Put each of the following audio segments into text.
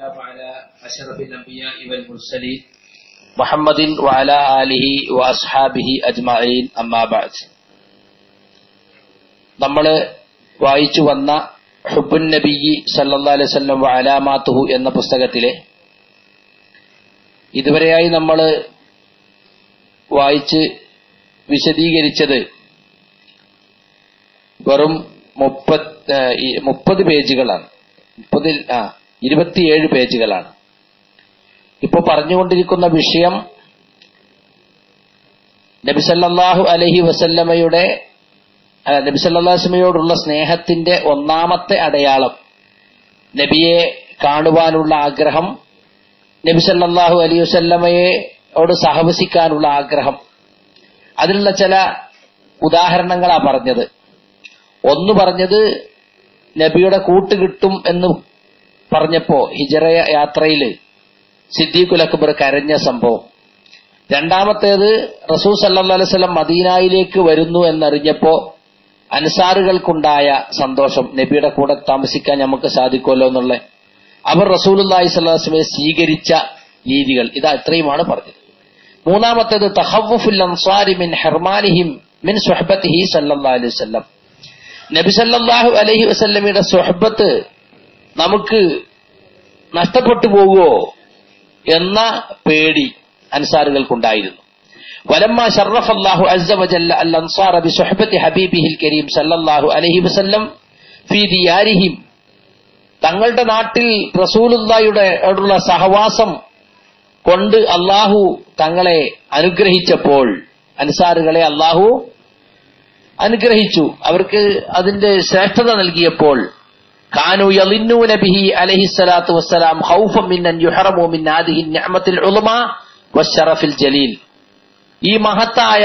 والسلام على أشرف الأنبياء والمرسلين محمد وعلى آله وأصحابه أجمعين أما بعد നമ്മൾ വായിച്ചു വന്ന ഹുബുൻ നബി സല്ലാ അലൈഹി സ്വല്ലം അലാമാത്തുഹു എന്ന പുസ്തകത്തിലെ ഇതുവരെയായി നമ്മൾ വായിച്ച് വിശദീകരിച്ചത് വെറും മുപ്പത് മുപ്പത് പേജുകളാണ് മുപ്പതിൽ ആ ഇരുപത്തിയേഴ് പേജുകളാണ് ഇപ്പൊ പറഞ്ഞുകൊണ്ടിരിക്കുന്ന വിഷയം നബിസല്ലാഹു അലഹി വസല്ലമയുടെ നബിസല്ലാസ്മയോടുള്ള സ്നേഹത്തിന്റെ ഒന്നാമത്തെ അടയാളം നബിയെ കാണുവാനുള്ള ആഗ്രഹം നബിസല്ലാഹു അലൈഹി വസല്ലമയോട് സഹവസിക്കാനുള്ള ആഗ്രഹം അതിനുള്ള ചില ഉദാഹരണങ്ങളാ പറഞ്ഞത് ഒന്ന് പറഞ്ഞത് നബിയുടെ കൂട്ട് കിട്ടും എന്ന് പറഞ്ഞപ്പോ ഹിജറ യാത്രയിൽ സിദ്ദീഖുൽ അക്ബർ കരഞ്ഞ സംഭവം രണ്ടാമത്തേത് റസൂൽ സല്ലാ അലൈവല്ലം മദീനായിലേക്ക് വരുന്നു എന്നറിഞ്ഞപ്പോ അൻസാറുകൾക്കുണ്ടായ സന്തോഷം നബിയുടെ കൂടെ താമസിക്കാൻ നമുക്ക് സാധിക്കുമല്ലോ എന്നുള്ള അവർ റസൂലുല്ലാഹി സ്വല്ലാസ്മയെ സ്വീകരിച്ച രീതികൾ ഇതാ ഇത്രയുമാണ് പറഞ്ഞത് മൂന്നാമത്തേത് തഹവുഫുൽ അൻസാരി മിൻ ഹെർമാനിഹിം മിൻ സുഹബത്തിഹി സല്ലാ അലൈഹി വല്ലം നബി സല്ലാഹു അലഹി വസല്ലമയുടെ സുഹബത്ത് നമുക്ക് നഷ്ടപ്പെട്ടു പോകുമോ എന്ന പേടി അൻസാറുകൾക്കുണ്ടായിരുന്നു ولما شرف الله عز وجل الأنصار بصحبة حبيبه الكريم صلى الله عليه وسلم في ديارهم തങ്ങളുടെ നാട്ടിൽ റസൂലുള്ളായുടെ ഉള്ള സഹവാസം കൊണ്ട് അള്ളാഹു തങ്ങളെ അനുഗ്രഹിച്ചപ്പോൾ അൻസാറുകളെ അള്ളാഹു അനുഗ്രഹിച്ചു അവർക്ക് അതിന്റെ ശ്രേഷ്ഠത നൽകിയപ്പോൾ കാനു യളിന്നൂന ബിഹി അലൈഹി സ്വലാത്തു വസ്സലാം ഖൗഫം മിൻ യുഹറമു മിൻ ഹാദിഹി നിഅമത്തിൽ ഉളമ വശറഫിൽ ജലീൽ ഈ മഹത്തായ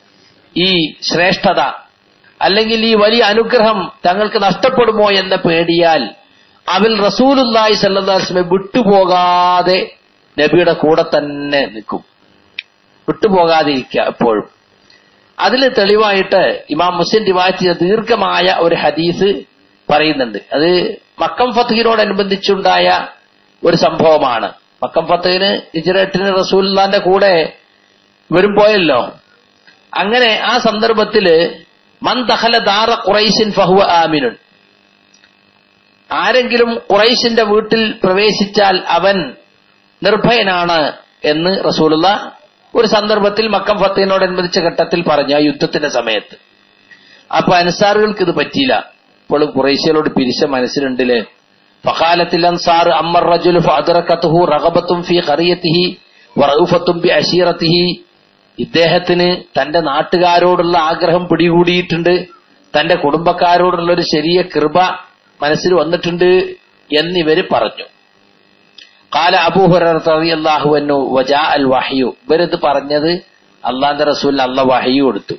ഈ ശ്രേഷ്ഠത അല്ലെങ്കിൽ ഈ വലിയ അനുഗ്രഹം തങ്ങൾക്ക് നഷ്ടപ്പെടുമോ എന്ന പേടിയാൽ അവൽ റസൂലുല്ലായി സല്ലാസ്മെ വിട്ടുപോകാതെ നബിയുടെ കൂടെ തന്നെ നിൽക്കും വിട്ടുപോകാതിരിക്കുക എപ്പോഴും അതിൽ തെളിവായിട്ട് ഇമാം മുസ്ലിം റിവായത്ത് ചെയ്ത ദീർഘമായ ഒരു ഹദീസ് പറയുന്നുണ്ട് അത് മക്കം ഫത്തഹിനോടനുബന്ധിച്ചുണ്ടായ ഒരു സംഭവമാണ് മക്കം ഫത്തഹിന് ഇജറെട്ടിന് റസൂല്ലാന്റെ കൂടെ വരും പോയല്ലോ അങ്ങനെ ആ സന്ദർഭത്തില് മൻ ദഹല ദാറ ഖുറൈസിൻ ഫഹുവ ആമിനുൻ ആരെങ്കിലും ഖുറൈശിന്റെ വീട്ടിൽ പ്രവേശിച്ചാൽ അവൻ നിർഭയനാണ് എന്ന് റസൂലുള്ള ഒരു സന്ദർഭത്തിൽ മക്കം ഫത്തഹിനോടനുബന്ധിച്ച ഘട്ടത്തിൽ പറഞ്ഞു ആ യുദ്ധത്തിന്റെ സമയത്ത് അപ്പൊ അൻസാറുകൾക്ക് ഇത് പറ്റിയില്ല ഇപ്പോൾ ഖുറൈശികളോട് പിരിച്ച മനസ്സിലുണ്ടില്ലേ ഫഖാലത്തിൽ അൻസാർ അമ്മർ റജുൽ ഫഅദ്റകതുഹു റഗബത്തും ഫീ ഖറിയതിഹി വറഊഫത്തും ബി അശീറതിഹി ഇദ്ദേഹത്തിന് തന്റെ നാട്ടുകാരോടുള്ള ആഗ്രഹം പിടികൂടിയിട്ടുണ്ട് തന്റെ കുടുംബക്കാരോടുള്ള ഒരു ശരിയ കൃപ മനസ്സിൽ വന്നിട്ടുണ്ട് എന്നിവര് പറഞ്ഞു കാല അബൂഹുറു വജാ അൽ വഹയു ഇവരിത് പറഞ്ഞത് അള്ളാന്റെ റസൂലിന് അള്ള വഹയു കൊടുത്തു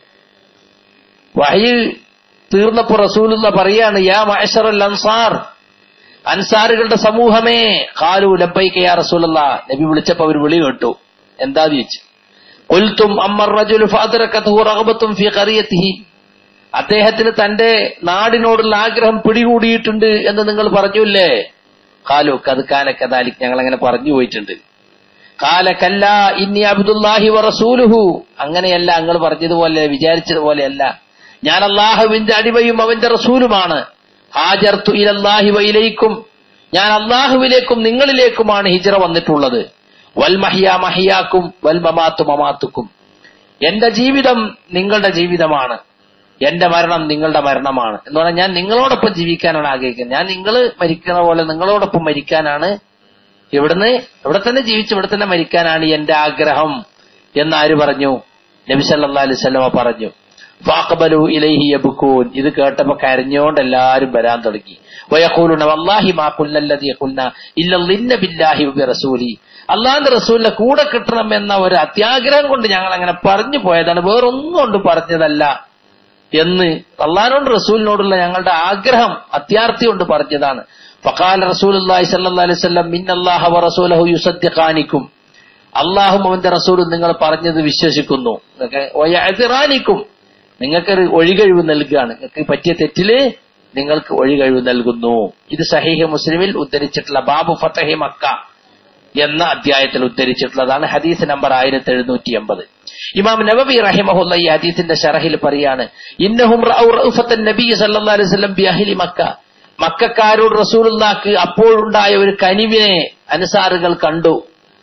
വഹയു തീർന്നപ്പോ റസൂലുള്ള പറയാണ് യാ മഹഷറൽ അൻസാർ അൻസാറുകളുടെ സമൂഹമേ കാലു ലബൈക യാ റസൂലല്ല നബി വിളിച്ചപ്പോ അവർ വിളി കേട്ടു എന്താ ചോദിച്ചു കൊൽത്തും അമ്മർ റജുൽ ഫാദറക്കത്തുഹു റഗബത്തും ഫി ഖറിയത്തിഹി അദ്ദേഹത്തിന് തന്റെ നാടിനോടുള്ള ആഗ്രഹം പിടികൂടിയിട്ടുണ്ട് എന്ന് നിങ്ങൾ പറഞ്ഞില്ലേ കാലു കത് കാല കദാലിക് ഞങ്ങൾ അങ്ങനെ പറഞ്ഞു പോയിട്ടുണ്ട് കാല കല്ല ഇന്നി അബ്ദുല്ലാഹി വറസൂലുഹു അങ്ങനെയല്ല നിങ്ങൾ പറഞ്ഞതുപോലെ വിചാരിച്ചതുപോലെയല്ല ഞാൻ അള്ളാഹുവിന്റെ അടിമയും അവന്റെ റസൂലുമാണ് ഹാജർത്തു ഇലല്ലാഹി വയിലേക്കും ഞാൻ അള്ളാഹുവിലേക്കും നിങ്ങളിലേക്കുമാണ് ഹിജറ വന്നിട്ടുള്ളത് വൽ മഹിയ മഹിയാക്കും വൽ മമാത്തു മമാത്തുക്കും എന്റെ ജീവിതം നിങ്ങളുടെ ജീവിതമാണ് എന്റെ മരണം നിങ്ങളുടെ മരണമാണ് എന്ന് പറഞ്ഞാൽ ഞാൻ നിങ്ങളോടൊപ്പം ജീവിക്കാനാണ് ആഗ്രഹിക്കുന്നത് ഞാൻ നിങ്ങൾ മരിക്കുന്ന പോലെ നിങ്ങളോടൊപ്പം മരിക്കാനാണ് ഇവിടുന്ന് ഇവിടെ തന്നെ ജീവിച്ച് ഇവിടെ തന്നെ മരിക്കാനാണ് എന്റെ ആഗ്രഹം എന്നാര് പറഞ്ഞു നബി സല്ലാ അലൈവല്ലമ പറഞ്ഞു ഫാഖബലു ഇലൈഹി യബുക്കൂൻ ഇത് കേട്ടപ്പോ കരഞ്ഞോണ്ട് എല്ലാരും വരാൻ തുടങ്ങി വയഖൂലുന വല്ലാഹി മാ ഖുല്ലല്ലദി ഖുൽന ഇല്ലല്ലിന്ന ബില്ലാഹി വബി റസൂലി അള്ളാന്റെ റസൂലിന്റെ കൂടെ കിട്ടണം എന്ന ഒരു അത്യാഗ്രഹം കൊണ്ട് ഞങ്ങൾ അങ്ങനെ പറഞ്ഞു പോയതാണ് വേറൊന്നും കൊണ്ട് പറഞ്ഞതല്ല എന്ന് അള്ളഹാനോട് റസൂലിനോടുള്ള ഞങ്ങളുടെ ആഗ്രഹം അത്യാർത്ഥി കൊണ്ട് പറഞ്ഞതാണ് ഫഖാല റസൂൽ സല്ലല്ലാഹു അലൈഹി വസല്ലം മിന്നല്ലാഹ വറസൂലഹു യുസദ്ദിഖാനിക്കും അള്ളാഹും അവന്റെ റസൂലും നിങ്ങൾ പറഞ്ഞത് വിശ്വസിക്കുന്നു വയഅ്തിറാനിക്കും നിങ്ങൾക്കൊരു ഒഴികഴിവ് നൽകുകയാണ് നിങ്ങൾക്ക് പറ്റിയ തെറ്റില് നിങ്ങൾക്ക് ഒഴികഴിവ് നൽകുന്നു ഇത് സഹീഹ് മുസ്ലിമിൽ ഉദ്ധരിച്ചിട്ടുള്ള ബാബു ഫത്തഹി മക്ക എന്ന അധ്യായത്തിൽ ഉദ്ധരിച്ചിട്ടുള്ളതാണ് ഹദീസ് നമ്പർ ആയിരത്തി എഴുന്നൂറ്റി എൺപത് ഇമാം നബവി റഹിമഹുല്ല ഈ ഹദീസിന്റെ ഷറഹിൽ പറയാണ് ഇന്നഹും റഔ റഊഫത്തൻ നബി സല്ലല്ലാഹു അലൈഹി വസല്ലം ബി അഹ്ലി മക്ക മക്കാരോട് റസൂലുള്ളാക്ക് അപ്പോഴുണ്ടായ ഒരു കനിവിനെ അനുസാറുകൾ കണ്ടു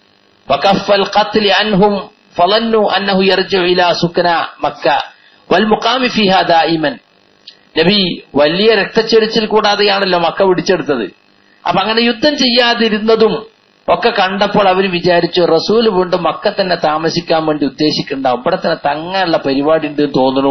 വകഫൽ ഖത്ലി അൻഹും ഫളന്നു അന്നഹു യർജു ഇലാ സുക്ന മക്ക വൽ മുഖാമി ഫിഹാ ദായിമൻ നബി വലിയ രക്തച്ചൊരിച്ചിൽ കൂടാതെയാണല്ലോ മക്ക പിടിച്ചെടുത്തത് അപ്പൊ അങ്ങനെ യുദ്ധം ചെയ്യാതിരുന്നതും ഒക്കെ കണ്ടപ്പോൾ അവർ വിചാരിച്ചു റസൂൽ വീണ്ടും മക്ക തന്നെ താമസിക്കാൻ വേണ്ടി ഉദ്ദേശിക്കുന്നുണ്ടാവും ഇവിടെ തന്നെ തങ്ങാനുള്ള പരിപാടി ഉണ്ട് എന്ന് തോന്നുന്നു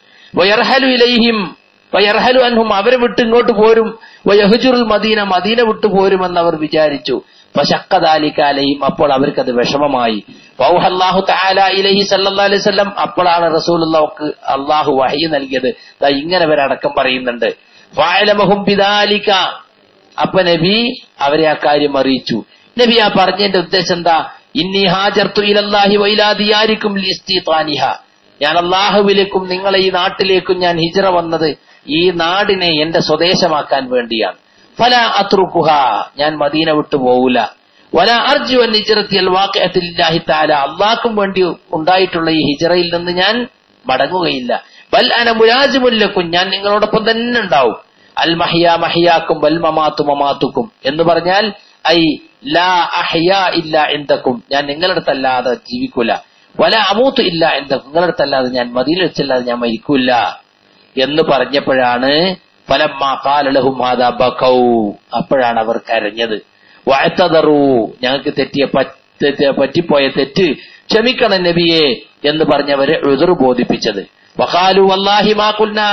വയർഹലു ഇലൈഹിം വയർഹലു അൻഹും അവരെ വിട്ട് ഇങ്ങോട്ട് പോരും വയഹുജുറുൽ മദീന മദീന വിട്ടു പോരുമെന്ന് അവർ വിചാരിച്ചു പശക്കദാലിക്കാലയും അപ്പോൾ അവർക്കത് വിഷമമായി വൗഹല്ലാഹു തആല ഇലൈഹി സല്ലല്ലാഹു അലൈഹി വസല്ലം അപ്പോഴാണ് റസൂലുള്ളാഹ്ക്ക് അള്ളാഹു വഹി നൽകിയത് ദാ ഇങ്ങനെ ഇവരടക്കം പറയുന്നുണ്ട് ഫഅലമഹും ബിദാലിക അപ്പൊ നബി അവരെ ആ കാര്യം അറിയിച്ചു നബി ആ പറഞ്ഞതിന്റെ ഉദ്ദേശം എന്താ ഇന്നി ഹാജർത്തു ഇലല്ലാഹി വൈലാ ദിയാരിക്കും ലിസ്തിതാനിഹ ഞാൻ അള്ളാഹുവിലേക്കും നിങ്ങളെ ഈ നാട്ടിലേക്കും ഞാൻ ഹിജറ വന്നത് ഈ നാടിനെ എന്റെ സ്വദേശമാക്കാൻ വേണ്ടിയാണ് ഫല അത്രുക്കുഹ ഞാൻ മദീന വിട്ടു പോകൂല വല അർജു അൻ ഹിജറത്തി അൽ വാഖിഅത്തില്ലാഹി തആല അള്ളാഹ്ക്കും വേണ്ടി ഉണ്ടായിട്ടുള്ള ഈ ഹിജറയിൽ നിന്ന് ഞാൻ മടങ്ങുകയില്ല ബൽ അന മുലാജിമുല്ലക്കും ഞാൻ നിങ്ങളോടൊപ്പം തന്നെ ഉണ്ടാവും അൽ മഹിയ മഹിയാക്കും വൽ മമാത്തു മമാത്തുക്കും എന്ന് പറഞ്ഞാൽ ഐ ലാ അഹ്യ ഇല്ല എന്തക്കും ഞാൻ നിങ്ങളുടെ അടുത്തല്ലാതെ ജീവിക്കൂല വല അമൂത്ത് ഇല്ല എന്തക്കും നിങ്ങളുടെ അടുത്തല്ലാതെ ഞാൻ മതിയിൽ വെച്ചല്ലാതെ ഞാൻ മരിക്കൂല എന്ന് പറഞ്ഞപ്പോഴാണ് ഫലമ്മ കാലലഹും മാതാ ബക്കൗ അപ്പോഴാണ് അവർ കരഞ്ഞത് വഴത്തതറു ഞങ്ങൾക്ക് തെറ്റിയ പറ്റ- പറ്റിപ്പോയ തെറ്റ് ക്ഷമിക്കണം നബിയെ എന്ന് പറഞ്ഞവരെ എതിർ ബോധിപ്പിച്ചത് വഖാലു വല്ലാഹി മാ ഖുൽനാ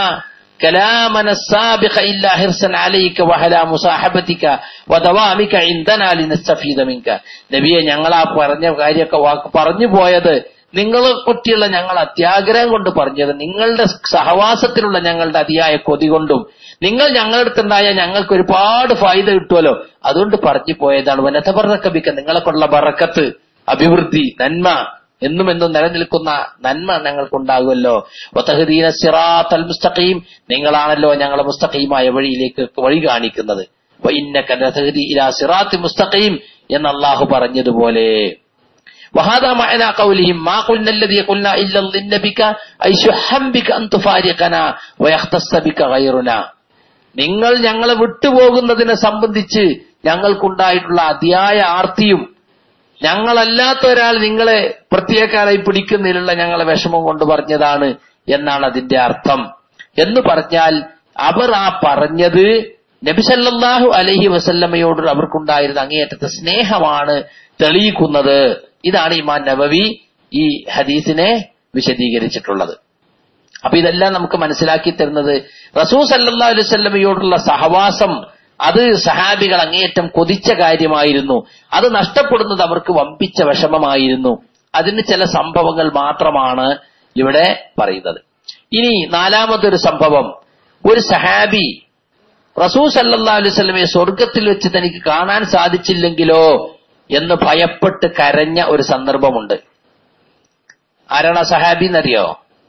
كلامنا السابق إلا حرصا عليك وعلى مصاحبتك ودوامك عندنا لنستفيد منك നബിയെ ഞങ്ങൾ ആ പറഞ്ഞ കാര്യമൊക്കെ വാക്ക് പറഞ്ഞു പോയത് നിങ്ങളെ പറ്റിയുള്ള ഞങ്ങൾ അത്യാഗ്രഹം കൊണ്ട് പറഞ്ഞത് നിങ്ങളുടെ സഹവാസത്തിലുള്ള ഞങ്ങളുടെ അതിയായ കൊതി കൊണ്ടും നിങ്ങൾ ഞങ്ങളുടെ അടുത്തുണ്ടായ ഞങ്ങൾക്ക് ഒരുപാട് ഫായ്ദ കിട്ടുമല്ലോ അതുകൊണ്ട് പറഞ്ഞു പോയതാണ് വനതപറക്കബിക്ക നിങ്ങളെ കൊണ്ടുള്ള ബറക്കത്ത് അഭിവൃദ്ധി നന്മ എന്നും എന്നും നിലനിൽക്കുന്ന നന്മ ഞങ്ങൾക്കുണ്ടാകുമല്ലോ വതഹദീന സിറാത്തൽ മുസ്തഖീം നിങ്ങളാണല്ലോ ഞങ്ങളെ മുസ്തഖീമായ വഴിയിലേക്ക് വഴി കാണിക്കുന്നത് വഇന്നക ലതഹദി ഇലാ സിറാത്തി മുസ്തഖീം എന്ന് അള്ളാഹു പറഞ്ഞതുപോലെ وهذا معنى قولهم ما قلنا الذي قلنا إلا الظن بك أي شحا بك أن تفارقنا ويختص بك غيرنا നിങ്ങൾ ഞങ്ങളെ വിട്ടുപോകുന്നതിനെ സംബന്ധിച്ച് ഞങ്ങൾക്കുണ്ടായിട്ടുള്ള അതിയായ ആർത്തിയും ഞങ്ങളല്ലാത്ത ഒരാൾ നിങ്ങളെ പ്രത്യേകമായി പിടിക്കുന്നതിലുള്ള ഞങ്ങളെ വിഷമം കൊണ്ട് പറഞ്ഞതാണ് എന്നാണ് അതിന്റെ അർത്ഥം എന്ന് പറഞ്ഞാൽ അവർ ആ പറഞ്ഞത് നബിസല്ലാഹു അലഹി വസല്ലമയോട് അവർക്കുണ്ടായിരുന്ന അങ്ങേയറ്റത്തെ സ്നേഹമാണ് തെളിയിക്കുന്നത് ഇതാണ് ഇമാൻ നബവി ഈ ഹദീസിനെ വിശദീകരിച്ചിട്ടുള്ളത് അപ്പൊ ഇതെല്ലാം നമുക്ക് മനസ്സിലാക്കി തരുന്നത് റസൂ സല്ലാ അലുസല്ലമയോടുള്ള സഹവാസം അത് സഹാബികൾ അങ്ങേയറ്റം കൊതിച്ച കാര്യമായിരുന്നു അത് നഷ്ടപ്പെടുന്നത് അവർക്ക് വമ്പിച്ച വിഷമമായിരുന്നു അതിന് ചില സംഭവങ്ങൾ മാത്രമാണ് ഇവിടെ പറയുന്നത് ഇനി നാലാമതൊരു സംഭവം ഒരു സഹാബി റസൂ സല്ലാ അലുസല്ലമയെ സ്വർഗത്തിൽ വെച്ച് തനിക്ക് കാണാൻ സാധിച്ചില്ലെങ്കിലോ എന്ന് ഭയപ്പെട്ട് കരഞ്ഞ ഒരു സന്ദർഭമുണ്ട് ആരാണ് ആ സഹാബി എന്നറിയോ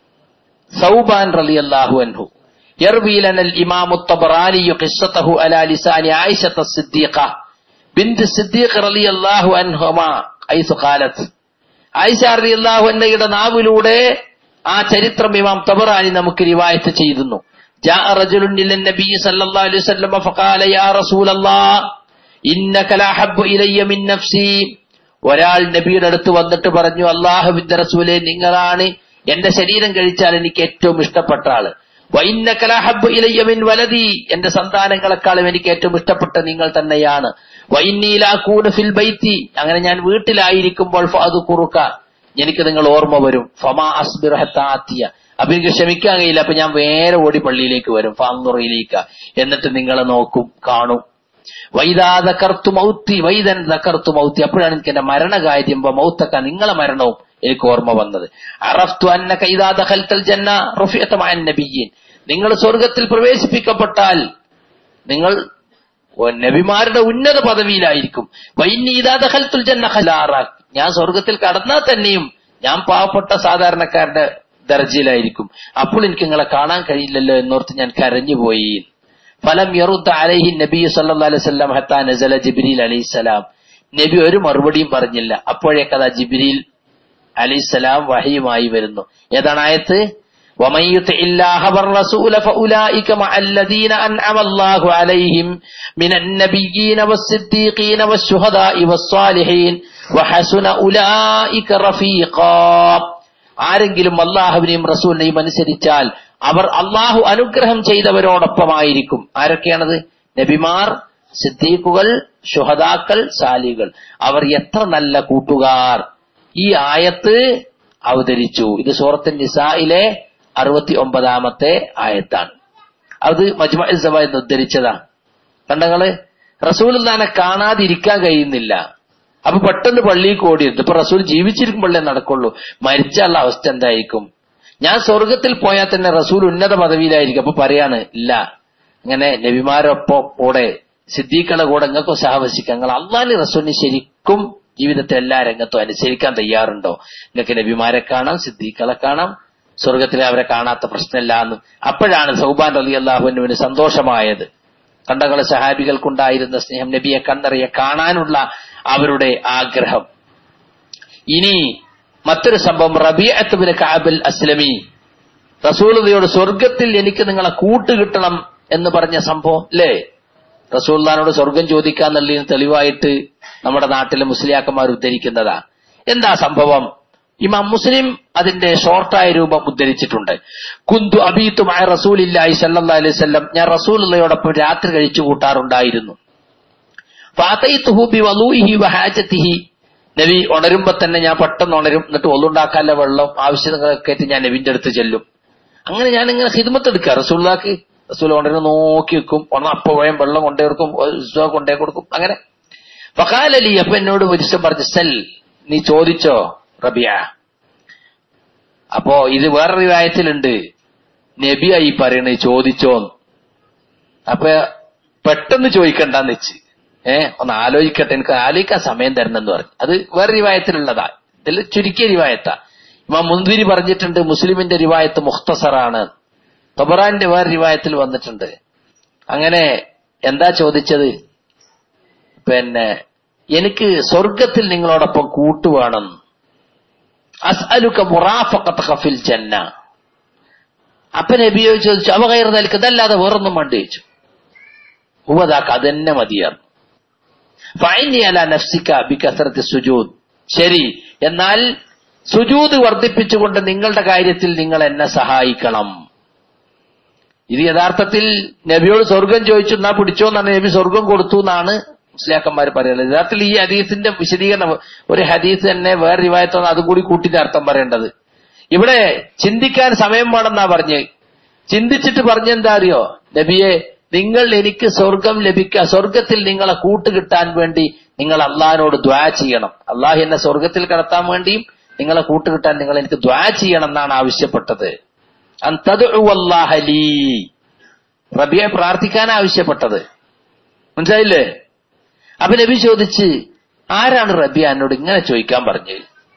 സൗബാൻ റളിയല്ലാഹു അൻഹു يروي لنا الإمام الطبراني قصته على لسان عائشة الصديقة بنت الصديق رضي الله عنهما حيث قالت ആയിഷ റളിയല്ലാഹു അൻഹയുടെ നാവിലൂടെ ആ ചരിത്രം ഇമാം തബറാനി നമുക്ക് റിവായത്ത് ചെയ്യുന്നു جاء رجل إلى النبي صلى الله عليه وسلم فقال يا رسول الله إنك لأحب إلي من نفسي ഒരാൾ നബിയുടെ അടുത്ത് വന്നിട്ട് പറഞ്ഞു അള്ളാഹുവിന്റെ റസൂലെ നിങ്ങളാണ് എന്റെ ശരീരം കഴിച്ചാൽ എനിക്ക് ഏറ്റവും ഇഷ്ടപ്പെട്ട ആള് വൈന്നക്കലാഹബ് ഇലയ്യമിൻ വലതി എന്റെ സന്താനങ്ങളെക്കാളും എനിക്ക് ഏറ്റവും ഇഷ്ടപ്പെട്ട നിങ്ങൾ തന്നെയാണ് വൈന്നീലാക്കൂട് ഫിൽ ബൈത്തി അങ്ങനെ ഞാൻ വീട്ടിലായിരിക്കുമ്പോൾ അത് കുറുക്ക എനിക്ക് നിങ്ങൾ ഓർമ്മ വരും ഫമാ അസ്ബിർഹത്താത്തിയ അപ്പൊ എനിക്ക് ക്ഷമിക്കാൻ കഴിയില്ല അപ്പൊ ഞാൻ വേറെ ഓടി പള്ളിയിലേക്ക് വരും ഫാന്നുറയിലേക്ക് എന്നിട്ട് നിങ്ങളെ നോക്കും കാണും വൈദാതകർത്തു മൗത്തി വൈദൻ ദക്കർത്തു മൗത്തി അപ്പോഴാണ് എനിക്ക് എന്റെ മരണകാര്യം മൗത്തക്ക നിങ്ങളെ മരണവും എനിക്ക് ഓർമ്മ വന്നത് അറഫ്തു അന്ന കൈദാദൽ ജന്ന റുഫിയത്തമായ നബിയീൻ നിങ്ങൾ സ്വർഗത്തിൽ പ്രവേശിപ്പിക്കപ്പെട്ടാൽ നിങ്ങൾ നബിമാരുടെ ഉന്നത പദവിയിലായിരിക്കും വൈനീദാദൽ ജന്ന ഖലാറാഖ് ഞാൻ സ്വർഗത്തിൽ കടന്നാൽ തന്നെയും ഞാൻ പാവപ്പെട്ട സാധാരണക്കാരുടെ ദർജയിലായിരിക്കും അപ്പോൾ എനിക്ക് നിങ്ങളെ കാണാൻ കഴിയില്ലല്ലോ എന്നോർത്ത് ഞാൻ കരഞ്ഞുപോയി ഫലം യറുദ്ദ അലൈഹി നബി സല്ലല്ലാഹു അലൈഹി വസല്ലം ഹത്താ നസല ജിബ്രീൽ അലൈഹിസ്സലാം നബി ഒരു മറുപടിയും പറഞ്ഞില്ല അപ്പോഴേക്കതാ ജിബ്രീൽ അലൈഹിസ്സലാം വഹയുമായി വരുന്നു ഏതാണ് ആയത്ത് ومن يطع الله والرسول فأولئك مع الذين أنعم الله عليهم من النبيين والصديقين والشهداء والصالحين وحسن أولئك رفيقا ആരെങ്കിലും അള്ളാഹുവിനെയും റസൂലിനെയും അനുസരിച്ചാൽ അവർ അള്ളാഹു അനുഗ്രഹം ചെയ്തവരോടൊപ്പമായിരിക്കും ആരൊക്കെയാണത് നബിമാർ സിദ്ദീഖുകൾ ഷുഹദാക്കൾ സാലികൾ അവർ എത്ര നല്ല കൂട്ടുകാർ ഈ ആയത്ത് അവതരിച്ചു ഇത് സൂറത്ത് നിസായിലെ അറുപത്തി ഒമ്പതാമത്തെ ആയത്താണ് അത് മജ്മ സഭ എന്ന് ഉദ്ധരിച്ചതാണ് കണ്ടങ്ങള് റസൂൽ കാണാതിരിക്കാൻ കഴിയുന്നില്ല അപ്പൊ പെട്ടെന്ന് പള്ളിയിൽ ഓടിയത് ഇപ്പൊ റസൂൽ ജീവിച്ചിരിക്കുമ്പോഴേ നടക്കുള്ളൂ മരിച്ചുള്ള അവസ്ഥ എന്തായിരിക്കും ഞാൻ സ്വർഗത്തിൽ പോയാൽ തന്നെ റസൂൽ ഉന്നത പദവിയിലായിരിക്കും അപ്പൊ പറയാണ് ഇല്ല അങ്ങനെ നബിമാരൊപ്പം കൂടെ സിദ്ദീഖുടെ കൂടെ നിങ്ങൾക്ക് സഹവസിക്കാം നിങ്ങൾ അള്ളാഹി റസൂലിന് ശരിക്കും ജീവിതത്തെ എല്ലാ രംഗത്തും അനുസരിക്കാൻ തയ്യാറുണ്ടോ നിങ്ങൾക്ക് നബിമാരെ കാണാം സിദ്ദീഖുകളെ കാണാം സ്വർഗത്തിലെ അവരെ കാണാത്ത പ്രശ്നമില്ല എന്ന് അപ്പോഴാണ് സൗബാൻ അലി അള്ളാഹുവിന് സന്തോഷമായത് കണ്ടകളെ സഹാബികൾക്കുണ്ടായിരുന്ന സ്നേഹം നബിയെ കണ്ടറിയെ കാണാനുള്ള അവരുടെ ആഗ്രഹം ഇനി മറ്റൊരു സംഭവം റബിയത്തുബിന് കാബിൽ അസ്ലമി റസൂലതയോട് സ്വർഗത്തിൽ എനിക്ക് നിങ്ങളെ കൂട്ടുകിട്ടണം എന്ന് പറഞ്ഞ സംഭവം അല്ലേ റസൂൽദാനോട് സ്വർഗം ചോദിക്കാന്നുള്ളതിന് തെളിവായിട്ട് നമ്മുടെ നാട്ടിലെ മുസ്ലിയാക്കന്മാർ ഉദ്ധരിക്കുന്നതാ എന്താ സംഭവം ഇമാം മുസ്ലിം അതിന്റെ ഷോർട്ടായ രൂപം ഉദ്ധരിച്ചിട്ടുണ്ട് കുന്തു അബീത്തുമായ റസൂലില്ലായി സല്ലാ അലൈഹി സ്വല്ലം ഞാൻ റസൂലുള്ളയോടൊപ്പം രാത്രി കഴിച്ചു കൂട്ടാറുണ്ടായിരുന്നു ഫാത്തൈത്തുഹു വലൂഹി വഹാജത്തിഹി നബി ഉണരുമ്പോ തന്നെ ഞാൻ പെട്ടെന്ന് ഉണരും എന്നിട്ട് ഒന്നുണ്ടാക്കാനുള്ള വെള്ളം ആവശ്യങ്ങളൊക്കെ ആയിട്ട് ഞാൻ നബിന്റെ അടുത്ത് ചെല്ലും അങ്ങനെ ഞാൻ ഇങ്ങനെ ഹിദ്മത്ത് എടുക്കുക റസൂല്ലാക്ക് റസൂൽ ഉണരുന്ന നോക്കി വെക്കും ഉണർന്ന് അപ്പോഴേം വെള്ളം കൊണ്ടേ കൊടുക്കും കൊണ്ടേ കൊടുക്കും അങ്ങനെ ഫഖാലലി അപ്പൊ എന്നോട് ഒരു പറഞ്ഞു സെൽ നീ ചോദിച്ചോ റബിയ അപ്പോ ഇത് വേറെ റിവായത്തിലുണ്ട് നബിയായി പറയണേ ചോദിച്ചോന്ന് അപ്പൊ പെട്ടെന്ന് ചോദിക്കണ്ടെന്ന് വെച്ച് ഏഹ് ഒന്ന് ആലോചിക്കട്ടെ എനിക്ക് ആലോചിക്കാൻ സമയം തരണം എന്ന് പറഞ്ഞു അത് വേറെ റിവായത്തിലുള്ളതാ ഇതിൽ ചുരുക്കിയ റിവായത്താ ഇമാം മുന്തിരി പറഞ്ഞിട്ടുണ്ട് മുസ്ലിമിന്റെ റിവായത്ത് മുഖ്തസറാണ് തൊബറാന്റെ വേറെ റിവായത്തിൽ വന്നിട്ടുണ്ട് അങ്ങനെ എന്താ ചോദിച്ചത് പിന്നെ എനിക്ക് സ്വർഗത്തിൽ നിങ്ങളോടൊപ്പം കൂട്ടുവേണം അസ്അലുക മുറാഫഖത ഖഫിൽ ജന്ന അപ്പൊ നബിയോ ചോദിച്ചു അവ കയറി നൽകി അതല്ലാതെ വേറൊന്നും വേണ്ട ചോദിച്ചു ഹുവതാക്ക് അതന്നെ മതിയാർ ഫൈനി അല നഫ്സിക്ക ബി കസറത്ത് സുജൂദ് ശരി എന്നാൽ സുജൂദ് വർദ്ധിപ്പിച്ചുകൊണ്ട് നിങ്ങളുടെ കാര്യത്തിൽ നിങ്ങൾ എന്നെ സഹായിക്കണം ഇത് യഥാർത്ഥത്തിൽ നബിയോട് സ്വർഗം ചോദിച്ചു എന്നാ പിടിച്ചോ എന്നാണ് നബി സ്വർഗം കൊടുത്തു എന്നാണ് മുസ്ലിയാക്കന്മാർ പറയുന്നത് യഥാർത്ഥത്തിൽ ഈ ഹദീസിന്റെ വിശദീകരണം ഒരു ഹദീസ് തന്നെ വേറെ റിവായത്താണ് അതും കൂടി കൂട്ടിന്റെ അർത്ഥം പറയേണ്ടത് ഇവിടെ ചിന്തിക്കാൻ സമയം വേണമെന്നാ പറഞ്ഞ് ചിന്തിച്ചിട്ട് പറഞ്ഞെന്താ അറിയോ നബിയെ നിങ്ങൾ എനിക്ക് സ്വർഗം ലഭിക്കുക സ്വർഗത്തിൽ നിങ്ങളെ കൂട്ടുകിട്ടാൻ വേണ്ടി നിങ്ങൾ അള്ളാഹിനോട് ദ്വാ ചെയ്യണം അള്ളാഹു എന്നെ സ്വർഗത്തിൽ കടത്താൻ വേണ്ടിയും നിങ്ങളെ കൂട്ടുകിട്ടാൻ നിങ്ങൾ എനിക്ക് ദ്വാ ചെയ്യണം എന്നാണ് ആവശ്യപ്പെട്ടത് അന്തതുഅല്ലാഹലീ റബിയെ പ്രാർത്ഥിക്കാൻ ആവശ്യപ്പെട്ടത് മനസ്സിലായില്ലേ അപ്പൊ നബി ചോദിച്ച് ആരാണ് റബിയ എന്നോട് ഇങ്ങനെ ചോദിക്കാൻ പറഞ്ഞത്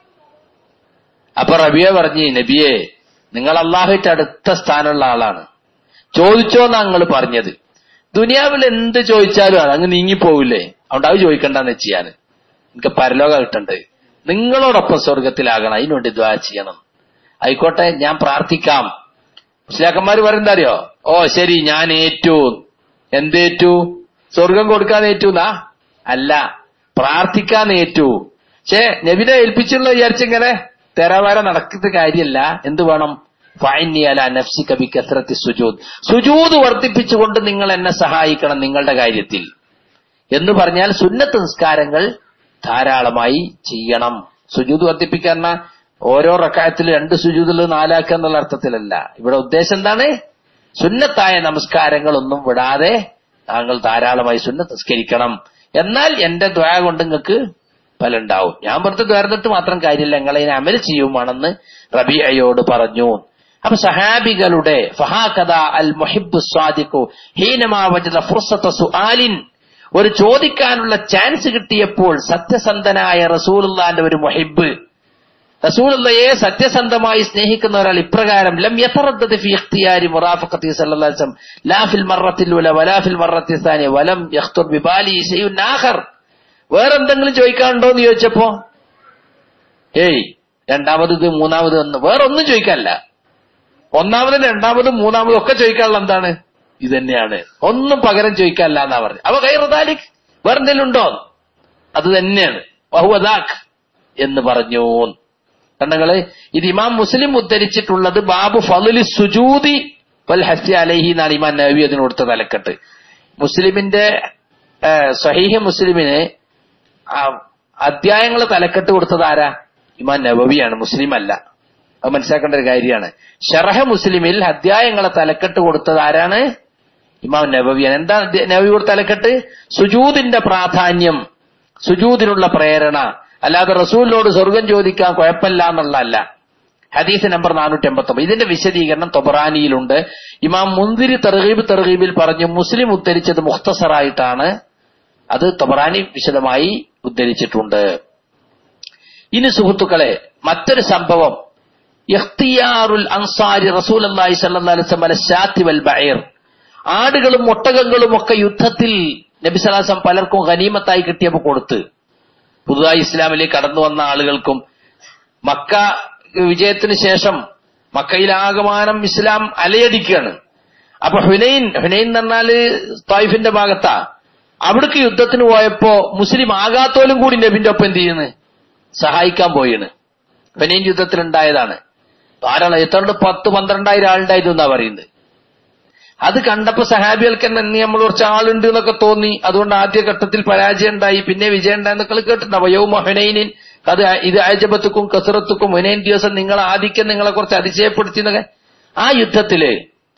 അപ്പൊ റബിയ പറഞ്ഞു നബിയെ നിങ്ങൾ അള്ളാഹുയിട്ട് അടുത്ത സ്ഥാനമുള്ള ആളാണ് ചോദിച്ചോന്നാ നിങ്ങൾ പറഞ്ഞത് ദുനിയാവിൽ എന്ത് ചോദിച്ചാലും അത് അങ്ങ് നീങ്ങിപ്പോവില്ലേ അതുകൊണ്ട് അത് ചോദിക്കണ്ടെന്ന് ചെയ്യാൻ എനിക്ക് പരലോക കിട്ടണ്ട് നിങ്ങളോടൊപ്പം സ്വർഗത്തിലാകണം അതിനുവേണ്ടി ദ്വാ ചെയ്യണം ആയിക്കോട്ടെ ഞാൻ പ്രാർത്ഥിക്കാം മുസ്ലിയാക്കന്മാർ പറയുന്നത് അറിയോ ഓ ശരി ഞാൻ ഏറ്റു എന്തേറ്റു സ്വർഗം കൊടുക്കാൻ ഏറ്റുന്നാ അല്ല പ്രാർത്ഥിക്കാൻ ഏറ്റു പക്ഷേ നബിനെ ഏൽപ്പിച്ചുള്ള വിചാരിച്ചിങ്ങനെ തെരവാര നടക്കുന്ന കാര്യമല്ല എന്ത് വേണം ഫൈനിയല നഫ്സി കബി കസറത്തി സുജൂദ് സുജൂദ് വർദ്ധിപ്പിച്ചുകൊണ്ട് നിങ്ങൾ എന്നെ സഹായിക്കണം നിങ്ങളുടെ കാര്യത്തിൽ എന്ന് പറഞ്ഞാൽ സുന്നത്ത് നിസ്കാരങ്ങൾ ധാരാളമായി ചെയ്യണം സുജൂദ് വർദ്ധിപ്പിക്കാൻ ഓരോ റക്കായത്തിൽ രണ്ട് സുജൂദിൽ നാലാക്കുക എന്നുള്ള അർത്ഥത്തിലല്ല ഇവിടെ ഉദ്ദേശം എന്താണ് സുന്നത്തായ നമസ്കാരങ്ങളൊന്നും വിടാതെ താങ്കൾ ധാരാളമായി സുന്നത്ത് നിസ്കരിക്കണം എന്നാൽ എന്റെ ദ്വാ കൊണ്ട് നിങ്ങൾക്ക് ഫലം ഉണ്ടാവും ഞാൻ വെറുതെ ദ്വാരന്നിട്ട് മാത്രം കാര്യമില്ല നിങ്ങൾ അതിനെ അമൽ ചെയ്യുമാണെന്ന് റബിയയോട് പറഞ്ഞു അപ്പൊ സഹാബികളുടെ ഫഹാകഥ അൽ മുഹിബ് സ്വാദിഖു ഹീനമാവജല ഫുർസത്ത സുആലിൻ ഒരു ചോദിക്കാനുള്ള ചാൻസ് കിട്ടിയപ്പോൾ സത്യസന്ധനായ റസൂലുള്ളാന്റെ ഒരു മുഹിബ് റസൂലുള്ളയെ സത്യസന്ധമായി സ്നേഹിക്കുന്ന ഒരാൾ ഇപ്രകാരം ലം യതറദ്ദദ് ഫി ഇഖ്തിയാരി മുറാഫഖത്തി സല്ലല്ലാഹു അലൈഹി വസല്ലം ലാ ഫിൽ മറത്തിൽ ഉല വലാ ഫിൽ മറത്തി സാനിയ വലം യഖ്തുർ ബിബാലി ശൈഉൻ ആഖർ വേറെന്തെങ്കിലും ചോദിക്കാനുണ്ടോ എന്ന് ചോദിച്ചപ്പോ ഏയ് രണ്ടാമത് ഇത് മൂന്നാമത് ഒന്ന് വേറൊന്നും ചോദിക്കാനല്ല ഒന്നാമതും രണ്ടാമതും മൂന്നാമതും ഒക്കെ ചോദിക്കാനുള്ള എന്താണ് ഇത് തന്നെയാണ് ഒന്നും പകരം ചോദിക്കാനല്ല എന്നാ പറഞ്ഞു അവ കൈറദാലിക് വേറെന്തെങ്കിലും ഉണ്ടോ അത് തന്നെയാണ് ബഹുവദാഖ് എന്ന് പറഞ്ഞു കണ്ടങ്ങള് ഇത് ഇമാം മുസ്ലിം ഉദ്ധരിച്ചിട്ടുള്ളത് ബാബു ഫലുലി സുജൂതി വൽ ഹസ്യ അലഹി എന്നാണ് ഇമാം നബി അതിന് കൊടുത്ത തലക്കെട്ട് മുസ്ലിമിന്റെ സഹീഹ് മുസ്ലിമിന് അധ്യായങ്ങൾ തലക്കെട്ട് കൊടുത്തത് ആരാ ഇമാം നബവിയാണ് മുസ്ലിം അല്ല അത് മനസ്സിലാക്കേണ്ട ഒരു കാര്യമാണ് ഷറഹ മുസ്ലിമിൽ അധ്യായങ്ങളെ തലക്കെട്ട് കൊടുത്തത് ആരാണ് ഇമാം നബവിയാണ് എന്താ നബി കൊടുത്ത തലക്കെട്ട് സുജൂദിന്റെ പ്രാധാന്യം സുജൂദിനുള്ള പ്രേരണ അല്ലാതെ റസൂലിനോട് സ്വർഗം ചോദിക്കാൻ കുഴപ്പമില്ല എന്നുള്ളതല്ല ഹദീസ് നമ്പർ നാനൂറ്റി എൺപത്തി ഇതിന്റെ വിശദീകരണം തൊബറാനിയിലുണ്ട് ഇമാം മുന്തിരി തെർഗീബ് തെർഗീബിൽ പറഞ്ഞു മുസ്ലിം ഉദ്ധരിച്ചത് മുഖ്തസറായിട്ടാണ് അത് തൊബറാനി വിശദമായി ഉദ്ധരിച്ചിട്ടുണ്ട് ഇനി സുഹൃത്തുക്കളെ മറ്റൊരു സംഭവം ഇഖ്തിയാറുൽ അൻസാരി റസൂൽ അള്ളാഹി സല്ലാസ്ലം വൽ ബയർ ആടുകളും ഒട്ടകങ്ങളും ഒക്കെ യുദ്ധത്തിൽ നബിസലാസം പലർക്കും ഗനീമത്തായി കിട്ടിയപ്പോൾ കൊടുത്ത് പുതുതായി ഇസ്ലാമിലേക്ക് കടന്നു വന്ന ആളുകൾക്കും മക്ക വിജയത്തിന് ശേഷം മക്കയിലാകമാനം ഇസ്ലാം അലയടിക്കുകയാണ് അപ്പൊ ഹുനൈൻ ഹുനൈൻ എന്ന് പറഞ്ഞാല് തായിഫിന്റെ ഭാഗത്താ അവിടേക്ക് യുദ്ധത്തിന് പോയപ്പോ മുസ്ലിം ആകാത്തോലും കൂടി നബിന്റെ ഒപ്പം എന്ത് ചെയ്യുന്നു സഹായിക്കാൻ പോയിണ് ഹുനൈൻ യുദ്ധത്തിലുണ്ടായതാണ് ധാരാളം എത്രണ്ട് പത്ത് പന്ത്രണ്ടായിരം ആളുണ്ടായിരുന്നു എന്നാ പറയുന്നത് അത് കണ്ടപ്പോ സഹാബികൾക്ക് തന്നെ ഇനി നമ്മൾ കുറച്ച് ആളുണ്ട് എന്നൊക്കെ തോന്നി അതുകൊണ്ട് ആദ്യ ഘട്ടത്തിൽ പരാജയം ഉണ്ടായി പിന്നെ വിജയം ഉണ്ടായെന്നൊക്കെ കേട്ടിട്ടുണ്ടാവും യൗമ ഹുനൈനിൻ അത് ഇത് ആജബത്തുക്കും കസറത്തുക്കും ഹുനൈൻ ദിവസം നിങ്ങൾ ആദിക്യം നിങ്ങളെ കുറച്ച് അതിശയപ്പെടുത്തി എന്നൊക്കെ ആ യുദ്ധത്തില്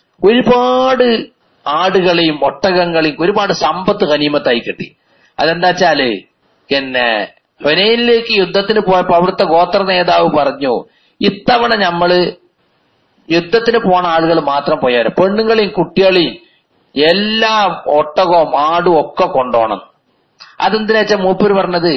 ഒരുപാട് ആടുകളെയും ഒട്ടകങ്ങളെയും ഒരുപാട് സമ്പത്ത് കനീമത്തായി കിട്ടി അതെന്താ വെച്ചാല് പിന്നെ ഹുനൈനിലേക്ക് യുദ്ധത്തിന് പോയപ്പോ അവിടുത്തെ ഗോത്ര നേതാവ് പറഞ്ഞു ഇത്തവണ നമ്മള് യുദ്ധത്തിന് പോണ ആളുകൾ മാത്രം പോയാലും പെണ്ണുങ്ങളെയും കുട്ടികളെയും എല്ലാ ഒട്ടകവും ആടും ഒക്കെ കൊണ്ടോണം അതെന്തിനാ വെച്ചാൽ മൂപ്പര് പറഞ്ഞത്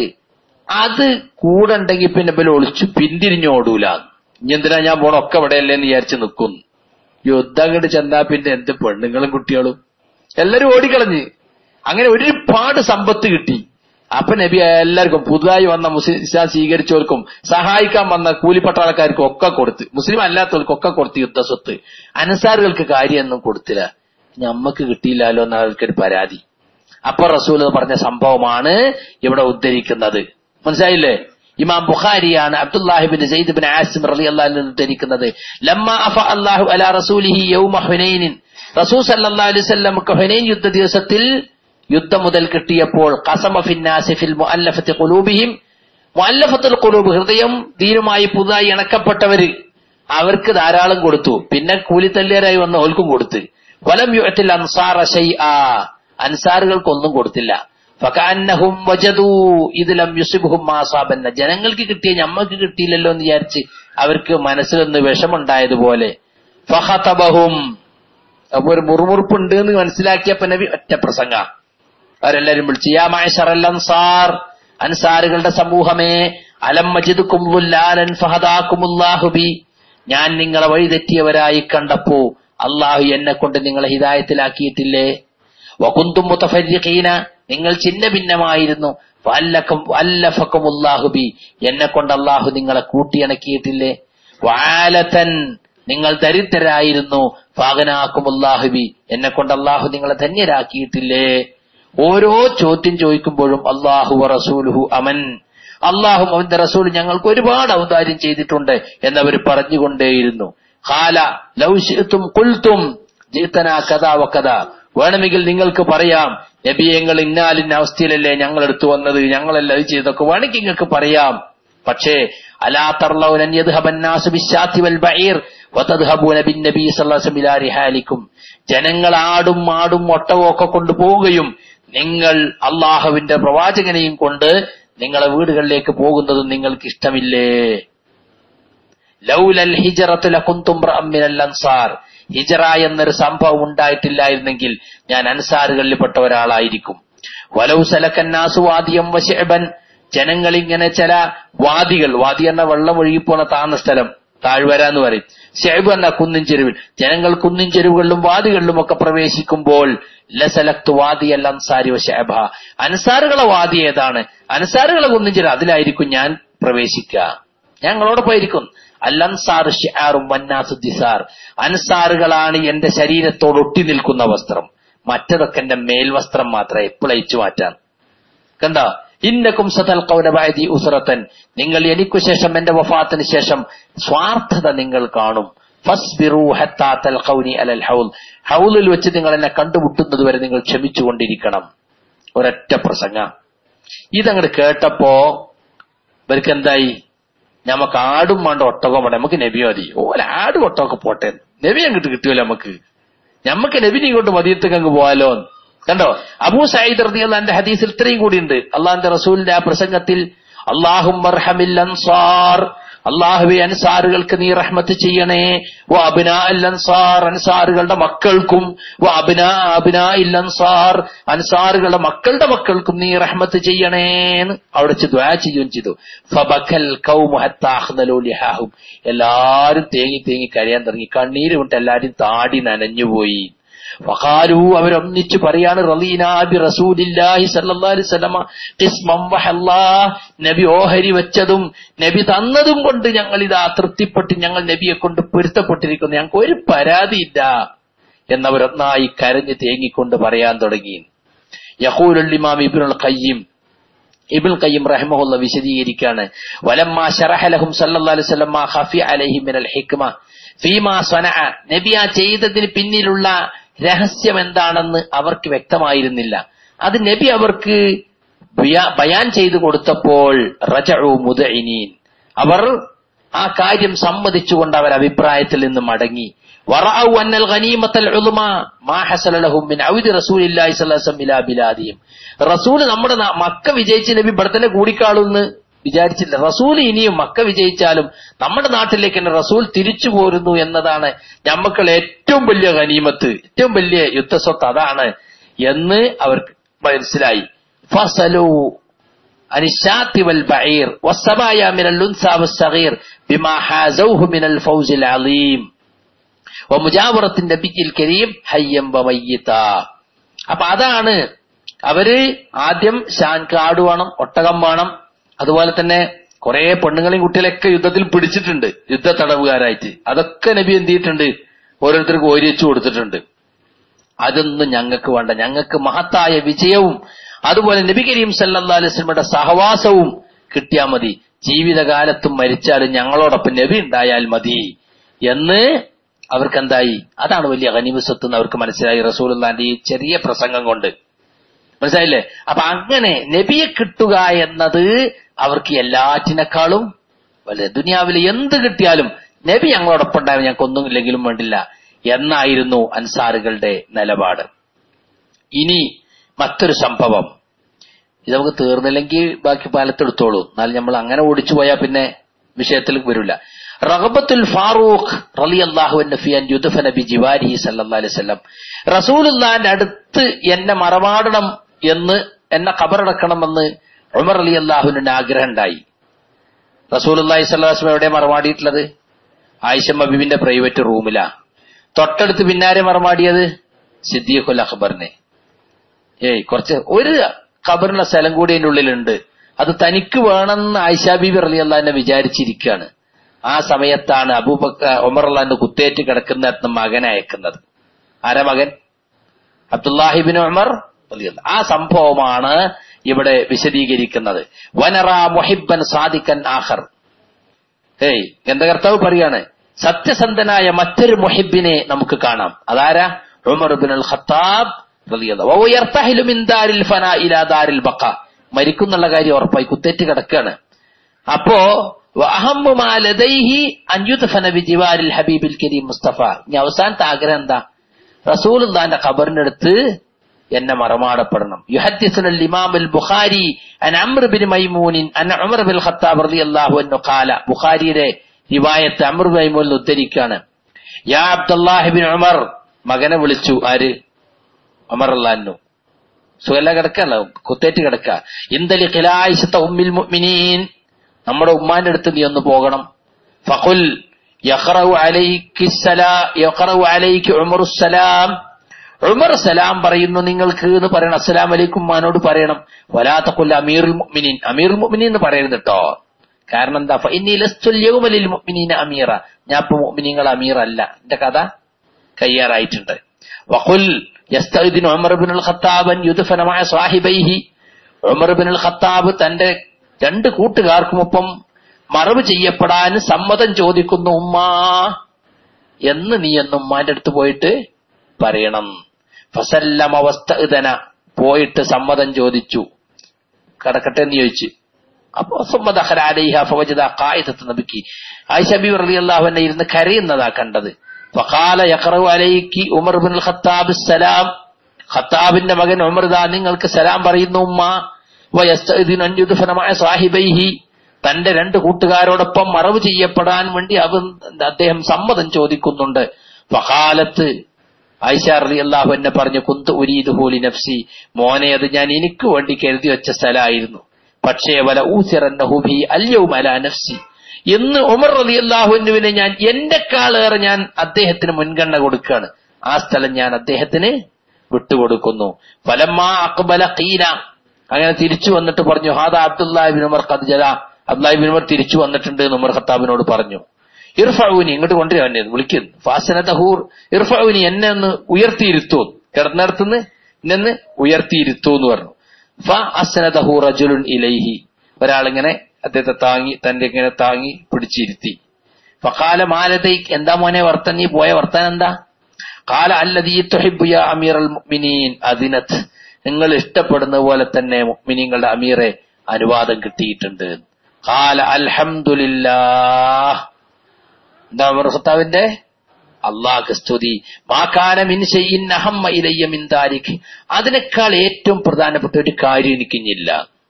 അത് കൂടെ ഉണ്ടെങ്കിൽ പിന്നെ ഇവര് ഒളിച്ചു പിന്തിരിഞ്ഞോടൂല ഇനി എന്തിനാ ഞാൻ പോണ ഒക്കെ ഇവിടെയല്ലേ എന്ന് വിചാരിച്ച് നിൽക്കുന്നു യുദ്ധം അങ്ങോട്ട് ചെന്നാ പിന്നെ എന്ത് പെണ്ണുങ്ങളും കുട്ടികളും എല്ലാരും ഓടിക്കളഞ്ഞ് അങ്ങനെ ഒരുപാട് സമ്പത്ത് കിട്ടി അപ്പൊ നബി എല്ലാവർക്കും പുതുതായി വന്ന മുസ്ലിം ഇസ്ലാം സ്വീകരിച്ചവർക്കും സഹായിക്കാൻ വന്ന കൂലിപ്പട്ടാളക്കാർക്കും ഒക്കെ കൊടുത്ത് മുസ്ലിം അല്ലാത്തവർക്കും ഒക്കെ കൊടുത്ത് യുദ്ധസ്വത്ത് അൻസാറുകൾക്ക് കാര്യമൊന്നും കൊടുത്തില്ല ഞമ്മക്ക് കിട്ടിയില്ലല്ലോ എന്ന അവർക്കൊരു പരാതി അപ്പൊ റസൂൽ പറഞ്ഞ സംഭവമാണ് ഇവിടെ ഉദ്ധരിക്കുന്നത് മനസ്സിലായില്ലേ ഇമാം ബുഖാരിയാണ് അബ്ദുല്ലാഹിബിൻ സെയ്ദ് ബിൻ ആസിം റലി അള്ളാഹിൽ ഉദ്ധരിക്കുന്നത് ലമ്മ അഫ അല്ലാഹു അലാ റസൂലിഹി യൗമ ഹുനൈനിൻ റസൂൽ സല്ലല്ലാഹു അലൈഹി വസല്ലം ഹുനൈൻ യുദ്ധ ദിവസത്തിൽ യുദ്ധം മുതൽ കിട്ടിയപ്പോൾ കസമ ഫിന്നാസി ഫിൽ മുഅല്ലഫത്തി ഖുലൂബിഹിം മുഅല്ലഫത്തുൽ ഖുലൂബ് ഹൃദയം ദീനുമായി പുതുതായി ഇണക്കപ്പെട്ടവര് അവർക്ക് ധാരാളം കൊടുത്തു പിന്നെ കൂലിത്തല്ലിയരായി വന്ന ഓൽക്കും കൊടുത്ത് വലം യുഅത്തിൽ അൻസാറ ഷൈആ അൻസാറുകൾക്കൊന്നും കൊടുത്തില്ല ഫകാന്നഹും വജദൂ ഇതിലം യുസിബുഹും മാസാബന്ന ജനങ്ങൾക്ക് കിട്ടിയ ഞമ്മക്ക് കിട്ടിയില്ലല്ലോ എന്ന് വിചാരിച്ച് അവർക്ക് മനസ്സിലൊന്ന് വിഷമുണ്ടായതുപോലെ ഫഹതബഹും അപ്പൊ ഒരു മുറുമുറുപ്പുണ്ട് എന്ന് മനസ്സിലാക്കിയപ്പോ നബി ഒറ്റ പ്രസംഗ അവരെല്ലാരും വിളിച്ചു യാ മാഷറൽ അൻസാർ അൻസാറുകളുടെ സമൂഹമേ അലം മജിദുക്കും ഫഹദാക്കുമുല്ലാഹുബി ഞാൻ നിങ്ങളെ വഴിതെറ്റിയവരായി കണ്ടപ്പോ അള്ളാഹു എന്നെ കൊണ്ട് നിങ്ങളെ ഹിതായത്തിലാക്കിയിട്ടില്ലേ വകുന്തും മുത്തഫരീഖീന നിങ്ങൾ ചിന്ന ഭിന്നമായിരുന്നു അല്ലഫക്കുമുല്ലാഹുബി എന്നെ കൊണ്ട് അള്ളാഹു നിങ്ങളെ കൂട്ടിയണക്കിയിട്ടില്ലേ വാലത്തൻ നിങ്ങൾ ദരിദ്രരായിരുന്നു ഫാഗനാക്കുമുല്ലാഹുബി എന്നെ കൊണ്ട് അള്ളാഹു നിങ്ങളെ ധന്യരാക്കിയിട്ടില്ലേ ഓരോ ചോദ്യം ചോദിക്കുമ്പോഴും അള്ളാഹു റസൂലുഹു അമൻ അള്ളാഹും അവന്റെ റസൂൽ ഞങ്ങൾക്ക് ഒരുപാട് ഔദാര്യം ചെയ്തിട്ടുണ്ട് എന്നവർ പറഞ്ഞുകൊണ്ടേയിരുന്നു ഹാല ലൗശിത്തും കുൽത്തും ജീത്തന കഥ വക്കഥ വേണമെങ്കിൽ നിങ്ങൾക്ക് പറയാം നബിയങ്ങൾ ഇന്നാലിന്ന അവസ്ഥയിലല്ലേ ഞങ്ങൾ എടുത്തു വന്നത് ഞങ്ങളല്ല ഇത് ചെയ്തൊക്കെ വേണമെങ്കിൽ നിങ്ങൾക്ക് പറയാം പക്ഷേ അലാ തർലൗനബിൻ ജനങ്ങൾ ആടും മാടും ഒട്ടവും ഒക്കെ കൊണ്ടുപോവുകയും നിങ്ങൾ അള്ളാഹുവിന്റെ പ്രവാചകനെയും കൊണ്ട് നിങ്ങളെ വീടുകളിലേക്ക് പോകുന്നതും നിങ്ങൾക്ക് ഇഷ്ടമില്ലേ ലൗലൽ ഹിജറത്തുലകുന്തും അൻസാർ ഹിജറ എന്നൊരു സംഭവം ഉണ്ടായിട്ടില്ലായിരുന്നെങ്കിൽ ഞാൻ അൻസാറുകളിൽപ്പെട്ട ഒരാളായിരിക്കും വലൗ സലക്കന്നാസുവാദിയം വശബൻ ജനങ്ങൾ ഇങ്ങനെ ചില വാദികൾ വാദി എന്ന വെള്ളം ഒഴുകിപ്പോണ താന്ന സ്ഥലം താഴ്വര എന്ന് പറയും ഷെയ്ബ് എന്ന കുന്നിൻ ചെരുവിൽ ജനങ്ങൾ കുന്നിൻ ചെരുവുകളിലും വാദികളിലും ഒക്കെ പ്രവേശിക്കുമ്പോൾ ലസലക്തു വാദിയൽ അൻസാരി ഷേബ അൻസാറുകളെ വാദി ഏതാണ് അൻസാറുകളെ കുന്നിൻ ചെരുവ് അതിലായിരിക്കും ഞാൻ പ്രവേശിക്കുക ഞങ്ങളോട് പോയിരിക്കും അല്ലൻസാർ ഷിആറും വന്നാസു ദിസാർ അൻസാറുകളാണ് എന്റെ ശരീരത്തോട് ഒട്ടി നിൽക്കുന്ന വസ്ത്രം മറ്റതൊക്കെ എന്റെ മേൽവസ്ത്രം മാത്രമേ എപ്പോഴയച്ചു മാറ്റാൻ കണ്ടോ ഇന്നക്കും സതൽക്കൗനബായതി ഉസറത്തൻ നിങ്ങൾ എനിക്കു ശേഷം എന്റെ വഫാത്തിന് ശേഷം സ്വാർത്ഥത നിങ്ങൾ കാണും ഫസ്ബിറു ഹത്താ തൽഖൗനി അലൽ ഹൗൽ ഹൗലിൽ വെച്ച് നിങ്ങൾ എന്നെ കണ്ടുമുട്ടുന്നത് വരെ നിങ്ങൾ ക്ഷമിച്ചുകൊണ്ടിരിക്കണം ഒരൊറ്റ പ്രസംഗ ഇതങ്ങോട്ട് കേട്ടപ്പോ ഇവർക്ക് എന്തായി നമുക്ക് ആടും വേണ്ട ഒട്ടകം വേണ്ട നമുക്ക് നബി മതി ഓല ആടും ഒട്ടകമൊക്കെ പോട്ടെ നബി അങ്ങോട്ട് കിട്ടുമല്ലോ നമുക്ക് നമുക്ക് നബിനെ ഇങ്ങോട്ട് മതിയത്തേക്ക് അങ്ങ് പോവാലോ കണ്ടോ അബൂ സയ്യിദ് റളിയല്ലാഹു അൻഹു ഹദീസിൽ ഇത്രയും കൂടിയുണ്ട് അള്ളാഹിന്റെ റസൂലിന്റെ ആ പ്രസംഗത്തിൽ അള്ളാഹും അൻസാർ അള്ളാഹുവെ അൻസാറുകൾക്ക് നീ റഹ്മത്ത് ചെയ്യണേ വ അബിനാ അൽ അൻസാർ അൻസാറുകളുടെ മക്കൾക്കും വ അബിനാ അബിനാ ഇൽ അൻസാർ അൻസാറുകളുടെ മക്കളുടെ മക്കൾക്കും നീ റഹ്മത്ത് ചെയ്യണേന്ന് അവിടെ വെച്ച് ദ്വാ ചെയ്യുകയും ചെയ്തു ഫബക്കൽ കൗമു ഹത്താ അഖ്നലൂ ലിഹാഹും എല്ലാരും തേങ്ങി തേങ്ങി കരയാൻ തുടങ്ങി കണ്ണീര് വിട്ട് എല്ലാരും താടി നനഞ്ഞുപോയി വഖാലു അവരൊന്നിച്ചു പറയാണ് റലീനാബി റസൂലില്ലാഹി സല്ലല്ലാഹു അലൈഹി വസല്ലമ ഖിസ്മം വഹല്ലാ നബി ഓഹരി വെച്ചതും നബി തന്നതും കൊണ്ട് ഞങ്ങൾ ഇതാ തൃപ്തിപ്പെട്ട് ഞങ്ങൾ നബിയെ കൊണ്ട് പൊരുത്തപ്പെട്ടിരിക്കുന്നു ഞങ്ങൾക്ക് ഒരു പരാതിയില്ല എന്നവരൊന്നായി കരഞ്ഞ് തേങ്ങിക്കൊണ്ട് പറയാൻ തുടങ്ങി യഹൂലുൽ ഇമാം ഇബ്നുൽ ഖയ്യിം ഇബിൻ ഖയ്യിം റഹ്മഹുല്ല വിശദീകരിക്കാണ് വലമ്മ ശറഹലഹും സല്ലല്ലാഹു അലൈഹി വസല്ലം മാ ഖഫി അലൈഹി മിനൽ ഹിക്മ ഫീമാ സനഅ നബി ആ ചെയ്തതിന് പിന്നിലുള്ള രഹസ്യം എന്താണെന്ന് അവർക്ക് വ്യക്തമായിരുന്നില്ല അത് നബി അവർക്ക് ബയാ- ബയാൻ ചെയ്തു കൊടുത്തപ്പോൾ റജഉ മുദഇനീൻ അവർ ആ കാര്യം സമ്മതിച്ചുകൊണ്ട് അവർ അഭിപ്രായത്തിൽ നിന്ന് മടങ്ങി വറഔ അന്നൽ ഗനീമത്തൽ ഉളുമ മാ ഹസല ലഹും മിൻ ഔദി റസൂലില്ലാഹി സ്വല്ലല്ലാഹു അലൈഹി വസല്ലം ഇലാ ബിലാദിഹിം റസൂൽ നമ്മുടെ നാ- മക്ക വിജയിച്ച നബി ഇവിടെ തന്നെ കൂടിക്കാളുന്ന് വിചാരിച്ചില്ല റസൂൽ ഇനിയും മക്ക വിജയിച്ചാലും നമ്മുടെ നാട്ടിലേക്ക് തന്നെ റസൂൽ തിരിച്ചു പോരുന്നു എന്നതാണ് ഞമ്മക്കൾ ഏറ്റവും വലിയ ഗനീമത്ത് ഏറ്റവും വലിയ യുദ്ധസ്വത്ത് അതാണ് എന്ന് അവർക്ക് മനസ്സിലായി ഫസലു عن الشاة والبعير والسبايا من الأنثى والصغير بما حازوه من الفوز العظيم ومجاورة النبي الكريم حيا وميتا അപ്പൊ അതാണ് അവര് ആദ്യം ഷാൻക്ക് ആട് വേണം ഒട്ടകം വേണം അതുപോലെ തന്നെ കുറെ പെണ്ണുങ്ങളെയും കുട്ടികളെയൊക്കെ യുദ്ധത്തിൽ പിടിച്ചിട്ടുണ്ട് യുദ്ധ തടവുകാരായിട്ട് അതൊക്കെ നബി എന്ത് ചെയ്തിട്ടുണ്ട് ഓരോരുത്തർക്ക് ഓരിച്ചു കൊടുത്തിട്ടുണ്ട് അതൊന്നും ഞങ്ങൾക്ക് വേണ്ട ഞങ്ങൾക്ക് മഹത്തായ വിജയവും അതുപോലെ നബി കരീം സല്ലല്ലാഹു അലൈഹി വസല്ലമയുടെ സഹവാസവും കിട്ടിയാൽ മതി ജീവിതകാലത്തും മരിച്ചാലും ഞങ്ങളോടൊപ്പം നബി ഉണ്ടായാൽ മതി എന്ന് അവർക്ക് എന്തായി അതാണ് വലിയ ഗനിമസ്വത്ത് എന്ന് അവർക്ക് മനസ്സിലായി റസൂലുള്ളാന്റെ ഈ ചെറിയ പ്രസംഗം കൊണ്ട് മനസ്സിലായില്ലേ അപ്പൊ അങ്ങനെ നബിയെ കിട്ടുക എന്നത് അവർക്ക് എല്ലാറ്റിനേക്കാളും വലുത് ദുനിയാവിൽ എന്ത് കിട്ടിയാലും നബി ഞങ്ങളോടൊപ്പം ഉണ്ടായാലും ഞങ്ങൾക്ക് ഒന്നും ഇല്ലെങ്കിലും വേണ്ടില്ല എന്നായിരുന്നു അൻസാറുകളുടെ നിലപാട് ഇനി മറ്റൊരു സംഭവം ഇത് നമുക്ക് തീർന്നില്ലെങ്കിൽ ബാക്കി പാലത്തെടുത്തോളൂ എന്നാൽ നമ്മൾ അങ്ങനെ ഓടിച്ചു പോയാൽ പിന്നെ വിഷയത്തിലേക്ക് വരില്ല റഹബത്തുൽ ഫാറൂഖ് റലി അള്ളാഹുവിന്റെ ഫിയൻ യുദഫ നബി ജിവാരി സല്ലല്ലാഹു അലൈഹി വസല്ലം റസൂലുള്ളാന്റെ അടുത്ത് എന്നെ മറമാടണം എന്ന് എന്നെ കബറടക്കണമെന്ന് ഉമർ അലി അള്ളാഹുവിന്റെ ആഗ്രഹം ഉണ്ടായി റസൂലുള്ളാഹി സ്വല്ലല്ലാഹു അലൈഹി വസല്ലം എവിടെ മറമാടിയിട്ടുള്ളത് ആയിഷമ്മ ബിബിന്റെ പ്രൈവറ്റ് റൂമിലാ തൊട്ടടുത്ത് പിന്നാരെ മറമാടിയത് സിദ്ദീഖുൽ അഖബറിനെ ഏയ് കുറച്ച് ഒരു ഖബറിന്റെ സ്ഥലം കൂടി അതിന്റെ ഉള്ളിലുണ്ട് അത് തനിക്ക് വേണമെന്ന് ആയിഷാ ബീബി റലി അള്ളാഹിനെ വിചാരിച്ചിരിക്കുകയാണ് ആ സമയത്താണ് അബൂബക്ക ഉമർ അള്ളാഹിന്റെ കുത്തേറ്റ് കിടക്കുന്നിടത്ത് മകനെ അയക്കുന്നത് ആരാ മകൻ അബ്ദുല്ലാഹിബിൻ ഉമർ റളിയല്ലാഹു ആ സംഭവമാണ് ഇവിടെ വിശദീകരിക്കുന്നത് വനറ മുഹിബൻ സാദിക്കൻ ആഖർ ഏയ് എന്റെ കർത്താവ് പറയാണ് സത്യസന്ധനായ മറ്റൊരു മുഹിബിനെ നമുക്ക് കാണാം അതാരാ ഉമർ ബിൻ അൽ ഖത്താബ് റളിയല്ലാഹു വഹുവ യർതഹിലു മിൻ ദാരിൽ ഫനാ ഇലാ ദാരിൽ ബഖ മരിക്കുന്നുള്ള കാര്യം ഉറപ്പായി കുത്തേറ്റ് കിടക്കുകയാണ് അപ്പോ വഅഹമ്മു മാ ലദൈഹി അൻ യുദ്ഫന ബിജിവാരിൽ ഹബീബിൽ കരീം മുസ്തഫ ഇനി അവസാനത്തെ ആഗ്രഹം എന്താ റസൂലുള്ളാന്റെ ഖബറിനടുത്ത് എന്നെ മറമാടപ്പെടണം യുഹദ്ദിസുൽ ഇമാം അൽ ബുഖാരി അൻ അംർ ബിൻ മൈമൂനിൻ അൻ ഉമർ ബിൻ ഖത്താബ് റളിയല്ലാഹു അൻഹു ഖാല ബുഖാരിയുടെ റിവായത്ത് അംർ ബിൻ മൈമൂൻ ഉദ്ധരിക്കുകയാണ് യാ അബ്ദുല്ലാഹി ബിൻ ഉമർ മകനെ വിളിച്ചു ആര് ഉമർ അല്ലാഹു സുഖല്ല കിടക്കല്ല കുത്തേറ്റ് കിടക്ക ഇന്ദലി ഖിലായിശത്ത ഉമ്മിൽ മുഅ്മിനീൻ നമ്മുടെ ഉമ്മാന്റെ അടുത്ത് നീ ഒന്ന് പോകണം ഫഖുൽ യഖറഉ അലൈക്കി സലാ യഖറഉ അലൈക്കി ഉമറു സലാം ഉമർ സലാം പറയുന്നു നിങ്ങൾക്ക് എന്ന് പറയണം അസ്സലാം അലൈക്കും ഉമ്മാനോട് പറയണം വലാത്തക്കുല്ല അമീറുൽ മുഅ്മിനീൻ അമീറുൽ മുഅ്മിനീൻ എന്ന് പറയരുത് കേട്ടോ കാരണം എന്താ ഫഇന്നി ലസ്തുൽ യൗമ ലിൽ മുഅ്മിനീന അമീറ ഞാൻ ഇപ്പൊ മുഅ്മിനീങ്ങൾ അമീർ അല്ല എന്റെ കഥ കയ്യാറായിട്ടുണ്ട് വഖുൽ യസ്തഇദിനു ഉമർ ഇബ്നുൽ ഖത്താബ് അൻ യുദ്ഫന മഅ സാഹിബൈഹി ഉമർ ഇബ്നുൽ ഖത്താബ് തന്റെ രണ്ട് കൂട്ടുകാർക്കുമൊപ്പം മറവ് ചെയ്യപ്പെടാൻ സമ്മതം ചോദിക്കുന്നു ഉമ്മാ എന്ന് നീ എന്ന് ഉമ്മാന്റെ അടുത്ത് പോയിട്ട് പറയണം ഫസല്ലമ വസ്തഇദന പോയിട്ട് സമ്മതം ചോദിച്ചു കടക്കട്ടെ എന്ന് ചോദിച്ചു അപ്പൊ നബിക്ക് ആയിഷബി റളിയല്ലാഹു അൻഹ ഇരുന്ന് കരയുന്നതാ കണ്ടത് ഫഖാല യഖറു അലൈക്കി ഉമർ ബിൻ ഖത്താബ് സലാം ഖത്താബിന്റെ മകൻ ഉമർ ദാ നിങ്ങൾക്ക് സലാം പറയുന്നു ഉമ്മ വയസ്തഇദിനു അൻ യുദ്ഫന മഅ സാഹിബൈഹി തന്റെ രണ്ട് കൂട്ടുകാരോടൊപ്പം മറവ് ചെയ്യപ്പെടാൻ വേണ്ടി അവൻ അദ്ദേഹം സമ്മതം ചോദിക്കുന്നുണ്ട് ഫഖാലത്ത് ആയിഷ റളിയല്ലാഹു അൻഹ പറഞ്ഞു കുന്തു ഉരീദു ഹൂലി നഫ്സി മോനെ അത് ഞാൻ എനിക്ക് വേണ്ടി കരുതി വെച്ച സ്ഥലമായിരുന്നു പക്ഷേ വല ഊസിറന്നഹു ബി അല്യവും അലാ നഫ്സി എന്ന് ഉമർ റളിയല്ലാഹുവിനെ ഞാൻ എന്റെക്കാളേറെ ഞാൻ അദ്ദേഹത്തിന് മുൻഗണന കൊടുക്കുകയാണ് ആ സ്ഥലം ഞാൻ അദ്ദേഹത്തിന് വിട്ടുകൊടുക്കുന്നു ഫലമ്മാ അക്ബല ഖീന അങ്ങനെ തിരിച്ചു വന്നിട്ട് പറഞ്ഞു ഹാദ അബ്ദുല്ലാഹിബിൻ ഉമർ ഖദ്ജല അബ്ദുല്ലാഹിബിൻ ഉമർ തിരിച്ചു വന്നിട്ടുണ്ട് എന്ന് ഉമർ ഖത്താബിനോട് പറഞ്ഞു ഇർഫൌനി ഇങ്ങോട്ട് കൊണ്ടുവരാൻ എന്നെ വിളിക്കുന്നു ഫാസന തഹൂർ ഇർഫൌനി എന്നെ ഒന്ന് ഉയർത്തിയിരുത്തൂ കിടന്നിടത്തുനിന്ന് എന്നെ ഉയർത്തിയിരുത്തൂ എന്ന് പറഞ്ഞു ഫ അസനദഹു റജുലുൻ ഇലൈഹി ഒരാളിങ്ങനെ അദ്ദേഹത്തെ താങ്ങി തന്റെ ഇങ്ങനെ താങ്ങി പിടിച്ചിരുത്തി ഫഖാല മാലതൈ എന്താ മോനെ വർത്തൻ നീ പോയ വർത്താൻ എന്താ കാല അല്ലദീ തുഹിബ്ബു യാ അമീറൽ മുഅ്മിനീൻ അദിനത് നിങ്ങൾ ഇഷ്ടപ്പെടുന്ന പോലെ തന്നെ മുഅ്മിനീങ്ങളുടെ അമീറെ അനുവാദം കിട്ടിയിട്ടുണ്ട് കാല അൽഹംദുലില്ലാഹ് എന്താ ഉമർ ഖത്താബിന്റെ അള്ളാഹ് സ്തുതി മാക്കാന മിൻ ഷൈഇൻ അഹമ്മ ഇലയ്യ മിൻ ദാലിക് അതിനേക്കാൾ ഏറ്റവും പ്രധാനപ്പെട്ട ഒരു കാര്യം എനിക്കിഞ്ഞില്ല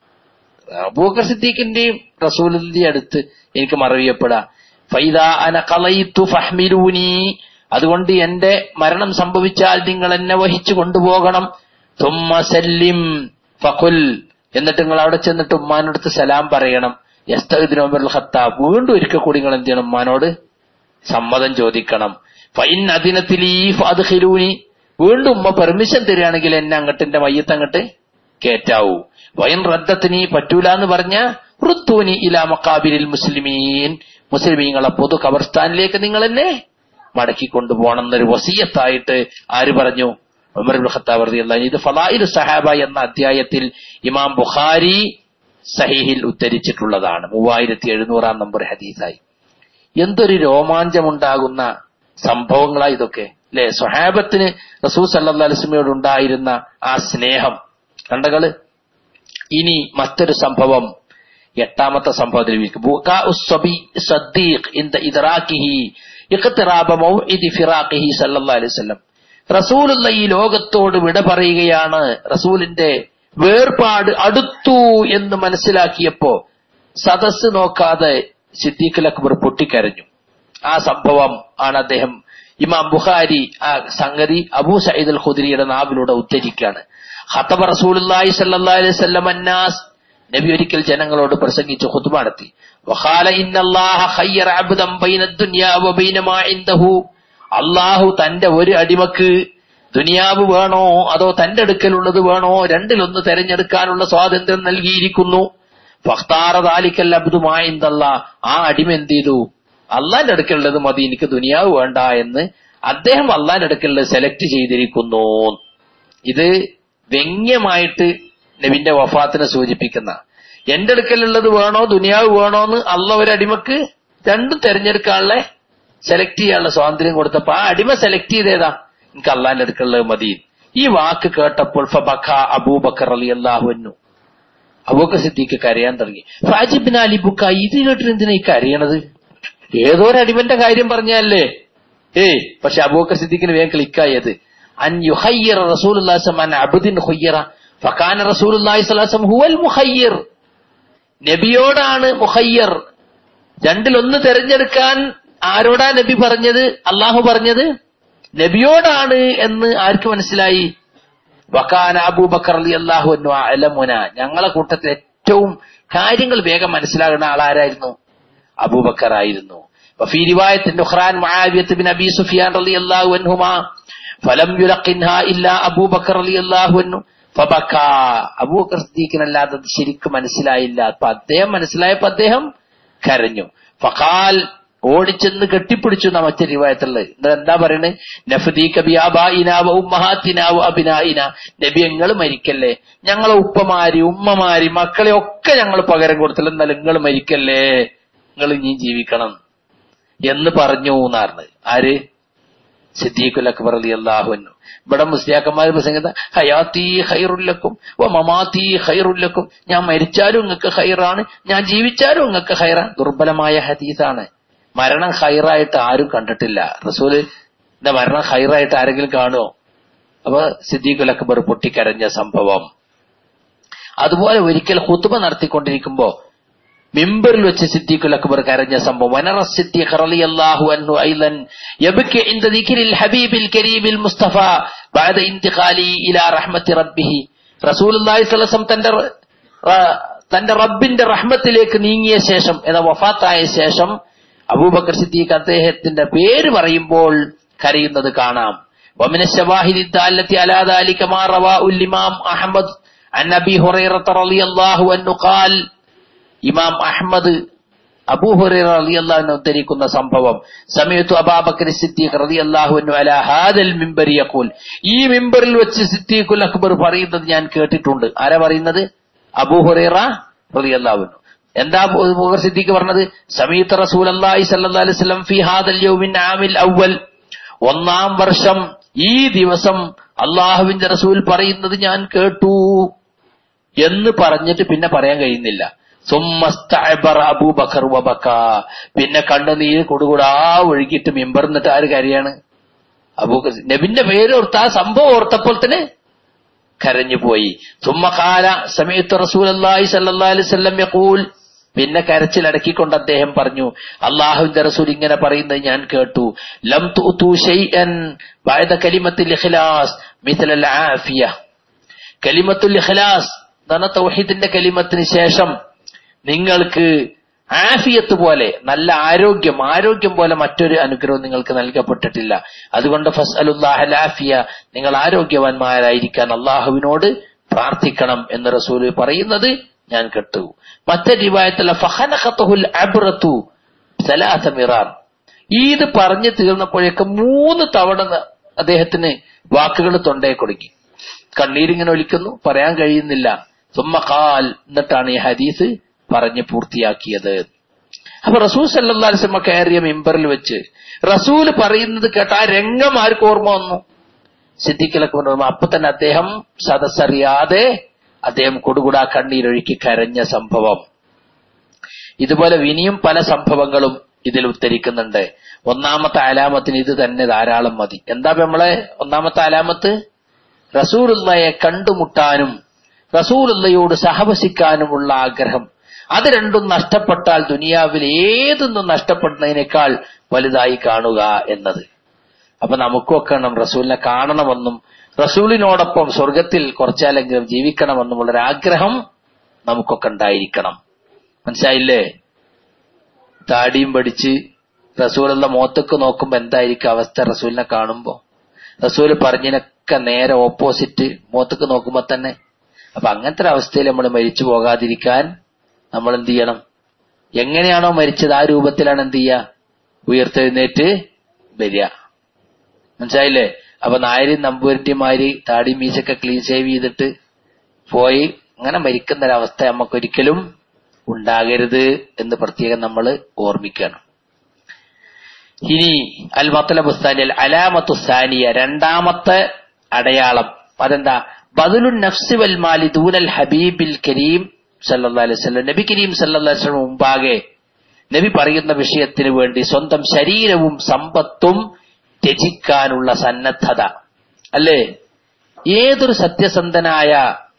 അബൂബക്കർ സിദ്ദീഖിന്റെയും റസൂലിന്റെ അടുത്ത് എനിക്ക് മറവിയപ്പെടാ ഫൈദ അന കളയിത്തു ഫഹ്മിലൂനി അതുകൊണ്ട് എന്റെ മരണം സംഭവിച്ചാൽ നിങ്ങൾ എന്നെ വഹിച്ചു കൊണ്ടുപോകണം തുമ്മ സല്ലിം ഫഖുൽ എന്നിട്ട് നിങ്ങൾ അവിടെ ചെന്നിട്ട് ഉമ്മാനടുത്ത് സലാം പറയണം യസ്തഖിദ്നോബൽ ഖത്താബ് വീണ്ടും ഒരിക്കൽ കൂടി നിങ്ങൾ എന്ത് ചെയ്യണം ഉമ്മാനോട് സമ്മതം ചോദിക്കണം ഫൈൻ അതിനത്തിലീ ഫാദ്ഖിലൂനി വീണ്ടും ഉമ്മ പെർമിഷൻ തരികയാണെങ്കിൽ എന്നെ അങ്ങോട്ട് എന്റെ മയ്യത്ത് അങ്ങോട്ട് കേറ്റാവൂ വൈൻ റദ്ദത്തിന് പറ്റൂല എന്ന് പറഞ്ഞ റുത്തൂനി ഇലാ മക്കാബിരിൽ മുസ്ലിമീൻ മുസ്ലിമീങ്ങളെ പൊതു ഖബർസ്ഥാനിലേക്ക് നിങ്ങൾ എന്നെ മടക്കി കൊണ്ടുപോകണം എന്നൊരു വസീയത്തായിട്ട് ആര് പറഞ്ഞു ഉമർ ഇബ്നു ഖത്താബ് റളിയല്ലാഹു ഇത് ഫലായിലു സഹാബ എന്ന അധ്യായത്തിൽ ഇമാം ബുഖാരി സഹീഹിൽ ഉദ്ധരിച്ചിട്ടുള്ളതാണ് മൂവായിരത്തി എഴുന്നൂറാം നമ്പർ ഹദീസായി എന്തൊരു രോമാഞ്ചമുണ്ടാകുന്ന സംഭവങ്ങളാ ഇതൊക്കെ അല്ലെ സ്വഹാബത്തിന് റസൂ സല്ലാ അലിസ്മയോട് ഉണ്ടായിരുന്ന ആ സ്നേഹം കണ്ടകള് ഇനി മറ്റൊരു സംഭവം എട്ടാമത്തെ സംഭവത്തിൽ റസൂലുള്ള ഈ ലോകത്തോട് വിട പറയുകയാണ് റസൂലിന്റെ വേർപാട് അടുത്തു എന്ന് മനസ്സിലാക്കിയപ്പോ സദസ് നോക്കാതെ സിദ്ദീഖ് അക്ബർ പൊട്ടിക്കരഞ്ഞു ആ സംഭവം ആണ് അദ്ദേഹം ഇമാം ബുഖാരി ആ സംഗതി അബൂ സയ്യിദ് അൽ ഖുദരിയുടെ നാവിലൂടെ ഉദ്ധരിക്കുകയാണ് ഖത്തബ റസൂലുള്ളാഹി സ്വല്ലല്ലാഹി അലൈഹി വസല്ലം അന്നാസ് നബി ഒരിക്കൽ ജനങ്ങളോട് പ്രസംഗിച്ച് ഖുത്ബ നടത്തി വഖാല ഇന്നല്ലാഹ ഖയ്യറ അബ്ദൻ ബൈന ദുനിയാ വബൈന മാ ഇൻദഹു അല്ലാഹു തന്റെ ഒരു അടിമക്ക് ദുനിയാവ് വേണോ അതോ തന്റെ അടുക്കലുള്ളത് വേണോ രണ്ടിലൊന്ന് തെരഞ്ഞെടുക്കാനുള്ള സ്വാതന്ത്ര്യം നൽകിയിരിക്കുന്നു ഫഖ്താറ ദാലിക്കൽ അബ്ദുമായിന്തല്ല ആ അടിമ എന്ത് ചെയ്തു അള്ളാന്റെ അടുക്കലുള്ളത് മതി എനിക്ക് ദുനിയാവ് വേണ്ട എന്ന് അദ്ദേഹം അള്ളാന്റെ അടുക്കലുള്ളത് സെലക്ട് ചെയ്തിരിക്കുന്നു ഇത് വ്യംഗ്യമായിട്ട് നബിന്റെ വഫാത്തിനെ സൂചിപ്പിക്കുന്ന എന്റെ അടുക്കലുള്ളത് വേണോ ദുനിയാവ് വേണോ എന്ന് അള്ള ഒരു അടിമക്ക് രണ്ടും തെരഞ്ഞെടുക്കാനുള്ള സെലക്ട് ചെയ്യാനുള്ള സ്വാതന്ത്ര്യം കൊടുത്തപ്പോ ആ അടിമ സെലക്ട് ചെയ്തേതാ എനിക്ക് അള്ളാന്റെ അടുക്കലുള്ളത് മതി ഈ വാക്ക് കേട്ടപ്പോൾ ഫബഖ അബൂബക്കർ അലി അള്ളാഹുന്നു അബൂബക്കർ സിദ്ദീഖ് കരയാൻ തുടങ്ങി ഫാജിബിൻ അലി ബുക്ക ഇത് കേട്ടിട്ട് എന്തിനാ ഈ കരയണത് ഏതോ ഒരു അടിമന്റെ കാര്യം പറഞ്ഞല്ലേ ഏയ് പക്ഷെ അബൂബക്കർ സിദ്ദീഖിന് വേഗം ക്ലിക്കായത് അൻ യുഹയ്യർ റസൂലുള്ളാഹി അൻ അബ്ദിൻ ഖുയ്യറ ഫകാന റസൂലുള്ളാഹി സ്വല്ലല്ലാഹു ഹുവൽ മുഖയ്യർ നബിയോടാണ് മുഖയ്യർ രണ്ടിലൊന്ന് തെരഞ്ഞെടുക്കാൻ ആരോടാ നബി പറഞ്ഞത് അള്ളാഹു പറഞ്ഞത് നബിയോടാണ് എന്ന് ആർക്ക് മനസ്സിലായി വക്കാന അബൂബക്കർ അലി അള്ളാഹു അലമുന ഞങ്ങളെ കൂട്ടത്തിൽ ഏറ്റവും കാര്യങ്ങൾ വേഗം മനസ്സിലാകുന്ന ആളാരായിരുന്നു അബൂബക്കർ ആയിരുന്നു وفي رواية أخرى عن معاوية بن أبي سفيان رضي الله عنهما فلم يلقنها إلا أبو بكر رضي الله عنه فبكى അബൂ ബക്കർ സിദ്ദീഖിനല്ലാതെ അത് ശരിക്കും മനസ്സിലായില്ല അപ്പൊ അദ്ദേഹം മനസ്സിലായപ്പോ അദ്ദേഹം കരഞ്ഞു ഫഖാൽ ഓടിച്ചെന്ന് കെട്ടിപ്പിടിച്ചു എന്ന മറ്റു റിവായത്തുള്ളത് എന്നിട്ട് എന്താ പറയുന്നത് അഭിനായിന നബി ഞങ്ങൾ മരിക്കല്ലേ ഞങ്ങളെ ഉപ്പമാര് ഉമ്മമാര് മക്കളെ ഒക്കെ ഞങ്ങൾ പകരം കൊടുത്തില്ല എന്നാലും നിങ്ങൾ മരിക്കല്ലേ നിങ്ങൾ ഇനിയും ജീവിക്കണം എന്ന് പറഞ്ഞു എന്നാണ് ആര് സിദ്ദീഖുൽ അക്ബർ അലി അള്ളാഹുന്നു ഇവിടെ മുസ്ലിയാക്കന്മാർ പ്രസംഗിത ഹയാത്തി ഹൈറുല്ലക്കും ഓ മമാത്തി ഹൈറുല്ലക്കും ഞാൻ മരിച്ചാലും നിങ്ങൾക്ക് ഹൈറാണ് ഞാൻ ജീവിച്ചാലും നിങ്ങൾക്ക് ഹൈറാണ് ദുർബലമായ ഹദീസാണ് മരണം ഹൈറായിട്ട് ആരും കണ്ടിട്ടില്ല റസൂല് എന്താ മരണം ഹൈറായിട്ട് ആരെങ്കിലും കാണുമോ അപ്പൊ സിദ്ദീഖുൽ അക്ബർ പൊട്ടിക്കരഞ്ഞ സംഭവം അതുപോലെ ഒരിക്കൽ ഹുത്തുബ നടത്തിക്കൊണ്ടിരിക്കുമ്പോ മിമ്പറിൽ വെച്ച് സിദ്ദീഖുൽ അക്ബർ കരഞ്ഞ സംഭവം വനറ സിദ്ദീഖ് റളിയല്ലാഹു അൻഹു ഐലൻ യബ്കി ഇൻദ ദിക്രിൽ ഹബീബിൽ കരീമിൽ മുസ്തഫ ബഅദ ഇന്തിഖാലി ഇലാ റഹ്മത്തി റബ്ബിഹി റസൂലുള്ളാഹി സ്വല്ലല്ലാഹു അലൈഹി വസല്ലം തന്റെ റ- തന്റെ റബ്ബിന്റെ റഹ്മത്തിലേക്ക് നീങ്ങിയ ശേഷം എന്ന വഫാത്തായ ശേഷം അബൂബക്കർ സിദ്ദീഖ് അദ്ദേഹത്തിന്റെ പേര് പറയുമ്പോൾ കരയുന്നത് കാണാം ومن الشواهد الدالة على ذلك ما رواه الإمام أحمد عن أبي هريرة رضي الله عنه قال ഇമാം അഹമ്മദ് അബൂഹുറൈറ റളിയല്ലാഹു ഉദ്ധരിക്കുന്ന സംഭവം സമയത്തു അബാബക്കർ സിദ്ദീഖ് റളിയല്ലാഹു അൻഹു അലാ ഹാദൽ മിമ്പരി യഖൂൽ ഈ മിമ്പറിൽ വെച്ച് സിദ്ദീഖുൽ അക്ബർ പറയുന്നത് ഞാൻ കേട്ടിട്ടുണ്ട് ആരാ പറയുന്നത് അബൂഹുറൈറ റളിയല്ലാഹു അൻഹു എന്താ അബൂബക്കർ സിദ്ദീഖ് പറഞ്ഞത് സമീത്ത് റസൂലല്ലാഹി സ്വല്ലല്ലാഹു അലൈഹി വസല്ലം ഫി ഹാദൽ യൗമിൻ ആമിൽ അവൽ ഒന്നാം വർഷം ഈ ദിവസം അള്ളാഹുവിന്റെ റസൂൽ പറയുന്നത് ഞാൻ കേട്ടു എന്ന് പറഞ്ഞിട്ട് പിന്നെ പറയാൻ കഴിയുന്നില്ല സുമ്മസ്തഅബറ അബൂബക്കർ വബക്ക പിന്നെ കണ്ണുനീര് കൊടുകൂടാ ഒഴുകിയിട്ട് മിമ്പർന്നിട്ട് ആര് കരയാണ് അബൂബക്കർ നബിന്റെ പേര് ഓർത്ത് ആ സംഭവം ഓർത്തപ്പോൾ തന്നെ കരഞ്ഞു പോയി സുമ്മകാല സമയത്ത് റസൂൽ അള്ളാഹി സല്ലല്ലാഹു അലൈഹി വസല്ലം യഖൂൽ പിന്നെ കരച്ചിൽ അടക്കിക്കൊണ്ട് അദ്ദേഹം പറഞ്ഞു അള്ളാഹുവിന്റെ റസൂൽ ഇങ്ങനെ പറയുന്നത് ഞാൻ കേട്ടു ലം തുഅതു ഷൈഅൻ ബഅദ കലിമത്തിൽ ഇഖ്ലാസ് മിഥലൽ ആഫിയ കലിമത്തുൽ ഇഖ്ലാസ് എന്ന തൗഹീദിന്റെ കലിമത്തിന് ശേഷം നിങ്ങൾക്ക് ആഫിയത്ത് പോലെ നല്ല ആരോഗ്യം ആരോഗ്യം പോലെ മറ്റൊരു അനുഗ്രഹം നിങ്ങൾക്ക് നൽകപ്പെട്ടിട്ടില്ല അതുകൊണ്ട് ഫസ്അലുല്ലാഹൽ ആഫിയ നിങ്ങൾ ആരോഗ്യവാന്മാരായിരിക്കാൻ അള്ളാഹുവിനോട് പ്രാർത്ഥിക്കണം എന്ന് റസൂല് പറയുന്നത് ഞാൻ കേട്ടു മറ്റൊരു റിവായത്തുള്ള ഫഹനഖത്തുൽ അബ്റത്തു സലാസ മിറാർ ഇത് പറഞ്ഞു തീർന്നപ്പോഴേക്ക് മൂന്ന് തവണ അദ്ദേഹത്തിന് വാക്കുകൾ തൊണ്ടയെ കൊടുക്കി കണ്ണീരിങ്ങനെ ഒലിക്കുന്നു പറയാൻ കഴിയുന്നില്ല സുമ്മഖാൽ എന്നിട്ടാണ് ഈ ഹദീസ് പറഞ്ഞ് പൂർത്തിയാക്കിയത് അപ്പൊ റസൂൽ സല്ലാസ്മ കയറിയ മിമ്പറിൽ വെച്ച് റസൂല് പറയുന്നത് കേട്ട ആ രംഗം ആർക്ക് ഓർമ്മ വന്നു സിദ്ദിഖിലൊക്കെ ഓർമ്മ അപ്പൊ തന്നെ അദ്ദേഹം സദസ്സറിയാതെ അദ്ദേഹം കൊടുകുടാ കണ്ണീരൊഴുക്കി കരഞ്ഞ സംഭവം ഇതുപോലെ ഇനിയും പല സംഭവങ്ങളും ഇതിൽ ഉത്തരിക്കുന്നുണ്ട് ഒന്നാമത്തെ അലാമത്തിന് ഇത് തന്നെ ധാരാളം മതി എന്താ ഇപ്പൊ നമ്മളെ ഒന്നാമത്തെ അലാമത്ത് റസൂലുള്ളയെ കണ്ടുമുട്ടാനും റസൂലുള്ളയോട് സഹവസിക്കാനുമുള്ള ആഗ്രഹം അത് രണ്ടും നഷ്ടപ്പെട്ടാൽ ദുനിയാവിൽ ഏതൊന്നും നഷ്ടപ്പെടുന്നതിനേക്കാൾ വലുതായി കാണുക എന്നത് അപ്പൊ നമുക്കൊക്കെ വേണം റസൂലിനെ കാണണമെന്നും റസൂലിനോടൊപ്പം സ്വർഗത്തിൽ കുറച്ചാലെങ്കിലും ജീവിക്കണമെന്നുമുള്ളൊരു ആഗ്രഹം നമുക്കൊക്കെ ഉണ്ടായിരിക്കണം മനസ്സിലായില്ലേ താടിയും പഠിച്ച് റസൂലുള്ള മോത്തൊക്കെ നോക്കുമ്പോ എന്തായിരിക്കും അവസ്ഥ റസൂലിനെ കാണുമ്പോ റസൂല് പറഞ്ഞതിനൊക്കെ നേരെ ഓപ്പോസിറ്റ് മോത്തൊക്കെ നോക്കുമ്പോ തന്നെ അപ്പൊ അങ്ങനത്തെ ഒരു അവസ്ഥയിൽ നമ്മൾ മരിച്ചു പോകാതിരിക്കാൻ നമ്മൾ എന്ത് ചെയ്യണം എങ്ങനെയാണോ മരിച്ചത് ആ രൂപത്തിലാണ് എന്ത് ചെയ്യുക ഉയർത്തെഴുന്നേറ്റ് വരിക മനസ്സിലായില്ലേ അപ്പൊ നായരും നമ്പൂരിട്ടിമാര് താടി മീശൊക്കെ ക്ലീൻ ഷേവ് ചെയ്തിട്ട് പോയി അങ്ങനെ മരിക്കുന്ന ഒരവസ്ഥ നമുക്കൊരിക്കലും ഉണ്ടാകരുത് എന്ന് പ്രത്യേകം നമ്മൾ ഓർമ്മിക്കണം ഇനി അൽ മത്തലബുസ്താനി അൽ അലാമത്തുസാനിയ രണ്ടാമത്തെ അടയാളം അതെന്താ ബദുലുൻ നഫ്സി വൽ മാലി ദൂനൽ ഹബീബിൽ കരീം സല്ലല്ലാഹു അലൈഹി വസല്ലം നബി കരീം സല്ലല്ലാഹു അലൈഹി വസല്ലം മുമ്പാകെ നബി പറയുന്ന വിഷയത്തിന് വേണ്ടി സ്വന്തം ശരീരവും സമ്പത്തും ത്യജിക്കാനുള്ള സന്നദ്ധത അല്ലേ ഏതൊരു സത്യസന്ധനായ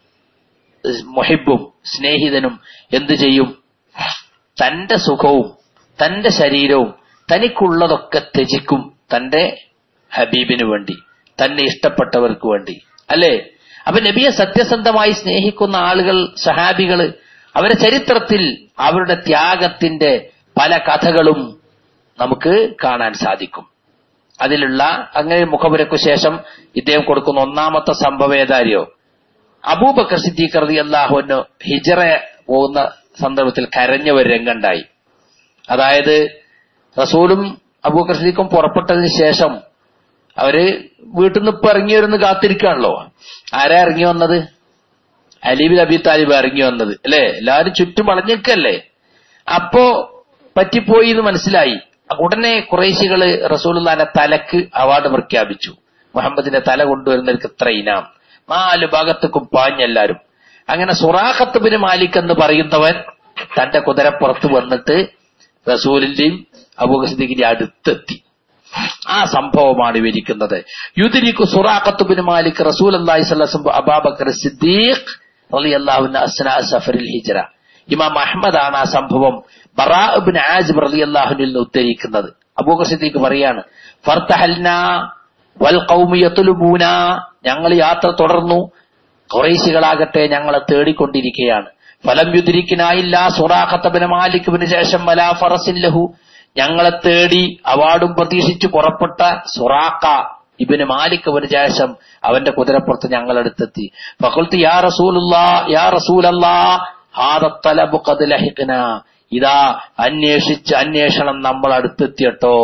മുഹിബും സ്നേഹിതനും എന്തു ചെയ്യും തന്റെ സുഖവും തന്റെ ശരീരവും തനിക്കുള്ളതൊക്കെ ത്യജിക്കും തന്റെ ഹബീബിന് വേണ്ടി തന്നെ ഇഷ്ടപ്പെട്ടവർക്ക് വേണ്ടി അല്ലേ അപ്പൊ നബിയെ സത്യസന്ധമായി സ്നേഹിക്കുന്ന ആളുകൾ സഹാബികള് അവരുടെ ചരിത്രത്തിൽ അവരുടെ ത്യാഗത്തിന്റെ പല കഥകളും നമുക്ക് കാണാൻ സാധിക്കും അതിലുള്ള അങ്ങനെ മുഖപുരക്കു ശേഷം ഇദ്ദേഹം കൊടുക്കുന്ന ഒന്നാമത്തെ സംഭവം ഏതാരിയോ അബൂബക്കർ സിദ്ദീഖ് റതി അള്ളാഹുവിന് ഹിജറ പോകുന്ന സന്ദർഭത്തിൽ കരഞ്ഞ ഒരു രംഗണ്ടായി അതായത് റസൂലും അബൂബക്കർ സിദ്ദീഖും പുറപ്പെട്ടതിന് ശേഷം അവര് വീട്ടിൽ നിന്ന് ഇപ്പൊ ഇറങ്ങി വരുന്ന കാത്തിരിക്കുകയാണല്ലോ ആരാ ഇറങ്ങി വന്നത് അലീബിൽ അബി താലിബ് ഇറങ്ങി വന്നത് അല്ലെ എല്ലാവരും ചുറ്റും വളഞ്ഞിക്കല്ലേ അപ്പോ പറ്റിപ്പോയി എന്ന് മനസ്സിലായി ഉടനെ കുറേശികള് റസൂലുള്ളാന്റെ തലക്ക് അവാർഡ് പ്രഖ്യാപിച്ചു മുഹമ്മദിന്റെ തല കൊണ്ടുവരുന്നവർക്ക് ഇത്ര ഇനാം നാല് ഭാഗത്തേക്കും പാഞ്ഞെല്ലാരും അങ്ങനെ സുറാഖത്ത് ബിൻ മാലിക് എന്ന് പറയുന്നവൻ തന്റെ കുതിരപ്പുറത്ത് വന്നിട്ട് റസൂലിന്റെയും അബൂഖസിദ്ദീഖിന്റെ അടുത്തെത്തി ആ സംഭവമാണ് വിവരിക്കുന്നത് യുദിരിക്കു സുറാഖത്ത് ബിൻ മാലിക് റസൂൽ അള്ളാഹി സ്വലം അബാബക്കർ സിദ്ദീഖ് റളിയല്ലാഹുവിന്റെ അസ്നാ സഫറിൽ ഹിജ്റ ഇമാം അഹമ്മദ് ആണ് ആ സംഭവം ബറാബിൻ ആജിബ് റളിയല്ലാഹുവിൽ നിന്ന് ഉദ്ധരിക്കുന്നത് അബൂബക്കർ സിദ്ദീഖ് പറയാണ് ഫർത്തഹൽന വൽ ഖൗമി യത്ലുബൂന ഞങ്ങൾ യാത്ര തുടർന്നു കുറേശികളാകട്ടെ ഞങ്ങളെ തേടിക്കൊണ്ടിരിക്കുകയാണ് ഫലം യുദ്രിക്കിനായില്ല സുറാഖത്തബിന് മാലിക്കിന് ശേഷം വലാ ഫറസിൻ ലഹു ഞങ്ങളെ തേടി അവാർഡും പ്രതീക്ഷിച്ചു പുറപ്പെട്ട സുറാഖ ഇബിന് മാലിക്കിന് ശേഷം അവന്റെ കുതിരപ്പുറത്ത് ഞങ്ങളടുത്തെത്തി ഫഖുൽത്ത് യാ റസൂലുള്ളാ യാ റസൂലല്ലാ ഹാദ തലബു ഖദ് ലഹിഖ്ന ഇതാ അന്വേഷിച്ച് അന്വേഷണം നമ്മൾ അടുത്തെത്തിയട്ടോ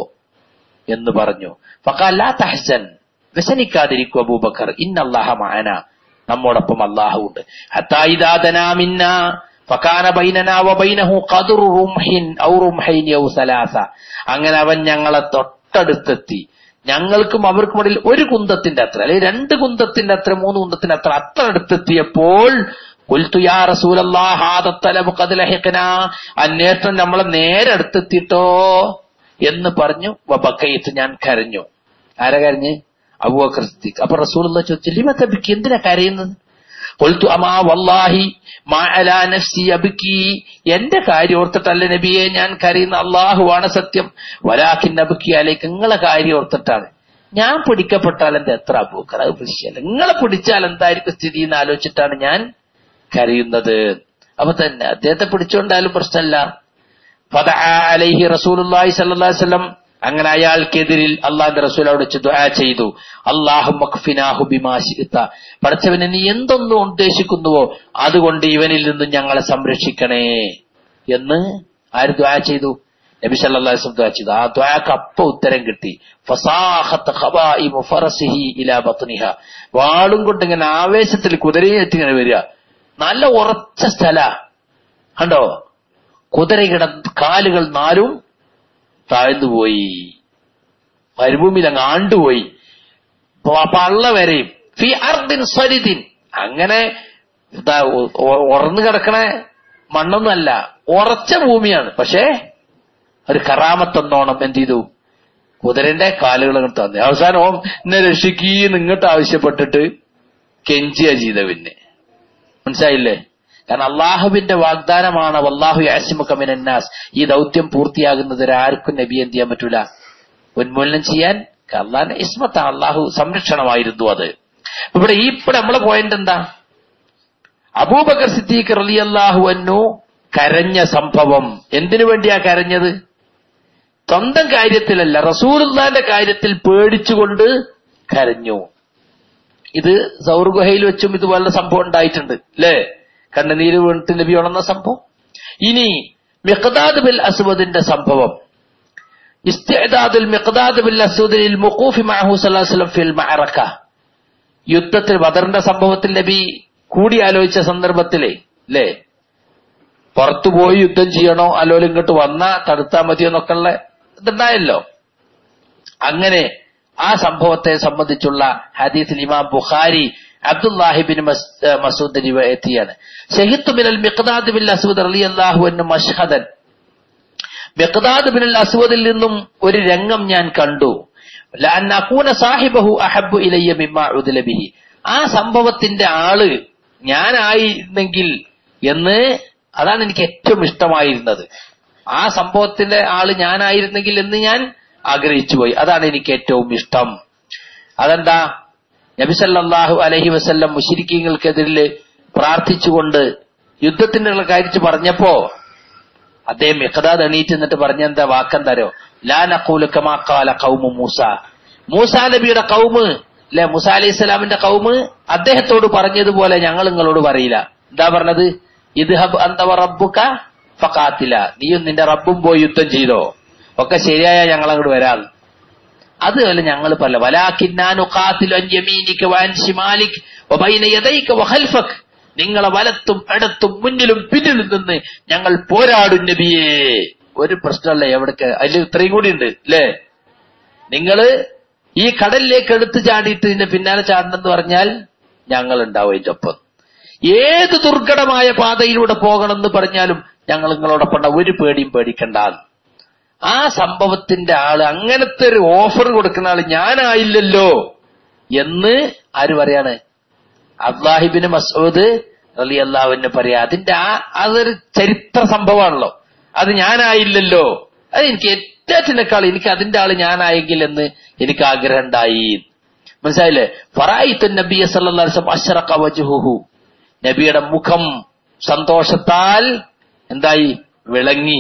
എന്ന് പറഞ്ഞു ഫഖാൽ ലാ തഹ്സൻ വ്യസനിക്കാതിരിക്കൂ അബൂബക്കർ ഇന്നല്ലാഹ മഅന നമ്മോടൊപ്പം അള്ളാഹു ഉണ്ട് മിന്ന ഫകാന ബൈനനാ വബൈനഹു ഖദറു റുംഹിൻ ഔ റുംഹൈൻ ഔ സലാസ അങ്ങനെ അവൻ ഞങ്ങളെ തൊട്ടടുത്തെത്തി ഞങ്ങൾക്കും അവർക്കും ഇടയിൽ ഒരു കുന്തത്തിന്റെ അത്ര അല്ലെങ്കിൽ രണ്ട് കുന്തത്തിന്റെ അത്ര മൂന്ന് കുന്തത്തിന്റെ അത്ര അത്ര അടുത്തെത്തിയപ്പോൾ കുൽത്തു യാ റസൂലല്ലാഹ് ഹാദ തലബു ഖദ് ലഹിഖന അന്വേഷണം നമ്മളെ നേരെ അടുത്തെത്തിട്ടോ എന്ന് പറഞ്ഞു വബക്കയത്ത് ഞാൻ കരഞ്ഞു ആരാ കരഞ്ഞ് അബൂബക്കർ സിദ്ദീഖ് അപ്പൊ റസൂലുള്ള ചോദിച്ചു ലിമ തബിക്ക് എന്തിനാ കരയുന്നത് കൊൽത്തു അമാ വല്ലാഹി മാ അലാ നഫ്സി അബിക്കി എന്റെ കാര്യം ഓർത്തിട്ടല്ല നബിയെ ഞാൻ കരയുന്ന അള്ളാഹുവാണ് സത്യം വലാഖിൻ അബിക്കി അലേക്ക് നിങ്ങളെ കാര്യം ഓർത്തിട്ടാണ് ഞാൻ പിടിക്കപ്പെട്ടാൽ എന്താ എത്ര അബൂക്കർ അത് വിഷയമല്ല നിങ്ങളെ പിടിച്ചാൽ എന്തായിരിക്കും സ്ഥിതി എന്ന് ആലോചിച്ചിട്ടാണ് ഞാൻ കരയുന്നത് അപ്പൊ തന്നെ അദ്ദേഹത്തെ പിടിച്ചുകൊണ്ടാലും പ്രശ്നമല്ല അലൈഹി റസൂലുള്ളാഹി സ്വല്ലല്ലാഹി അലൈഹി വസല്ലം അങ്ങനെ അയാൾക്കെതിരിൽ അള്ളാന്റെ റസൂൽ അവിടെ വെച്ച് ദുആ ചെയ്തു അള്ളാഹു പഠിച്ചവനെ നീ എന്തൊന്നും ഉദ്ദേശിക്കുന്നുവോ അതുകൊണ്ട് ഇവനിൽ നിന്നും ഞങ്ങളെ സംരക്ഷിക്കണേ എന്ന് ആര് ദുആ ചെയ്തു നബി സല്ലല്ലാഹു അലൈഹി വസല്ലം ദുആ ചെയ്തു ആ ദുആക്ക് അപ്പ ഉത്തരം കിട്ടി ഫസാഖത്ത് ഖബായിമു ഫറസിഹി ഇലാ ബത്നിഹ വാളും കൊണ്ട് ഇങ്ങനെ ആവേശത്തിൽ കുതിരയേറ്റ് ഇങ്ങനെ വരിക നല്ല ഉറച്ച സ്ഥല കണ്ടോ കുതിരയുടെ കാലുകൾ നാലും താഴ്ന്നുപോയി മരുഭൂമിയിൽ അങ്ങ് ആണ്ടുപോയി പള്ള വരെയും ഫി അർദിൻ സ്വരിദിൻ അങ്ങനെ ഉറന്നു കിടക്കണ മണ്ണൊന്നുമല്ല ഉറച്ച ഭൂമിയാണ് പക്ഷേ ഒരു കറാമത്തൊന്നോണം എന്ത് ചെയ്തു കുതിരന്റെ കാലുകൾ അങ്ങോട്ട് തന്നെ അവസാനം ഓം എന്നെ രക്ഷിക്കീന്ന് ഇങ്ങോട്ട് ആവശ്യപ്പെട്ടിട്ട് കെഞ്ചിയ ചെയ്ത പിന്നെ മനസ്സിലായില്ലേ കാരണം അള്ളാഹുവിന്റെ വാഗ്ദാനമാണ് വല്ലാഹു യാസിമുഖമിനാസ് ഈ ദൗത്യം പൂർത്തിയാകുന്നത് ആർക്കും നബി എന്ത് ചെയ്യാൻ പറ്റൂല ഉന്മൂലനം ചെയ്യാൻ അള്ളാഹിന്റെ ഇസ്മത്താണ് അള്ളാഹു സംരക്ഷണമായിരുന്നു അത് ഇവിടെ ഈ ഇവിടെ നമ്മളെ പോയിന്റ് എന്താ അബൂബക്കർ സിദ്ദീഖ് റലി അള്ളാഹു അന്നു കരഞ്ഞ സംഭവം എന്തിനു വേണ്ടിയാ കരഞ്ഞത് സ്വന്തം കാര്യത്തിലല്ല റസൂലുള്ളാന്റെ കാര്യത്തിൽ പേടിച്ചുകൊണ്ട് കരഞ്ഞു ഇത് സൗർ ഗുഹയിൽ വെച്ചും ഇതുപോലുള്ള സംഭവം ഉണ്ടായിട്ടുണ്ട് അല്ലേ കണ്ണുനീര് വീണിട്ട് നബി ഉണർന്ന സംഭവം ഇനി മിഖ്ദാദ് ബിൽ അസ്വദിന്റെ സംഭവം ഇസ്തിഅദാദുൽ മിഖ്ദാദ് ബിൽ അസ്വദിൽ മുഖൂഫി മഅഹു സല്ലല്ലാഹു അലൈഹി വസല്ലം ഫിൽ മഅറക യുദ്ധത്തിൽ ബദറിന്റെ സംഭവത്തിൽ നബി കൂടിയാലോചിച്ച സന്ദർഭത്തിലെ അല്ലേ പുറത്തുപോയി യുദ്ധം ചെയ്യണോ അല്ലോലും ഇങ്ങോട്ട് വന്നാ തടുത്താ മതിയോ എന്നൊക്കെയുള്ള ഇതുണ്ടായല്ലോ അങ്ങനെ ആ സംഭവത്തെ സംബന്ധിച്ചുള്ള ഹദീസിൽ ഇമാം ബുഖാരി അബ്ദുല്ലാഹിബിൻ മസൂദ് എത്തിയാണ് ഷഹിത്തു ബിൻ മിഖ്ദാദ് ബിൻ അസ്വദ് റളിയല്ലാഹു അൻഹു മഷ്ഹദൻ മിഖ്ദാദ് ബിൻ അസ്വദിൽ നിന്നും ഒരു രംഗം ഞാൻ കണ്ടു ലഅൻ അകൂന സാഹിബഹു അഹബ്ബു ഇലയ്യ മിമ്മാ ഉദില ബിഹി ആ സംഭവത്തിന്റെ ആള് ഞാനായിരുന്നെങ്കിൽ എന്ന് അതാണ് എനിക്ക് ഏറ്റവും ഇഷ്ടമായിരുന്നത് ആ സംഭവത്തിന്റെ ആള് ഞാനായിരുന്നെങ്കിൽ എന്ന് ഞാൻ ആഗ്രഹിച്ചു പോയി അതാണ് എനിക്ക് ഏറ്റവും ഇഷ്ടം അതെന്താ നബിസല്ലാഹു അലഹി വസ്ല്ലം മുഷിരിക്കീങ്ങൾക്കെതിരിൽ പ്രാർത്ഥിച്ചുകൊണ്ട് യുദ്ധത്തിനുള്ള കാര്യം പറഞ്ഞപ്പോ അദ്ദേഹം മിഖദാദ് എണീറ്റ് എന്നിട്ട് പറഞ്ഞെന്താ വാക്കെന്താരോ ലാ നഖൂലക്കമാക്കാല കൗമു മൂസ മൂസ നബിയുടെ കൗമ് അല്ലെ മൂസ അലൈഹി സ്വലാമിന്റെ കൗമ് അദ്ദേഹത്തോട് പറഞ്ഞതുപോലെ ഞങ്ങൾ നിങ്ങളോട് പറയില്ല എന്താ പറഞ്ഞത് ഇദ്ഹബ് അന്തവ റബ്ബുക ഫഖാത്തില നീയും നിന്റെ റബ്ബും പോയി യുദ്ധം ചെയ്തോ ഒക്കെ ശരിയായ ഞങ്ങൾ അങ്ങോട്ട് വരാം അതുപോലെ ഞങ്ങൾ പറയില്ല വലാഖിന്നാനു ഖാത്തിലു അൻ യമീനിക വഅൻ ശിമാലിക് വബൈന യദൈക വഖൽഫക് നിങ്ങളെ വലത്തും ഇടത്തും മുന്നിലും പിന്നിലും നിന്ന് ഞങ്ങൾ പോരാടും നബിയേ ഒരു പ്രശ്നമല്ല എവിടേക്ക് അതിൽ ഇത്രയും കൂടി ഉണ്ട് അല്ലേ നിങ്ങള് ഈ കടലിലേക്ക് എടുത്തു ചാടിയിട്ട് ഇതിന്റെ പിന്നാലെ ചാടണമെന്ന് പറഞ്ഞാൽ ഞങ്ങൾ ഉണ്ടാവും അതിന്റെ ഒപ്പം ഏത് ദുർഘടമായ പാതയിലൂടെ പോകണമെന്ന് പറഞ്ഞാലും ഞങ്ങൾ നിങ്ങളോടൊപ്പം ഉണ്ടാവും. ഒരു പേടിയും പേടിക്കണ്ട ആ സംഭവത്തിന്റെ ആള് അങ്ങനത്തെ ഒരു ഓഫർ കൊടുക്കുന്ന ആള് ഞാനായില്ലല്ലോ എന്ന് ആര് പറയാണ് അബ്ദാഹിബിന് മസൂദ് അലി അള്ളാഹുവിന് പറയാ അതിന്റെ ആ അതൊരു ചരിത്ര സംഭവമാണല്ലോ അത് ഞാനായില്ലല്ലോ അത് എനിക്ക് ഏറ്റത്തിനേക്കാൾ എനിക്ക് അതിന്റെ ആള് ഞാനായെങ്കിൽ എന്ന് എനിക്ക് ആഗ്രഹം ഉണ്ടായി മനസ്സിലായില്ലേ ഫറായിത്തു നബി സല്ലാസം അഷറഖ വജുഹു നബിയുടെ മുഖം സന്തോഷത്താൽ എന്തായി വിളങ്ങി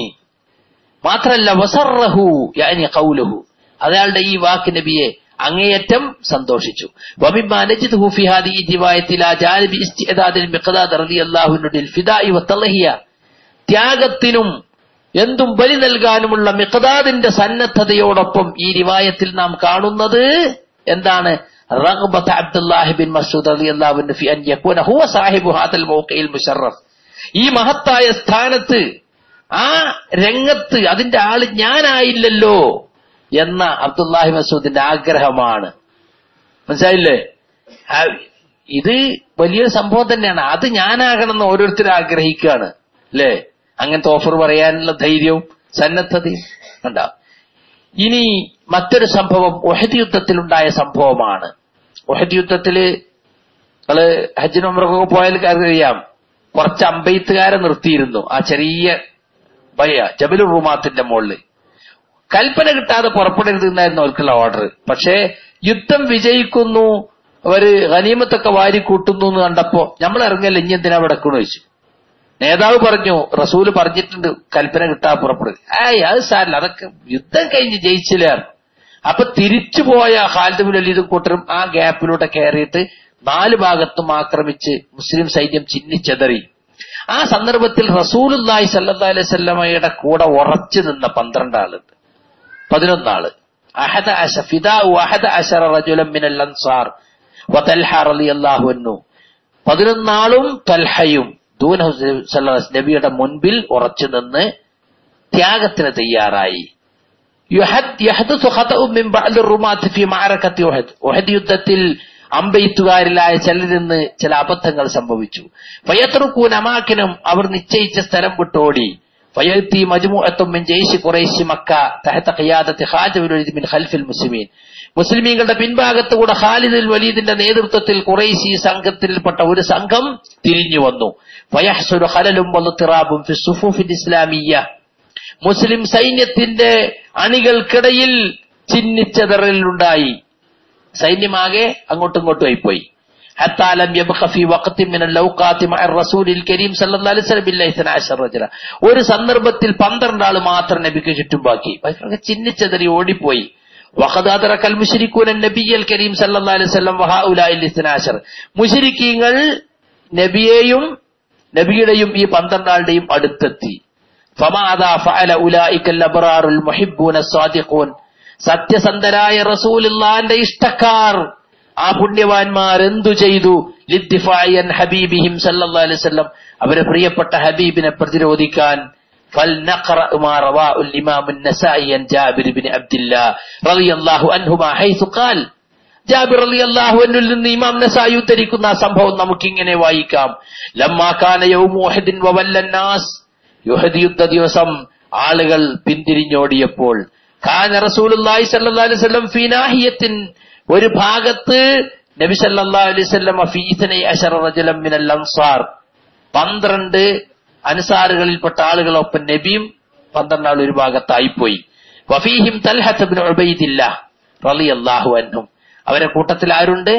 മാത്രല്ല വസറഹു യാനി കൗലഹു അയാളുടെ ഈ വാക്ക് നബിയെ അങ്ങേയറ്റം സന്തോഷിച്ചു വമിമ്മ നജിദുഹു ഫി ഹാദിഹി റിവായത്തിൽ ആ ജാനിബി ഇസ്തിഅദാദിൽ മിഖ്ദാദ് റളിയല്ലാഹു അൻഹു ലിൽ ഫിദാഇ വത്തളഹിയ ത്യാഗത്തിനും എന്തും ബലി നൽകാനുമുള്ള മിഖ്ദാദിന്റെ സന്നദ്ധതയോടൊപ്പം ഈ റിവായത്തിൽ നാം കാണുന്നത് എന്താണ് റഗ്ബത്ത് അബ്ദുല്ലാഹി ബിൻ മസ്ഊദ് റളിയല്ലാഹു അൻഹു ഫി അൻ യകൂന ഹുവ സാഹിബു ഹാദൽ മൗഖിൽ മുശറഫ് ഈ മഹത്തായ സ്ഥാനത്ത് ആ രംഗത്ത് അതിന്റെ ആള് ഞാനായില്ലല്ലോ എന്ന അബ്ദുല്ലാഹി മസൂദിന്റെ ആഗ്രഹമാണ് മനസ്സിലായില്ലേ ആ, ഇത് വലിയൊരു സംഭവം തന്നെയാണ് അത് ഞാനാകണമെന്ന് ഓരോരുത്തരും ആഗ്രഹിക്കുകയാണ് അല്ലേ അങ്ങനത്തെ ഓഫർ പറയാനുള്ള ധൈര്യവും സന്നദ്ധതയും ഉണ്ടാവും ഇനി മറ്റൊരു സംഭവം ഒഹദ് യുദ്ധത്തിലുണ്ടായ സംഭവമാണ് ഒഹദ് യുദ്ധത്തില് നിങ്ങള് ഹജ്ജിനും ഉംറക്കൊക്കെ പോയാൽ അറിയാം കുറച്ച് അമ്പെയ്ത്തുകാരെ നിർത്തിയിരുന്നു ആ ചെറിയ വയ്യ ജബലുർ റുമാത്തിന്റെ മുകളിൽ കൽപ്പന കിട്ടാതെ പുറപ്പെടരുത് എന്നായിരുന്നു അവർക്കുള്ള ഓർഡർ പക്ഷേ യുദ്ധം വിജയിക്കുന്നു അവര് ഗനീമത്തൊക്കെ വാരി കൂട്ടുന്നു എന്ന് കണ്ടപ്പോ നമ്മൾ ഇറങ്ങല്ല ഇനി എന്തിനാ വിടക്കണെന്ന് ചോദിച്ചു നേതാവ് പറഞ്ഞു റസൂല് പറഞ്ഞിട്ടുണ്ട് കൽപ്പന കിട്ടാതെ പുറപ്പെടുക ഏയ് അത് സാരില്ല അതൊക്കെ യുദ്ധം കഴിഞ്ഞ് ജയിച്ചില്ല അപ്പൊ തിരിച്ചു പോയ ഖാലിദ് ബിൻ വലീദും കൂട്ടരും ആ ഗ്യാപ്പിലൂടെ കയറിയിട്ട് നാല് ഭാഗത്തും ആക്രമിച്ച് മുസ്ലിം സൈന്യം ചിന്നിച്ചെതറി ആ സന്ദർഭത്തിൽ റസൂലുല്ലാഹി സല്ലല്ലാഹു അലൈഹി വസല്ലമയുടെ കൂടെ ഉറച്ചു നിന്ന പന്ത്രണ്ട് ആളുണ്ട് പതിനൊന്നാള് അഹദ അശ ഫിദാഉ അഹദ അശറ റജുലൻ മിനൽ അൻസാർ വതൽഹ റളിയല്ലാഹു അൻഹു പതിനൊന്നാളും തൽഹയും ദൂനഹു സല്ലല്ലാഹു അലൈഹി വസല്ലം നബിയുടെ മുൻപിൽ ഉറച്ചു നിന്ന് ത്യാഗത്തിന് തയ്യാറായി യുഹദ് യഹ്ദുസു ഖതഉ മിൻ ബഅദ് റുമാത്ത് ഫി മഅറകത്തി ഉഹദ് ഉഹദ് യുദ്ധത്തിൽ അമ്പെയ്ത്തുകാരിലായ ചിലരിന്ന് ചില അബദ്ധങ്ങൾ സംഭവിച്ചു ഫയത്രുക്കൂൻ അമാക്കിനും അവർ നിശ്ചയിച്ച സ്ഥലം വിട്ടോടി ഫയത്തി മജ്മുഅത്തും മിൻ ജയ്ഷി ഖുറൈശി മക്ക തഹത ഖിയാദത്തി ഖാലിദ് ബിൻ വലീദ് മിൻ ഖൽഫിൽ മുസ്ലിമീൻ മുസ്ലിമീങ്ങളുടെ പിൻഭാഗത്തുകൂടെ ഖാലിദുൽ വലീദിന്റെ നേതൃത്വത്തിൽ ഖുറൈശി സംഘത്തിൽപ്പെട്ട ഒരു സംഘം തിരിഞ്ഞു വന്നു ഫയഹ്സുലു ഖലലും വളുത്തിറാബും ഫി സുഫൂഫിൽ ഇസ്ലാമിയ്യ മുസ്ലിം സൈന്യത്തിന്റെ അണികൾക്കിടയിൽ ചിന്നിച്ചതറലുണ്ടായി സൈന്യമാകെ അങ്ങോട്ടും ഇങ്ങോട്ടും ആയിപ്പോയി حتى لم يبق في وقت من الاوقات مع الرسول الكريم صلى الله عليه وسلم الا 12 رجلا ഒരു സന്ദർഭത്തിൽ 12 ആൾ മാത്രം നബിക്ക് ചുറ്റും ബാക്കി ബാക്കിയൊക്കെ ചിന്നിച്ചതറി ഓടിപ്പോയി وقد أدرك المشركون النبي الكريم صلى الله عليه وسلم وهؤلاء الاثنى عشر മുശ്രിക്കീങ്ങൾ നബിയെയും നബിയുടെയും ഈ പന്ത്രണ്ടാളുടെയും അടുത്തെത്തി فماذا فعل أولئك الأبرار المحبون الصادقون സത്യസന്ധരായ റസൂലുള്ളാന്റെ ഇഷ്ടക്കാർ ആ പുണ്യവാന്മാർ എന്തു ചെയ്തു ലിദ്ദിഫായൻ ഹബീബിഹിം സല്ലല്ലാഹു അലൈഹി വസല്ലം അവരെ പ്രിയപ്പെട്ട ഹബീബിനെ പ്രതിരോധിക്കാൻ فلنقرأ ما رواه الإمام النسائي عن جابر بن عبد الله رضي الله عنهما حيث قال ജാബിർ അലി അള്ളാഹുവിനിൽ നിന്ന് ഇമാം നസായി ഉദ്ധരിക്കുന്ന ആ സംഭവം നമുക്കിങ്ങനെ വായിക്കാം ലമ്മാക്കാന യൗമുഹദിൻ വവല്ലന്നാസ് യുഹദ് യുദ്ധ ദിവസം ആളുകൾ പിന്തിരിഞ്ഞോടിയപ്പോൾ ഖാന റസൂലുള്ളാഹി സ്വല്ലല്ലാഹു അലൈഹി വസല്ലം ഫീ നാഹിയത്തിൻ ഒരു ഭാഗത്ത് നബി സല്ലല്ലാഹു അലൈഹി വസല്ലം ഫീ ഇത്നൈ അശറ റജലൻ മിനൽ അൻസാർ പന്ത്രണ്ട് അൻസാറുകളിൽപ്പെട്ട ആളുകളൊപ്പം നബിയും പന്ത്രണ്ട് ആൾ ഒരു ഭാഗത്തായിപ്പോയി വഫീഹിം തൽഹത്ത് ഇബ്നു ഉബൈദില്ല റളിയല്ലാഹു അൻഹും അവരെ കൂട്ടത്തിൽ ആരുണ്ട്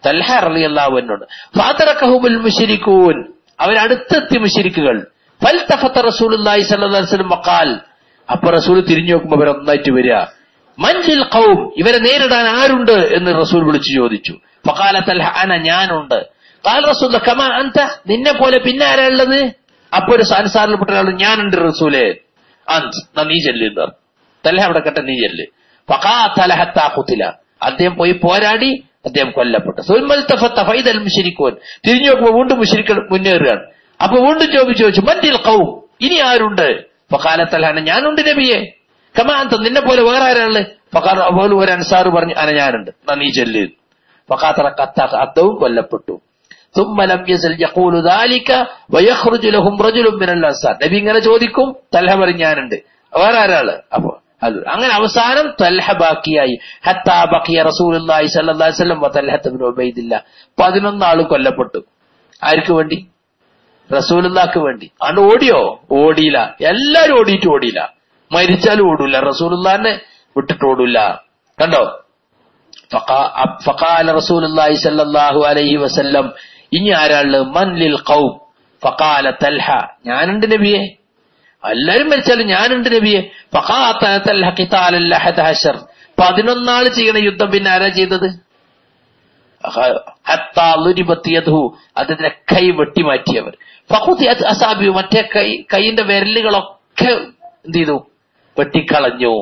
തൽഹ റളിയല്ലാഹു എന്നോട് ഫാതറക്കഹുൽ മുശ്രിക്കൂൻ അവരടുത്തെത്തി മുശ്രിക്കുകൾ ഫൽതഫത റസൂലുള്ളാഹി സ്വല്ലല്ലാഹു അലൈഹി വസല്ലം വഖാൽ അപ്പൊ റസൂൽ തിരിഞ്ഞു നോക്കുമ്പോൾ അവർ ഒന്നായിട്ട് വരിക മൻജിൽ ഖൗം ഇവരെ നേരിടാൻ ആരുണ്ട് എന്ന് റസൂൽ വിളിച്ചു ചോദിച്ചു ഫഖാല തൽഹ അന ഞാനുണ്ട് ഖാൽ റസൂൽ കമാ അൻത നിന്നെ പോലെ പിന്നെ ആരാ ഉള്ളത് അപ്പൊ ഒരു അൻസാറിൽപ്പെട്ട ഒരാൾ ഞാനുണ്ട് റസൂലേ അന്ത് എന്നാ നീ ചെല്ലുന്ന തൽഹ അവിടെ കെട്ട നീ ചെല്ല് ഫഖാതല ഹത്താ ഖുതില അദ്ദേഹം പോയി പോരാടി അദ്ദേഹം കൊല്ലപ്പെട്ടു സുൽമൽതഫത്ത ഫൈദൽ മുശ്രിക്കോൻ തിരിഞ്ഞു നോക്കുമ്പോൾ വീണ്ടും മുശ്രിക്കൾ മുന്നേറുകയാണ് അപ്പൊ വീണ്ടും ചോദിച്ചു ചോദിച്ചു മൻജിൽ ഖൗം ഇനി ആരുണ്ട് ഫഖാലത്തൽഹാന ഞാനുണ്ട് നബിയെ കമാന്ത നിന്നെ പോലെ വേറെ ആരാള് ഫഖാർ പോലും ഒരു അൻസാർ പറഞ്ഞു അന ഞാനുണ്ട് എന്നാ നീ ചെല്ല് ഫഖാത്തറ കത്ത അത്തവും കൊല്ലപ്പെട്ടു ثم لم يزل يقول ذلك ويخرج لهم رجل من الانصار നബി ഇങ്ങനെ ചോദിക്കും തൽഹ പറയും ഞാനുണ്ട് വേറെ ആരാള് അപ്പൊ അത് അങ്ങനെ അവസാനം തൽഹ ബാക്കിയായി ഹത്താ ബക്കിയ റസൂലുള്ളാഹി സ്വല്ലല്ലാഹി അലൈഹി വസല്ലം വതൽഹത്ത് ഇബ്നു ഉബൈദില്ല 11 ആളും കൊല്ലപ്പെട്ടു ആർക്ക് വേണ്ടി റസൂലുള്ളാക്ക് വേണ്ടി അണ്ട് ഓടിയോ ഓടിയില്ല എല്ലാരും ഓടിയിട്ട് ഓടിയില്ല മരിച്ചാലും ഓടൂല റസൂലുള്ളാനെ വിട്ടിട്ട് ഓടൂല കണ്ടോ ഫഖാ- ഫഖാല റസൂലുള്ളാഹി സ്വല്ലല്ലാഹു അലൈഹി വസല്ലം ഇനി ആരാള് മൻ ലിൽ ഖൗം ഫഖാല തൽഹ ഞാനുണ്ട് നബിയെ എല്ലാരും മരിച്ചാലും ഞാനുണ്ട് നബിയെ ഫഖാത്തല തൽഹ ഖിതാലൽ അഹദ അശർ പതിനൊന്നാള് ചെയ്യണ യുദ്ധം പിന്നെ ആരാ ചെയ്തത് ഹത്താ ളുരിബത്ത് യദ്ഹു അതിന്റെ കൈ വെട്ടിമാറ്റിയവർ ഫഖുതിയത് അസാബി മറ്റേ കൈ കൈയിന്റെ വിരലുകളൊക്കെ എന്ത് ചെയ്തു വെട്ടിക്കളഞ്ഞു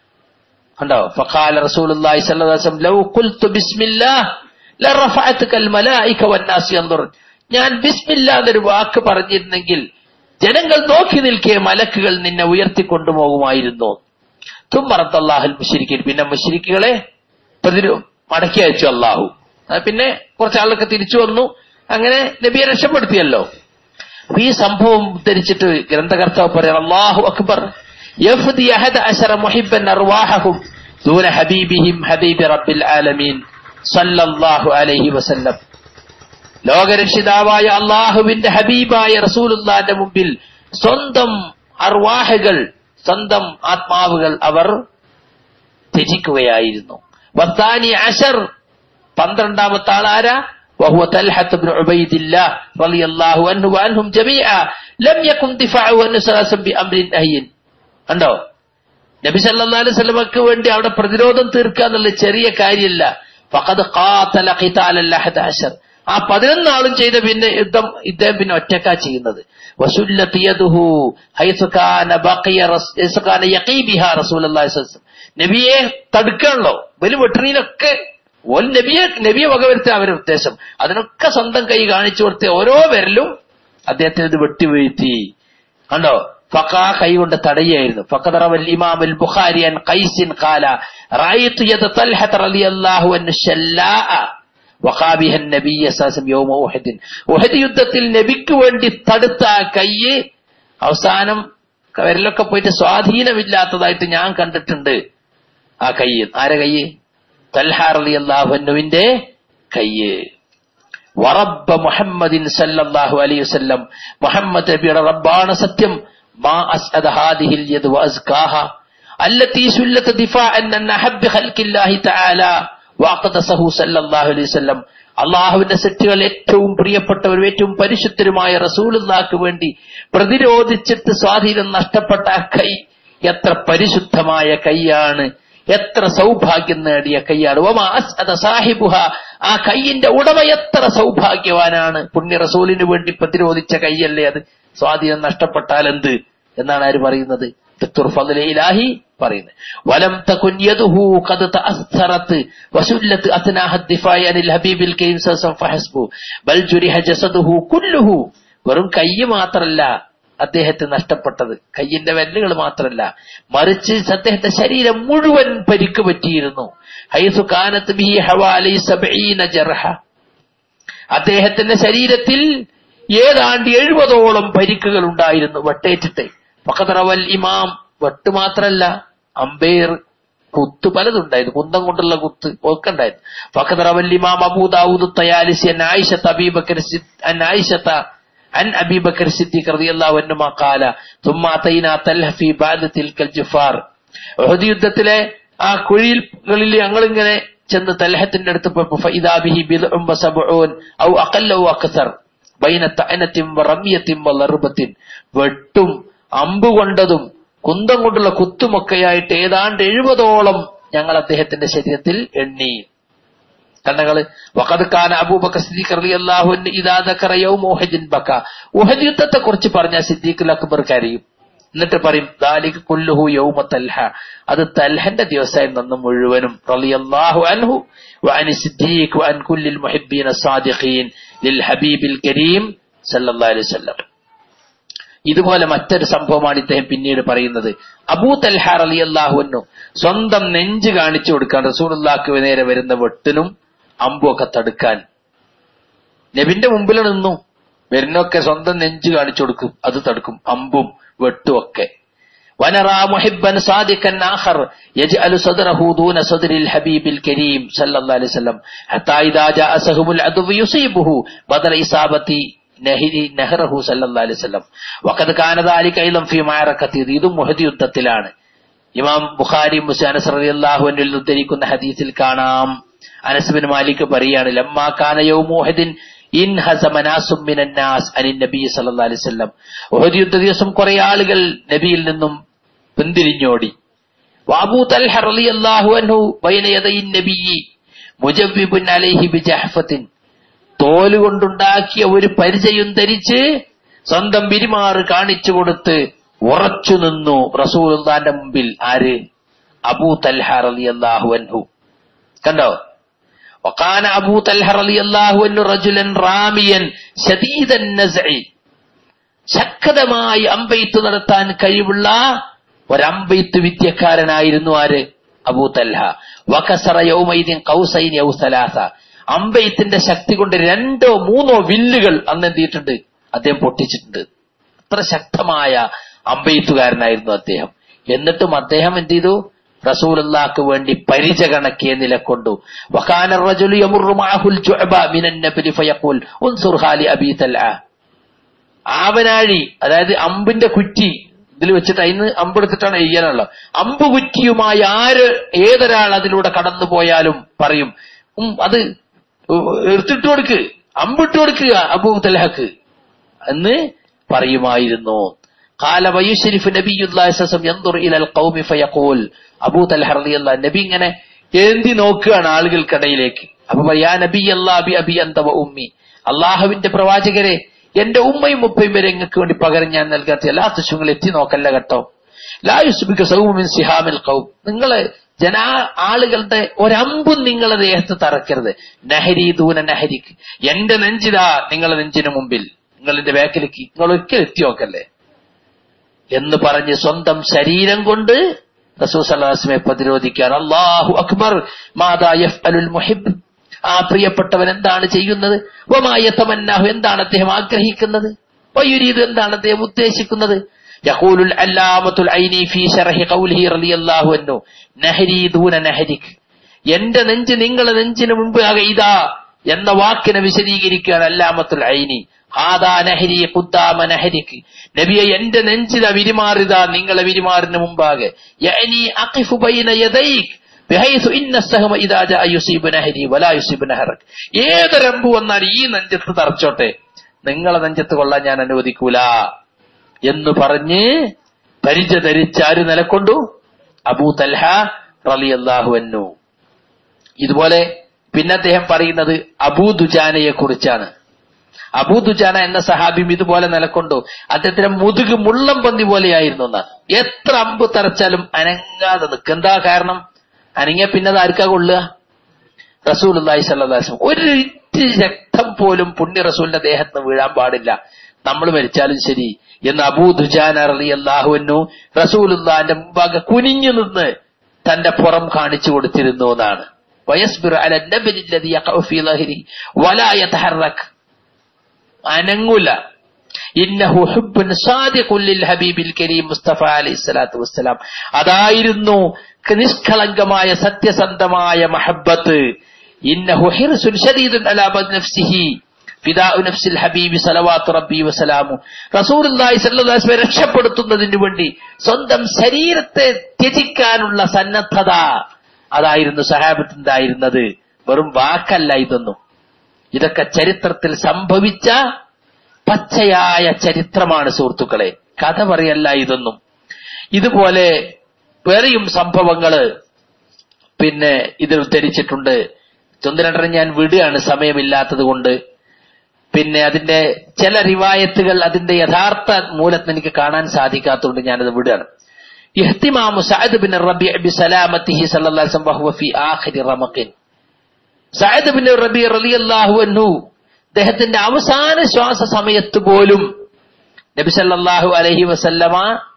കണ്ടോ ഫഖാല റസൂലുള്ളാഹി സ്വല്ലല്ലാഹു അലൈഹി വസല്ലം ലൗ ഖുൽതു ബിസ്മില്ലാഹ് ലറഫഅതുക മലായിക വന്നാസ് യൻദുർ ഞാൻ ബിസ്മില്ലാ എന്നൊരു വാക്ക് പറഞ്ഞിരുന്നെങ്കിൽ ജനങ്ങൾ നോക്കി നിൽക്കെ മലക്കുകൾ നിന്നെ ഉയർത്തിക്കൊണ്ടുപോകുമായിരുന്നു തുമ്മറത്തല്ലാഹുൽ മുശ്രിക്കീൻ പിന്നെ മുശ്രിക്കുകളെ പ്രതിരോ മടക്കി അയച്ചു അള്ളാഹു അത് പിന്നെ കുറച്ച് ആളൊക്കെ തിരിച്ചു വന്നു അങ്ങനെ നബിയെ രക്ഷപ്പെടുത്തിയല്ലോ അപ്പൊ ഈ സംഭവം ഉദ്ധരിച്ചിട്ട് ഗ്രന്ഥകർത്താവ് പറയാം അള്ളാഹു അക്ബർ യഫ്ദി അഹദ അശറ മുഹിബ്ബൻ അർവാഹഹും ദൂന ഹബീബിഹിം ഹബീബി റബ്ബിൽ ആലമീൻ സല്ലല്ലാഹു അലൈഹി വസല്ലം ലോകരക്ഷിതാവായ അള്ളാഹുവിന്റെ ഹബീബായ റസൂലുള്ളാന്റെ മുമ്പിൽ സ്വന്തം അർവാഹകൾ സ്വന്തം ആത്മാവുകൾ അവർ ത്യജിക്കുകയായിരുന്നു വത്താനി അഷർ പന്ത്രണ്ടാമത്തെ ആളാരാ وهو طلحة بن عبيد الله رضي الله عنه وعنهم جميعا لم يكن دفاعه عن سلاسل بأمر نهي കണ്ടോ നബി സല്ലല്ലാഹു അലൈഹി വസല്ലമക്ക് വേണ്ടി അവിടെ പ്രതിരോധം തീർക്കുക എന്നുള്ള ചെറിയ കാര്യമില്ല ഫഖദ് ഖാതല ഖിതാലൽ അഹദ അശർ ആ പതിനൊന്നാളും ചെയ്ത പിന്നെ യുദ്ധം ഇദ്ദേഹം പിന്നെ ഒറ്റക്കാ ചെയ്യുന്നത് വസുല്ലത്ത് യദുഹു ഹൈസു കാന ബഖിയ റസ്- ഹൈസു കാന യഖീ ബിഹാ റസൂലുള്ളാഹി സ്വല്ലല്ലാഹു അലൈഹി വസല്ലം നബിയെ തടുക്കണല്ലോ വലിയ വെട്ടണീനൊക്കെ ഓൻ നബിയെ നബിയെ വകവരുത്തുക അവരുടെ ഉദ്ദേശം അതിനൊക്കെ സ്വന്തം കൈ കാണിച്ചു കൊടുത്ത ഓരോ വിരലും അദ്ദേഹത്തിന് ഇത് വെട്ടിവീഴ്ത്തി കണ്ടോ ഫക്കാ കൈ കൊണ്ട് തടയായിരുന്നു ഫഖദറവൽ ഇമാം അൽ ബുഖാരി അൻ ഖൈസിൻ ഖാല റഅയ്തു യദ തൽഹത റളിയല്ലാഹു അൻഹു ശല്ലാഅ വഖാബിഹ നബിയ സസം യൗമ ഉഹദിൻ ഉഹദ് യുദ്ധത്തിൽ നബിക്ക് വേണ്ടി തടുത്ത ആ കൈ അവസാനം വിരലൊക്കെ പോയിട്ട് സ്വാധീനമില്ലാത്തതായിട്ട് ഞാൻ കണ്ടിട്ടുണ്ട് ആ കൈ ആരെ കൈ തൽഹ റളിയല്ലാഹു അൻഹുവിന്റെ കൈ വറബ്ബ മുഹമ്മദിൻ സല്ലല്ലാഹു അലൈഹി വസല്ലം മുഹമ്മദ് നബിയുടെ റബ്ബാണ് സത്യം മാ അസ്അദ ഹാദിഹിൽ യദ് വഅസ്കാഹ التي سلت دفاعا عن أحب خلق الله تعالى وأقدسه صلى الله عليه وسلم അള്ളാഹുവിന്റെ സെറ്റുകൾ ഏറ്റവും പ്രിയപ്പെട്ടവരും ഏറ്റവും പരിശുദ്ധരുമായ റസൂലുള്ളാക്ക് വേണ്ടി പ്രതിരോധിച്ചിട്ട് സ്വാധീനം നഷ്ടപ്പെട്ട ആ കൈ എത്ര പരിശുദ്ധമായ കൈയാണ് എത്ര സൗഭാഗ്യം നേടിയ കൈയാണ് വമാ അസ്അദ സാഹിബുഹ ആ കൈയിന്റെ ഉടമ എത്ര സൗഭാഗ്യവാനാണ് പുണ്യ റസൂലിന് വേണ്ടി പ്രതിരോധിച്ച കൈയല്ലേ അത് സ്വാധീനം നഷ്ടപ്പെട്ടാൽ എന്ത് എന്നാണ് ആര് പറയുന്നത് ദക്തുർ ഫضل ഇലാഹി പറയുന്നത് വലം തകുൻ യദുഹു ഖദ് തഅസ്സറത് വസുല്ലത് അത്നാഹ الدفاع عن الحبيب الكريم صلى الله عليه وسلم فحسبه بل جرح جسده كله വെറും കൈ മാത്രല്ല അദ്ദേഹത്തെ നഷ്ടപ്പെട്ടത് കയ്യിന്റെ വെല്ലുകൾ മാത്രല്ല മറിച്ച് അദ്ദേഹത്തെ ശരീരം മുഴുവൻ പരിക്ക് പറ്റിയിരുന്നു ഹൈസു കാനത്ത് ബി ഹവാലി സബഈന ജർഹ അദ്ദേഹത്തിന്റെ ശരീരത്തിൽ ഏതാണ്ട് എഴുപതോളം പരിക്കുകൾ ഉണ്ടായിരുന്നു വെട്ടേറ്റിട്ട് ഫഖദറവൽ ഇമാം വെട്ട് മാത്രല്ല അമ്പേർ കുത്ത് പലതുണ്ടായിരുന്നു കുന്തം കൊണ്ടുള്ള കുത്ത് ഒക്കെ ഉണ്ടായിരുന്നു ഫഖദറവൽ ഇമാം അബൂദാവൂദ് തയാലിസി അൻ ആയിഷത്ത അബീബക്കർ സിദ്- അൻ ആയിഷത്ത عن أبي بكر الصديق رضي الله عنهما قال ثم أتينا تلح في بعد تلك الجفار ഉഹദ് യുദ്ധത്തിലെ ആ കുഴികളിൽ ഞങ്ങളിങ്ങനെ ചെന്ന് തൽഹത്തിന്റെ അടുത്ത് പോയപ്പോ ഫഇദാ ബിഹി ബിദ്ഉം വസബ്ഊൻ ഔ അഖല്ല ഔ അക്സർ ബൈന തഅനത്തിൻ വറമിയത്തിൻ വളർബത്തിൻ വെട്ടും അമ്പ് കൊണ്ടതും കുന്തം കൊണ്ടുള്ള കുത്തുമൊക്കെയായിട്ട് ഏതാണ്ട് എഴുപതോളം ഞങ്ങൾ അദ്ദേഹത്തിന്റെ ശരീരത്തിൽ എണ്ണി കണ്ണകള് വഖദ് കാന അബൂബക്കർ സിദ്ദീഖ് റളിയല്ലാഹു അൻഹു ഇദാ ദക്കറ യൗമ ഉഹദിൻ ബക ഉഹദ് യുദ്ധത്തെ കുറിച്ച് പറഞ്ഞ സിദ്ദീഖുൽ അക്ബർ കരയും എന്നിട്ട് പറയും ദാലിക കുല്ലുഹു യൗമ തൽഹ അത് തൽഹന്റെ ദിവസമായിരുന്നു അന്ന് മുഴുവനും റളിയല്ലാഹു അൻഹു വഅനി സിദ്ദീഖ് വഅൻ കുല്ലിൽ മുഹിബ്ബീന സാദിഖീൻ ലിൽ ഹബീബിൽ കരീം സല്ലല്ലാഹു അലൈഹി വസല്ലം ഇതുപോലെ മറ്റൊരു സംഭവമാണ് ഇദ്ദേഹം പിന്നീട് പറയുന്നത് അബൂ തൽഹ റളിയല്ലാഹു അൻഹു സ്വന്തം നെഞ്ച് കാണിച്ചു കൊടുക്കാൻ റസൂലുള്ളാഹിക്ക് നേരെ വരുന്ന വെട്ടിനും അമ്പും ഒക്കെ തടുക്കാൻ നബിന്റെ മുമ്പിൽ നിന്നു വരുന്നൊക്കെ സ്വന്തം നെഞ്ച് കാണിച്ചു കൊടുക്കും അത് തടുക്കും അമ്പും വെട്ടും ഒക്കെ ونرى محبا صادقا آخر يجعل صدره دون صدر الحبيب الكريم صلى الله عليه وسلم حتى إذا جاء سهم العدو يصيبه بدل إصابة نهر نهره صلى الله عليه وسلم وقد كان ذلك أيضا في معركة ഇതും മുഹദി യുദ്ധത്തിലാണ് ഇമാം ബുഖാരി മുസ്ലിം അനസ് റളിയല്ലാഹു അൻഹു ഉദ്ധരിക്കുന്ന ഹദീസിൽ കാണാം അനസ് ബിൻ മാലിക് പറയാണ് ലമ്മാ കാന യൗമു ഉഹദിൻ ഇൻ ഹസമനാസും മിനന്നാസ് അനിൻ നബി സല്ലല്ലാഹു അലൈഹി വസല്ലം ഉഹദ് യുദ്ധ ദിവസം കുറെ ആളുകൾ നബിയിൽ നിന്നും പിന്തിരിഞ്ഞോടി വാബൂ തൽഹ റളിയല്ലാഹു അൻഹു ബൈന യദൈൻ നബിയി മുജവ്വിബുൻ അലൈഹി ബിജഹ്ഫത്തിൻ തോല് കൊണ്ടുണ്ടാക്കിയ ഒരു പരിചയം ധരിച്ച് സ്വന്തം പിരിമാറ് കാണിച്ചു കൊടുത്ത് ഉറച്ചു നിന്നു റസൂലുള്ളാന്റെ മുമ്പിൽ ആര് അബൂ തൽഹ റളിയല്ലാഹു അൻഹു കണ്ടോ وقال أبو طلحة رضي الله عنه رجلا راميا شديد النزع ശക്തമായി അമ്പെയ്ത്ത് നടത്താൻ കഴിവുള്ള ഒരമ്പെയ്ത്ത് വിദ്യക്കാരനായിരുന്നു ആര് അബൂ തൽഹ വകസറ യൗമൈദിൻ കൗസൈൻ യൗ സലാസ അമ്പെയ്ത്തിന്റെ ശക്തി കൊണ്ട് രണ്ടോ മൂന്നോ വില്ലുകൾ അന്ന് എന്ത് ചെയ്തിട്ടുണ്ട് അദ്ദേഹം പൊട്ടിച്ചിട്ടുണ്ട് അത്ര ശക്തമായ അമ്പെയ്ത്തുകാരനായിരുന്നു അദ്ദേഹം എന്നിട്ടും അദ്ദേഹം എന്ത് ചെയ്തു റസൂലുള്ളാക്ക് വേണ്ടി പരിച കണക്കിയ നിലക്കൊണ്ടു വകാന റജുലു യമറു മഅഹുൽ ജുഅബ മിനൻ നബലി ഫയഖൂൽ ഉൻസുർ ഹാലി അബീ തൽഅ ആവനാഴി അതായത് അമ്പിന്റെ കുറ്റി ഇതിൽ വെച്ചിട്ട് അതിന് അമ്പെടുത്തിട്ടാണ് ചെയ്യാനുള്ളത് അമ്പ് കുറ്റിയുമായി ആര് ഏതൊരാൾ അതിലൂടെ കടന്നു പോയാലും പറയും ഉം അത് എടുത്തിട്ട് കൊടുക്ക് അമ്പിട്ട് കൊടുക്കുക അബൂ തലഹക്ക് എന്ന് പറയുമായിരുന്നു قال ويشرف نبي الله صلى الله عليه وسلم ينظر الى القوم فيقول അബൂ തൽഹ റളിയല്ലാഹു നബി ഇങ്ങനെ ഏന്തി നോക്കുകയാണ് ആളുകൾക്കിടയിലേക്ക് അപ്പൊ പറയാ നബി അല്ലാഹി അബി അന്തവ ഉമ്മി അള്ളാഹുവിന്റെ പ്രവാചകരെ എന്റെ ഉമ്മയും ഉപ്പയും വരെ നിങ്ങൾക്ക് വേണ്ടി പകരം ഞാൻ നൽകാത്ത എല്ലാ തുശുങ്ങൾ എത്തി നോക്കല്ല കേട്ടോ ലായുസ്ബിക സൗമിൻ സിഹാമിൽ കൗം നിങ്ങള് ജനാ ആളുകളുടെ ഒരമ്പും നിങ്ങളെ ദേഹത്ത് തറക്കരുത് നഹരി ദൂന നഹരിക്ക് എന്റെ നെഞ്ചിതാ നിങ്ങളെ നെഞ്ചിന് മുമ്പിൽ നിങ്ങളെന്റെ ബാക്കിലേക്ക് നിങ്ങൾ ഒരിക്കലും എത്തി നോക്കല്ലേ എന്ന് പറഞ്ഞ് സ്വന്തം ശരീരം കൊണ്ട് റസൂസലാസ്മെ പ്രതിരോധിക്കാൻ അള്ളാഹു അക്ബർ മാതാ യഫ്അലുൽ മുഹിബ് ആ പ്രിയപ്പെട്ടവൻ എന്താണ് ചെയ്യുന്നത് വമായത്തമന്നാഹു എന്താണ് അദ്ദേഹം ആഗ്രഹിക്കുന്നത് വയുരീദ് എന്താണ് അദ്ദേഹം ഉദ്ദേശിക്കുന്നത് يقول العلامة العيني في شرح قوله رضي الله عنه نهري دون نهرك എന്റെ നെഞ്ച് നിങ്ങളെ നെഞ്ചിന് മുമ്പ് ഇതാ എന്ന വാക്കിനെ വിശദീകരിക്കുകയാണ് അല്ലാമത്തുൽ ഐനി ഹാദാ നഹരി ഖുദ്ദാമ നഹരിക്ക് നബിയെ എന്റെ നെഞ്ചിത വിരിമാറിത നിങ്ങളെ വിരിമാറിന് മുമ്പാകെ യഅനി അഖിഫു ബൈന യദൈക് ബിഹൈസു ഇന്ന സഹമ ഇദാ ജാ യുസീബു നഹരി വലാ യുസീബു നഹറക് ഏതൊരമ്പ് വന്നാൽ ഈ നെഞ്ചത്ത് തറച്ചോട്ടെ നിങ്ങളെ നെഞ്ചത്ത് കൊള്ളാൻ ഞാൻ അനുവദിക്കൂല എന്ന് പറഞ്ഞ് പരിച ധരിച്ച് ആര് നിലക്കൊണ്ടു അബൂ തൽഹ റളിയല്ലാഹു അൻഹു ഇതുപോലെ പിന്നെ അദ്ദേഹം പറയുന്നത് അബൂ ദുജാനയെ കുറിച്ചാണ് അബൂ ദുജാന എന്ന സഹാബിയും ഇതുപോലെ നിലക്കൊണ്ടു അദ്ദേഹത്തിന്റെ മുതുക് മുള്ളം പന്തി പോലെയായിരുന്നു എന്നാണ് എത്ര അമ്പ് തറച്ചാലും അനങ്ങാതെ നിൽക്കുക എന്താ കാരണം അനങ്ങിയ പിന്നെ അത് ആർക്കാ കൊള്ളുക റസൂൽ അള്ളാഹി സല്ലാസ്ലം ഒരു ഇറ്റ് രക്തം പോലും പുണ്യ റസൂലിന്റെ ദേഹത്ത് വീഴാൻ പാടില്ല നമ്മൾ മരിച്ചാലും ശരി എന്ന് അബൂ ദുജാന അലി അള്ളാഹുവിനു റസൂലുല്ലാന്റെ മുമ്പാകെ കുനിഞ്ഞു നിന്ന് തന്റെ പുറം കാണിച്ചു കൊടുത്തിരുന്നു എന്നാണ് വയസ്ബിർ അല നബിലില്ലദി യഖഉ ഫീ ളഹരി വലാ യതഹറക് അനങ്ങൂല ഇന്നഹു ഹുബ്ബുൻ സാദിഖുൻ ലിൽ ഹബീബിൽ കരീം മുസ്തഫ അലൈഹി സ്വലാത്തു വസ്സലാം അതായിരുന്നു നിഷ്കളങ്കമായ സത്യസന്ധമായ മഹബ്ബത്ത് ഇന്നഹു ഹിർസുൻ ഷദീദുൻ അലാ നഫ്സിഹി ഫിദാഉ നഫ്സിൽ ഹബീബി സലവാത്തു റബ്ബി വസലാമു റസൂലുള്ളാഹി സ്വല്ലല്ലാഹു അലൈഹി വസല്ലം രക്ഷപ്പെടുത്തുന്നതിന് വേണ്ടി സ്വന്തം ശരീരത്തെ ത്യജിക്കാനുള്ള സന്നദ്ധത അതായിരുന്നു സഹാബത്തിൻ്റെതായിരുന്നത് വെറും വാക്കല്ല ഇതൊന്നും ഇതൊക്കെ ചരിത്രത്തിൽ സംഭവിച്ച പച്ചയായ ചരിത്രമാണ് സുഹൃത്തുക്കളെ കഥ പറയല്ല ഇതൊന്നും ഇതുപോലെ വേറെയും സംഭവങ്ങള് പിന്നെ ഇതിൽ ഉദ്ധരിച്ചിട്ടുണ്ട് ചൊന്നിരണ്ടര ഞാൻ വിടുകയാണ് സമയമില്ലാത്തത് കൊണ്ട് പിന്നെ അതിന്റെ ചില റിവായത്തുകൾ അതിന്റെ യഥാർത്ഥ മൂലത്തിന് എനിക്ക് കാണാൻ സാധിക്കാത്തതുകൊണ്ട് ഞാനത് വിടുകയാണ് ഇഹ്തിമാമു സഅദ് ബിൻ റബി ബി സലാമത്തിഹി സല്ലല്ലാഹു അലൈഹി വസല്ലം വഹുവ ഫി ആഖിരി റമഖിൻ സഅദ് ബിൻ റബി റളിയല്ലാഹു അൻഹു അദ്ദേഹത്തിന്റെ അവസാന ശ്വാസ സമയത്ത് പോലും നബി സല്ലല്ലാഹു അലൈഹി വസല്ലമ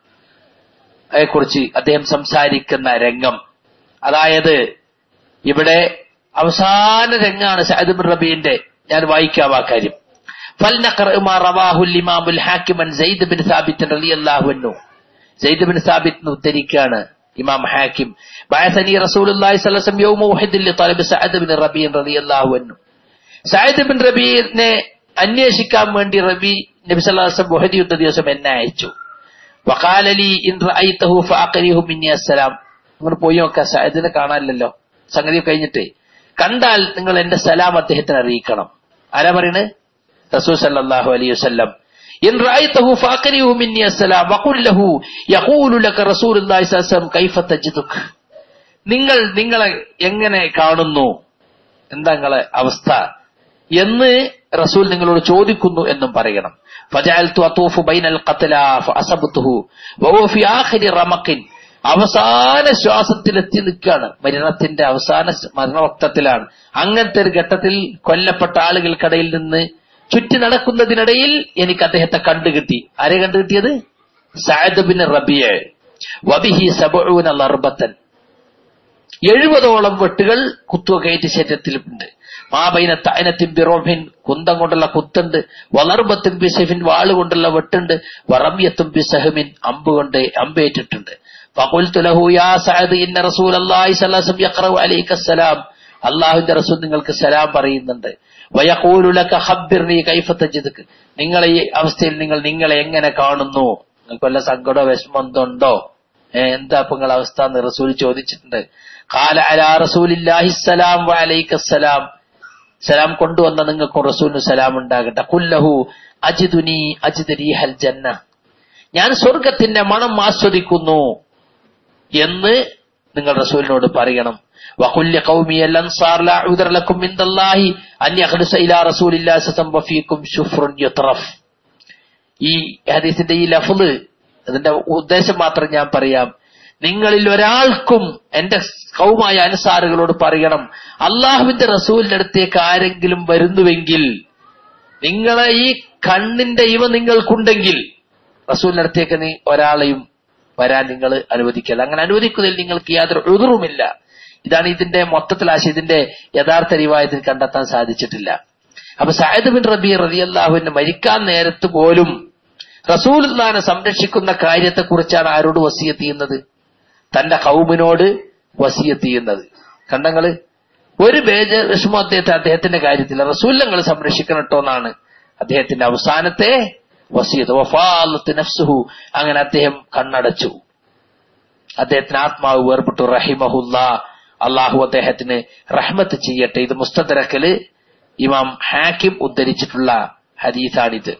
കുറിച്ച് അദ്ദേഹം സംസാരിക്കുന്ന രംഗം അതായത് ഇവിടെ അവസാന രംഗാണ് സഅദ് ബിൻ റബീന്റെ ഞാൻ വായിക്കാം ആ കാര്യം فلنقرأ ما رواه الإمام الحاكم عن زيد بن ثابت رضي الله عنه زيد بن ثابت ഉദ്ധരിക്കാണ് ഇമാം ഹാക്കിം بعثني رسول الله صلى الله عليه وسلم يوم أحد لطلب سعد بن ربيع رضي الله عنه സഅദ് ബിൻ റബീനെ അന്വേഷിക്കാൻ വേണ്ടി റബി നബി സല്ലല്ലാഹു അലൈഹി വസല്ലം ഉഹദ് യുദ്ധ ദിവസം എന്നെ അയച്ചു വഖാലലി ഇൻ റഅയ്തഹു ഫഅഖരിഹു മിന്നി അസ്സലാം നിങ്ങൾ പോയി നോക്കാം സഅദിനെ കാണാനില്ലല്ലോ സംഗതി കഴിഞ്ഞിട്ട് കണ്ടാൽ നിങ്ങൾ എന്റെ സലാം അദ്ദേഹത്തിന് അറിയിക്കണം ആരാ പറയണ് റസൂൽ സല്ലല്ലാഹു അലൈഹി വസല്ലം ഇൻ റഅയ്തഹു ഫഅഖരിഹു മിന്നി അസ്സലാം വഖുൽ ലഹു യഖൂലു ലക റസൂലുള്ളാഹി സ്വല്ലല്ലാഹു അലൈഹി വസല്ലം കൈഫ തജ്ദുക് നിങ്ങൾ നിങ്ങളെ എങ്ങനെ കാണുന്നു എന്താ നിങ്ങളെ അവസ്ഥ എന്ന് റസൂൽ നിങ്ങളോട് ചോദിക്കുന്നു എന്നും പറയണം ഫജഅൽതു അതൂഫു ബൈനൽ ഖത്ല ഫഅസബ്തുഹു വഹുവ ഫി ആഖിരി റമഖിൻ അവസാന ശ്വാസത്തിലെത്തി നിൽക്കുകയാണ് മരണത്തിന്റെ അവസാന മരണവക്തത്തിലാണ് അങ്ങനത്തെ ഒരു ഘട്ടത്തിൽ കൊല്ലപ്പെട്ട ആളുകൾക്കിടയിൽ നിന്ന് ചുറ്റി നടക്കുന്നതിനിടയിൽ എനിക്ക് അദ്ദേഹത്തെ കണ്ടുകിട്ടി ആരെ കണ്ടുകിട്ടിയത് സഅദ് ബിൻ റബിയ വബിഹി സബഊന ലർബത്തൻ എഴുപതോളം വെട്ടുകൾ കുത്തുകയറ്റ് ശരീരത്തിലുണ്ട് മാബൈന തൈനത്തിൻ ബിറോഭിൻ കുന്തം കൊണ്ടുള്ള കുത്തുണ്ട് വളർബത്തും ബിസഹിൻ വാള് കൊണ്ടുള്ള വെട്ടുണ്ട് വറമ്യത്തും ബിസഹമിൻ അമ്പ് കൊണ്ട് അമ്പേറ്റിട്ടുണ്ട് ഫഖുൽതു ലഹു യാ സഅദ് ഇന്ന റസൂലല്ലാഹി സ്വല്ലല്ലാഹു അലൈഹി വസല്ലം യഖറഉ അലൈക സലാം അല്ലാഹുവിന്റെ റസൂൽ നിങ്ങൾക്ക് സലാം പറയുന്നുണ്ട് വയഖൂലു ലക ഖബ്ബിർനി കൈഫ തജിദുക നിങ്ങളെ ഈ അവസ്ഥയിൽ നിങ്ങൾ നിങ്ങളെ എങ്ങനെ കാണുന്നു നിങ്ങൾക്ക് വല്ല സങ്കടമോ വിഷമം എന്തുണ്ടോ ഏഹ് എന്താ ഇപ്പൊ നിങ്ങളെ അവസ്ഥ എന്ന് റസൂൽ ചോദിച്ചിട്ടുണ്ട് ഖാല അലാ റസൂലില്ലാഹി സലാം വഅലൈക സലാം സലാം കൊണ്ടുവന്ന നിങ്ങൾക്കും റസൂലിന് സലാം ഉണ്ടാകട്ടെ കുല്ലഹു അജിദുനി അജിദ് റീഹൽ ജന്ന ഞാൻ സ്വർഗത്തിന്റെ മണം ആസ്വദിക്കുന്നു എന്ന് നിങ്ങൾ റസൂലിനോട് പറയണം وقل قومي الانصار لا عذر لكم عند الله ان يخلص الى رسول الله صلى الله عليه وسلم وفيكم شفر يطرف ഈ ഹദീസിന്റെ ഈ ലഫ്ള് അതിന്റെ ഉദ്ദേശം മാത്രം ഞാൻ പറയാം നിങ്ങളിൽ ഒരാൾക്കും എന്റെ കൗമായ അനുസാറുകളോട് പറയണം അള്ളാഹുവിന്റെ റസൂലിന്റെ അടുത്തേക്ക് ആരെങ്കിലും വരുന്നുവെങ്കിൽ നിങ്ങളെ ഈ കണ്ണിന്റെ ഇവ നിങ്ങൾക്കുണ്ടെങ്കിൽ റസൂലിന്റെ അടുത്തേക്ക് നീ ഒരാളെയും വരാൻ നിങ്ങൾ അനുവദിക്കല്ല അങ്ങനെ അനുവദിക്കുന്നതിൽ നിങ്ങൾക്ക് യാതൊരു എതിറുമില്ല ഇതാണ് ഇതിന്റെ മൊത്തത്തിൽ ആശയം ഇതിന്റെ യഥാർത്ഥ റിവായത്തിൽ കണ്ടെത്താൻ സാധിച്ചിട്ടില്ല അപ്പൊ സായദ് ബിൻ റബി റബി അള്ളാഹുവിന് മരിക്കാൻ നേരത്ത് പോലും റസൂൽ സംരക്ഷിക്കുന്ന കാര്യത്തെക്കുറിച്ചാണ് ആരോട് വസീയത്ത് ചെയ്യുന്നത് തന്റെ കൗമിനോട് വസീയത്ത് ചെയ്യുന്നത് കണ്ടങ്ങള് ഒരു ബേജ വിഷമം അദ്ദേഹത്തെ അദ്ദേഹത്തിന്റെ കാര്യത്തിൽ റസൂല്ലങ്ങൾ സംരക്ഷിക്കണം കേട്ടോ എന്നാണ് അദ്ദേഹത്തിന്റെ അവസാനത്തെ വസീയത്ത് വഫാലത്ത് നഫ്സുഹു അങ്ങനെ അദ്ദേഹം കണ്ണടച്ചു അദ്ദേഹത്തിന് ആത്മാവ് വേർപെട്ടു റഹിമഹുല്ല അള്ളാഹു അദ്ദേഹത്തിന് റഹ്മത്ത് ചെയ്യട്ടെ ഇത് മുസ്തദരക്കല് ഇമാം ഹാക്കിം ഉദ്ധരിച്ചിട്ടുള്ള ഹദീസാണിത്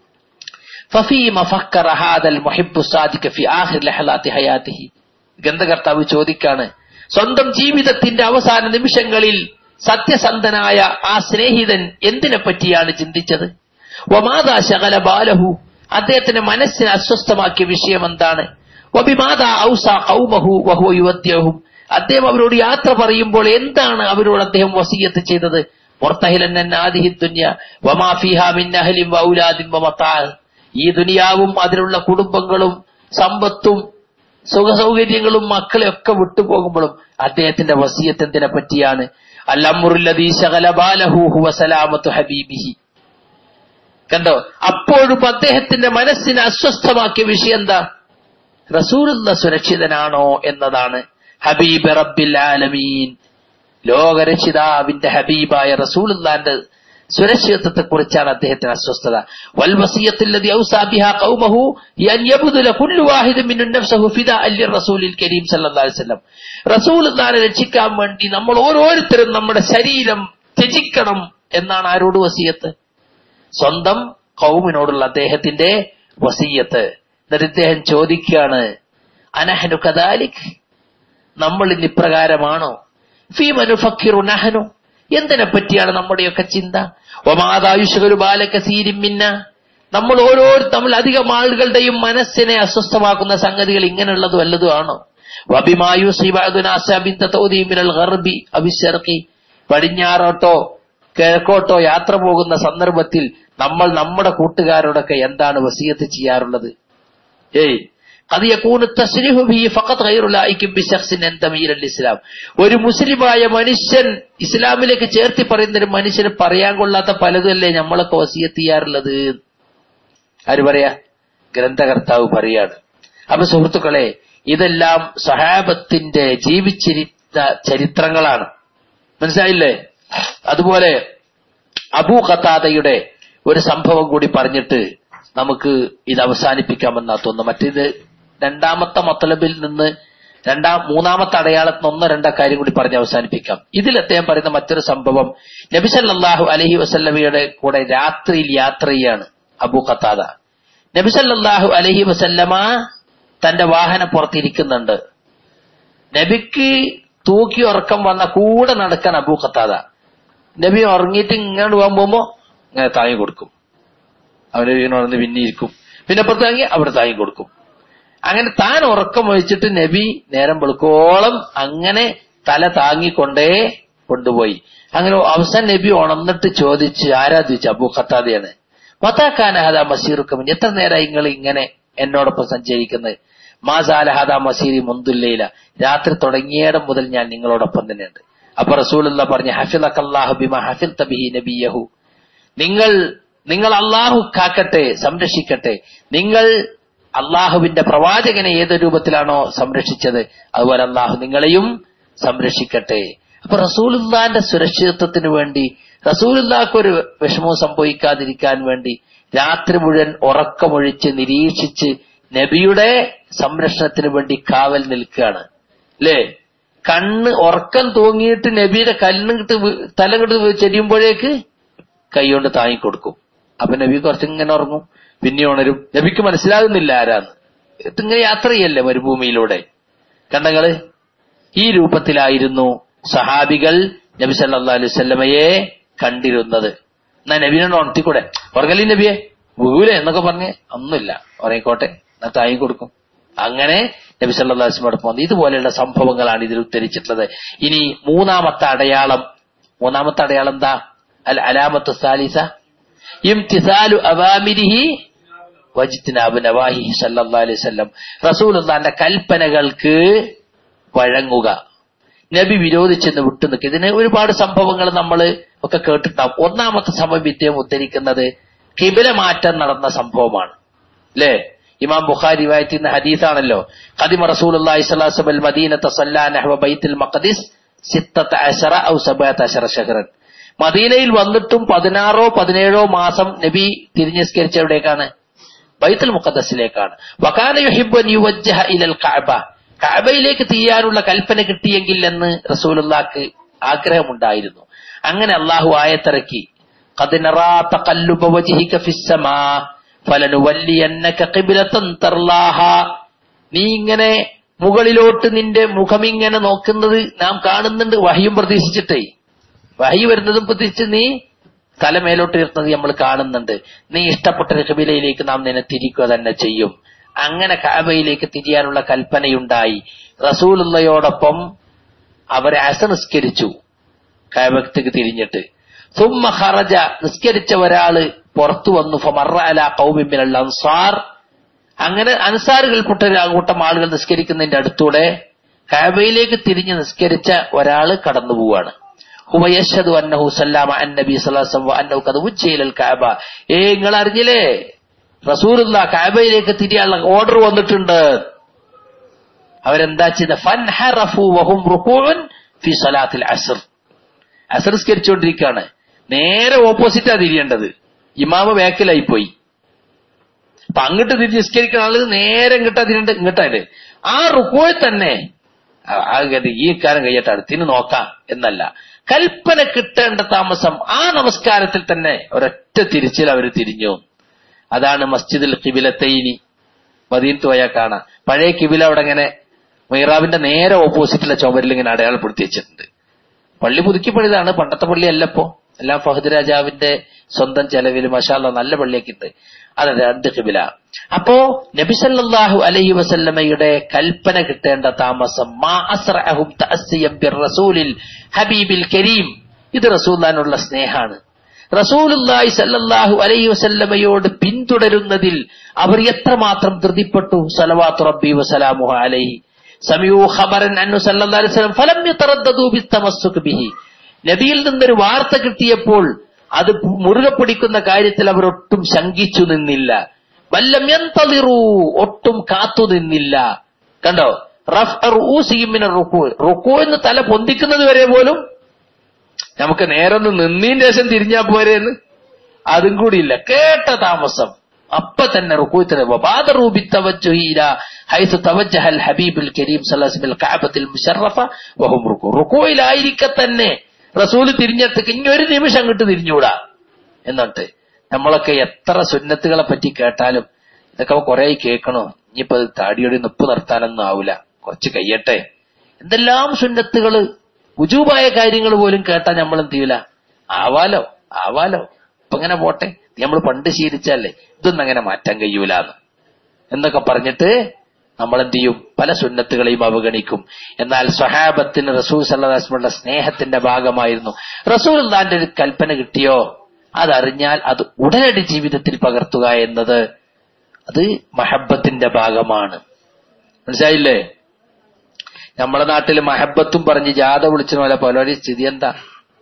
ഫഫീമ ഫക്കറ ഹാദൽ മുഹിബ്ബു സാദിഖ് ഫി ആഖിർ ലഹലാത്തി ഹയാത്തിഹി ഗന്ധകർത്താവ് ചോദിക്കാണ് സ്വന്തം ജീവിതത്തിന്റെ അവസാന നിമിഷങ്ങളിൽ സത്യസന്ധനായ ആ സ്നേഹിതൻ എന്തിനെ പറ്റിയാണ് ചിന്തിച്ചത് വമാതാ ശകല ബാലഹു അദ്ദേഹത്തിന്റെ മനസ്സിനെ അസ്വസ്ഥമാക്കിയ വിഷയം എന്താണ് വബിമാതാ ഔസ കൗമഹു വഹുവ യുവത്യഹും അദ്ദേഹം അവരോട് യാത്ര പറയുമ്പോൾ എന്താണ് അവരോട് അദ്ദേഹം വസീയത്ത് ചെയ്തത് ഈ ദുനിയാവും അതിലുള്ള കുടുംബങ്ങളും സമ്പത്തും സുഖസൗകര്യങ്ങളും മക്കളെ ഒക്കെ വിട്ടുപോകുമ്പോഴും അദ്ദേഹത്തിന്റെ വസീയത്ത് എന്തിനെ പറ്റിയാണ് അല്ലമുറുല്ലദീശകലബാലഹു ഹബീബിഹി കണ്ടോ അപ്പോഴും അദ്ദേഹത്തിന്റെ മനസ്സിനെ അസ്വസ്ഥമാക്കിയ വിഷയം എന്താ റസൂലുള്ള സുരക്ഷിതനാണോ എന്നതാണ് ഹബീബ് റബ്ബിൽ ആലമീൻ ലോകരക്ഷിതാവിന്റെ ഹബീബായ റസൂലുള്ളാന്റെ സുരക്ഷിതത്വത്തെ കുറിച്ചാണ് അദ്ദേഹത്തിന് അസ്വസ്ഥത വൽ വസിയത്തുല്ലദി ഔസാ ബിഹാ ഖൗമഹു യൻ യബ്ദുല കുല്ലു വാഹിദും മിൻ നഫ്സഹു ഫിദാ അല്ലി റസൂലിൽ കരീം സല്ലല്ലാഹു അലൈഹി വസല്ലം റസൂലുള്ളാഹിനെ രക്ഷിക്കാൻ വേണ്ടി നമ്മൾ ഓരോരുത്തരും നമ്മുടെ ശരീരം ത്യജിക്കണം എന്നാണ് ആരോട് വസിയത്ത് സ്വന്തം കൗമിനോടുള്ള അദ്ദേഹത്തിന്റെ വസീയത്ത് എന്നിട്ട് ഇദ്ദേഹം ചോദിക്കുകയാണ് അനഹനു കദാലിക് നമ്മൾ ഇന്ന് ഇപ്രകാരമാണോ ഫീ മനുഫക്കിറു നഹനു എന്തിനെ പറ്റിയാണ് നമ്മുടെയൊക്കെ ചിന്ത ഒമാതായുഷകരു ബാലകസീരിമിന്ന നമ്മൾ ഓരോരു തമ്മിൽ അധികം ആളുകളുടെയും മനസ്സിനെ അസ്വസ്ഥമാക്കുന്ന സംഗതികൾ ഇങ്ങനെയുള്ളത് വല്ലതും ആണോ വബിമായുസീബിൻ അവിശർക്കി പടിഞ്ഞാറോട്ടോ കിഴക്കോട്ടോ യാത്ര പോകുന്ന സന്ദർഭത്തിൽ നമ്മൾ നമ്മുടെ കൂട്ടുകാരോടൊക്കെ എന്താണ് വസീയത്ത് ചെയ്യാറുള്ളത് ഏയ് قد يكون التصريح به فقط غير لائق بشخص ينتمي الى الاسلام ഒരു മുസ്ലിമായ മനുഷ്യൻ ഇസ്ലാമിലേക്ക് ചേർത്തി പറയുന്ന ഒരു മനുഷ്യന് പറയാൻ കൊള്ളാത്ത പലതല്ലേ നമ്മളൊക്കെ വസീയത്ത് ചെയ്യാറുള്ളത് ആര് പറയാ ഗ്രന്ഥകർത്താവ് പറയാണ് അപ്പൊ സുഹൃത്തുക്കളെ ഇതെല്ലാം സഹാബത്തിന്റെ ജീവിച്ചിരുന്ന ചരിത്രങ്ങളാണ് മനസ്സിലായില്ലേ അതുപോലെ അബൂ ഖത്താദയുടെ ഒരു സംഭവം കൂടി പറഞ്ഞിട്ട് നമുക്ക് ഇത് അവസാനിപ്പിക്കാമെന്നാ തോന്നുന്നു മറ്റേത് രണ്ടാമത്തെ മത്തലബിൽ നിന്ന് രണ്ടാം മൂന്നാമത്തെ അടയാളത്തിൽ നിന്ന് ഒന്നോ രണ്ടോ കാര്യം കൂടി പറഞ്ഞ് അവസാനിപ്പിക്കാം ഇതിൽ അദ്ദേഹം പറയുന്ന മറ്റൊരു സംഭവം നബിസല്ലാഹു അലഹി വസല്ലമയുടെ കൂടെ രാത്രിയിൽ യാത്ര ചെയ്യാണ് അബൂ ഖത്താദ നബിസല്ലാഹു അലഹി വസല്ലമ തന്റെ വാഹനം പുറത്തിരിക്കുന്നുണ്ട് നബിക്ക് തൂക്കി ഉറക്കം വന്ന കൂടെ നടക്കാൻ അബൂ ഖത്താദ നബി ഉറങ്ങിയിട്ട് ഇങ്ങോട്ട് പോകാൻ പോകുമ്പോ ഇങ്ങനെ താങ്ങി കൊടുക്കും അവന് ഇങ്ങനെ ഉണർന്ന് പിന്നെ ഇരിക്കും പിന്നെ അപ്പുറത്ത് താങ്ങി അവിടെ താങ്ങി കൊടുക്കും അങ്ങനെ താൻ ഉറക്കം വഹിച്ചിട്ട് നബി നേരം വെളുക്കോളം അങ്ങനെ തല താങ്ങിക്കൊണ്ടേ കൊണ്ടുപോയി അങ്ങനെ അവസാനം നബി ഉണർന്നിട്ട് ചോദിച്ച് ആരാ ചോദിച്ചു അബൂ ഖത്താദയാണ് മതാക്കാനഹദ മസീറുക്കമിൻ എത്ര നേരമായി നിങ്ങൾ ഇങ്ങനെ എന്നോടൊപ്പം സഞ്ചരിക്കുന്നത് മാസാലഹദ മസീരി മുന്തുല്ലയില രാത്രി തുടങ്ങിയിടം മുതൽ ഞാൻ നിങ്ങളോടൊപ്പം തന്നെയുണ്ട് അപ്പൊ റസൂലുള്ള പറഞ്ഞു ഹഫിലക്കല്ലാഹു ബിമ ഹഫിൽ തബിഹി നബിയഹു നിങ്ങൾ നിങ്ങൾ അള്ളാഹു കാക്കട്ടെ സംരക്ഷിക്കട്ടെ നിങ്ങൾ അള്ളാഹുവിന്റെ പ്രവാചകനെ ഏത് രൂപത്തിലാണോ സംരക്ഷിച്ചത് അതുപോലെ അള്ളാഹു നിങ്ങളെയും സംരക്ഷിക്കട്ടെ അപ്പൊ റസൂലുല്ലാന്റെ സുരക്ഷിതത്വത്തിന് വേണ്ടി റസൂലുല്ലാക്ക് ഒരു വിഷമവും സംഭവിക്കാതിരിക്കാൻ വേണ്ടി രാത്രി മുഴുവൻ ഉറക്കമൊഴിച്ച് നിരീക്ഷിച്ച് നബിയുടെ സംരക്ഷണത്തിന് വേണ്ടി കാവൽ നിൽക്കുകയാണ് അല്ലേ കണ്ണ് ഉറക്കം തൂങ്ങിയിട്ട് നബിയുടെ കല്ലിട്ട് തല കിട്ട് ചെരിയുമ്പോഴേക്ക് കൈകൊണ്ട് താങ്ങിക്കൊടുക്കും അപ്പൊ നബി കുറച്ചിങ്ങനെ ഉറങ്ങും പിന്നെ ഉണരും നബിക്ക് മനസ്സിലാകുന്നില്ല ആരാന്ന് ഇതിങ്ങനെ യാത്ര ചെയ്യല്ലേ മരുഭൂമിയിലൂടെ കണ്ടങ്ങള് ഈ രൂപത്തിലായിരുന്നു സഹാബികൾ നബി സല്ലാ അലൈഹി സ്വല്ലമയെ കണ്ടിരുന്നത് എന്നാ നബിനോട് ഉണർത്തിക്കൂടെ ഉറങ്ങലി നബിയെ വീകൂലെ എന്നൊക്കെ പറഞ്ഞ് ഒന്നുമില്ല ഉറങ്ങിക്കോട്ടെ എന്നാ താങ്ങി കൊടുക്കും അങ്ങനെ നബി സല്ലാ വസ്ലമോട് പോകുന്നത് ഇതുപോലെയുള്ള സംഭവങ്ങളാണ് ഇതിൽ ഉദ്ധരിച്ചിട്ടുള്ളത് ഇനി മൂന്നാമത്തെ അടയാളം മൂന്നാമത്തെ അടയാളം എന്താ അൽ അലാമത്ത് സാലിസ ഇംതിസാലു അവാമിരിഹി വജ്തിനാബ് നവാഹി സല്ലല്ലാഹു അലൈഹി വസല്ലം റസൂലുള്ളാന്റെ കൽപ്പനകൾക്ക് വഴങ്ങുക നബി വിരോധിച്ചെന്ന് വിട്ടു നിൽക്കുക ഇതിന് ഒരുപാട് സംഭവങ്ങൾ നമ്മൾ ഒക്കെ കേട്ടിട്ടുണ്ടാവും ഒന്നാമത്തെ സംഭവം ഇദ്ദേഹം ഉദ്ധരിക്കുന്നത് കിബില മാറ്റം നടന്ന സംഭവമാണ് അല്ലേ ഇമാം ബുഖാരി വായിക്കുന്ന ഹദീസാണല്ലോ ഖദിമ റസൂലുള്ളാഹി സ്വല്ലല്ലാഹു അലൈഹി വസല്ലം മദീനത സല്ലാ നഹ്വ ബൈത്തുൽ മഖ്ദിസ് സിത്തത അശറ ഔ സബഅത അശറ ഷഹറൻ മദീനയിൽ വന്നിട്ടും പതിനാറോ പതിനേഴോ മാസം നബി തിരിഞ്ഞസ്കരിച്ച എവിടേക്കാണ് ബൈത്തുൽ മുഖദ്സിലേക്കാണ് വകാന യുഹിബ്ബു യുവജ്ജഹ ഇലൽ കഅബ കഅബയിലേക്ക് തിരിയാനുള്ള കൽപ്പന കിട്ടിയെങ്കിൽ എന്ന് റസൂലുള്ളാക്ക് ആഗ്രഹമുണ്ടായിരുന്നു അങ്ങനെ അള്ളാഹു ആയത്തിറക്കി قد نرى تقلب وجهك في السماء فلنولينك قبلة ترضاها നീ ഇങ്ങനെ മുകളിലോട്ട് നിന്റെ മുഖമിങ്ങനെ നോക്കുന്നത് നാം കാണുന്നുണ്ട് വഹിയും പ്രതീക്ഷിച്ചിട്ടേ വഹി വരുന്നതും പ്രതീക്ഷിച്ച് നീ തല മേലോട്ട് ഉയർത്തുന്നത് നമ്മൾ കാണുന്നുണ്ട് നീ ഇഷ്ടപ്പെട്ട ഒരു കബിലയിലേക്ക് നാം നിന്നെ തിരിക്കുക തന്നെ ചെയ്യും അങ്ങനെ കാബയിലേക്ക് തിരിയാനുള്ള കൽപ്പനയുണ്ടായി റസൂലുള്ളയോടൊപ്പം അവരെ അസനിസ്കരിച്ചു കാബത്തേക്ക് തിരിഞ്ഞിട്ട് സുമ്മ ഖറജ നിസ്കരിച്ച ഒരാള് പുറത്തു വന്നു ഫമറ അല കൗമിമിനൽ അൻസാർ അങ്ങനെ അൻസാറുകൾപ്പെട്ട ഒരു കൂട്ടം ആളുകൾ നിസ്കരിക്കുന്നതിന്റെ അടുത്തൂടെ കാബയിലേക്ക് തിരിഞ്ഞ് നിസ്കരിച്ച ഒരാള് കടന്നു പോവാണ് ഹുവയഷദു അന്നഹു സല്ലാമ അൻ നബി സല്ലല്ലാഹു അലൈഹി അന്നഹു ഖദ ഉജ്ജയിലൽ കഅബ ഏ നിങ്ങൾ അറിഞ്ഞില്ലേ റസൂലുള്ള കഅബയിലേക്ക് തിരിയാനുള്ള ഓർഡർ വന്നിട്ടുണ്ട് അവരെന്താ ചെയ്ത ഫൻഹറഫു വഹും റുകൂഉൻ ഫി സലാത്തിൽ അസ്ർ അസ്ർ സ്കരിച്ചുകൊണ്ടിരിക്കുകയാണ് നേരെ ഓപ്പോസിറ്റാ തിരിയേണ്ടത് ഇമാമ് ബാക്കിലായി പോയി അപ്പൊ അങ്ങോട്ട് തിരിച്ച് നിസ്കരിക്കുന്ന ആള് നേരെ ഇങ്ങോട്ടാ തിരിയേണ്ടത് ഇങ്ങോട്ടായിട്ട് ആ റുക്കോയിൽ തന്നെ ആ- ആ ഗതി ഈ കാലം കഴിയട്ടെ അടുത്തിന് നോക്കാം എന്നല്ല കൽപ്പന കിട്ടേണ്ട താമസം ആ നമസ്കാരത്തിൽ തന്നെ ഒരൊറ്റ തിരിച്ചിൽ അവർ തിരിഞ്ഞു അതാണ് മസ്ജിദുൽ കിബിലത്തൈനി മദീനത്ത് പോയാൽ കാണാം പഴയ കിബില അവിടെ ഇങ്ങനെ മീറാബിന്റെ നേരെ ഓപ്പോസിറ്റുള്ള ചുമരിൽ ഇങ്ങനെ അടയാളപ്പെടുത്തി വെച്ചിട്ടുണ്ട് പള്ളി പുതുക്കി പണിതാണ് പണ്ടത്തെ പള്ളി അല്ലപ്പോ എല്ലാം ഫഹദ് രാജാവിന്റെ സ്വന്തം ചെലവിൽ മഷാല്ല നല്ല പള്ളിയൊക്കെ ഉണ്ട് അതെ രണ്ട് കിബില അപ്പോ നബിസല്ലാഹു അലൈഹി വസല്ലമയുടെ കൽപ്പന കിട്ടേണ്ട താമസം മാ അസ്റഅഹും തഅസ്സിയം ബിർറസൂലിൽ ഹബീബിൽ കരീം ഇത് റസൂലിനുള്ള സ്നേഹാണ് റസൂലുല്ലാഹി സല്ലല്ലാഹു അലൈഹി വസല്ലമയോട് പിന്തുടരുന്നതിൽ അവർ എത്രമാത്രം ധൃതിപ്പെട്ടു സലവാത്തു റബ്ബി വസലാമുഹ അലൈഹി സമിയു ഖബറൻ അന്നു സല്ലല്ലാഹു അലൈഹി വസല്ലം ഫലം യതറദ്ദദു ബിത്തമസ്സുക് ബിഹി നബിയിൽ നിന്നൊരു വാർത്ത കിട്ടിയപ്പോൾ അത് മുറുകെ പിടിക്കുന്ന കാര്യത്തിൽ അവർ ഒട്ടും ശങ്കിച്ചു നിന്നില്ല വല്ലം യന്തളിറൂ ഒട്ടും കാത്തു നിന്നില്ല കണ്ടോ റഫ് റുക്കു റുക്കു എന്ന് തല പൊന്തിക്കുന്നത് വരെ പോലും നമുക്ക് നേരൊന്ന് നിന്നീന്റെ ശേഷം തിരിഞ്ഞാ പോരെന്ന് അതും കൂടിയില്ല കേട്ട താമസം അപ്പൊ തന്നെ റുക്കൂത്തിന് വബാദറൂബി തവജ്ജുഹീല ഹൈസു തവജ്ജഹൽ ഹബീബുൽ കരീം സല്ലല്ലാഹു കഅബത്തിൽ മുശറഫ വഹും റുക്കു റുക്കൂയിലായിരിക്കെ തന്നെ റസൂല് തിരിഞ്ഞെത്തേക്ക് ഇനി ഒരു നിമിഷം അങ്ങോട്ട് തിരിഞ്ഞൂടാ എന്നിട്ട് നമ്മളൊക്കെ എത്ര സുന്നത്തുകളെ പറ്റി കേട്ടാലും ഇതൊക്കെ കുറെ കേൾക്കണോ ഇനിയിപ്പോ അത് താടിയോടെ നിപ്പ് നിർത്താനൊന്നും ആവൂല കുറച്ച് കഴിയട്ടെ എന്തെല്ലാം സുന്നത്തുകള് ഉജൂബായ കാര്യങ്ങൾ പോലും കേട്ടാ നമ്മൾ എന്ത് ചെയ്യൂല ആവാലോ ആവാലോ ഇപ്പൊ ഇങ്ങനെ പോട്ടെ നമ്മൾ പണ്ട് ശീലിച്ചല്ലേ ഇതൊന്നും അങ്ങനെ മാറ്റാൻ കഴിയൂലെന്ന് എന്നൊക്കെ പറഞ്ഞിട്ട് നമ്മൾ എന്ത് ചെയ്യും പല സുന്നത്തുകളെയും അവഗണിക്കും എന്നാൽ സ്വഹാബത്തിന് റസൂൽ സല്ലാസ്മയുടെ സ്നേഹത്തിന്റെ ഭാഗമായിരുന്നു റസൂൽ അള്ളാന്റെ ഒരു കൽപ്പന കിട്ടിയോ അതറിഞ്ഞാൽ അത് ഉടനടി ജീവിതത്തിൽ പകർത്തുക എന്നത് അത് മഹബത്തിന്റെ ഭാഗമാണ് മനസ്സിലായില്ലേ നമ്മുടെ നാട്ടിൽ മഹബത്തും പറഞ്ഞ് ജാഥ വിളിച്ച പോലെ പലരുടെ സ്ഥിതി എന്താ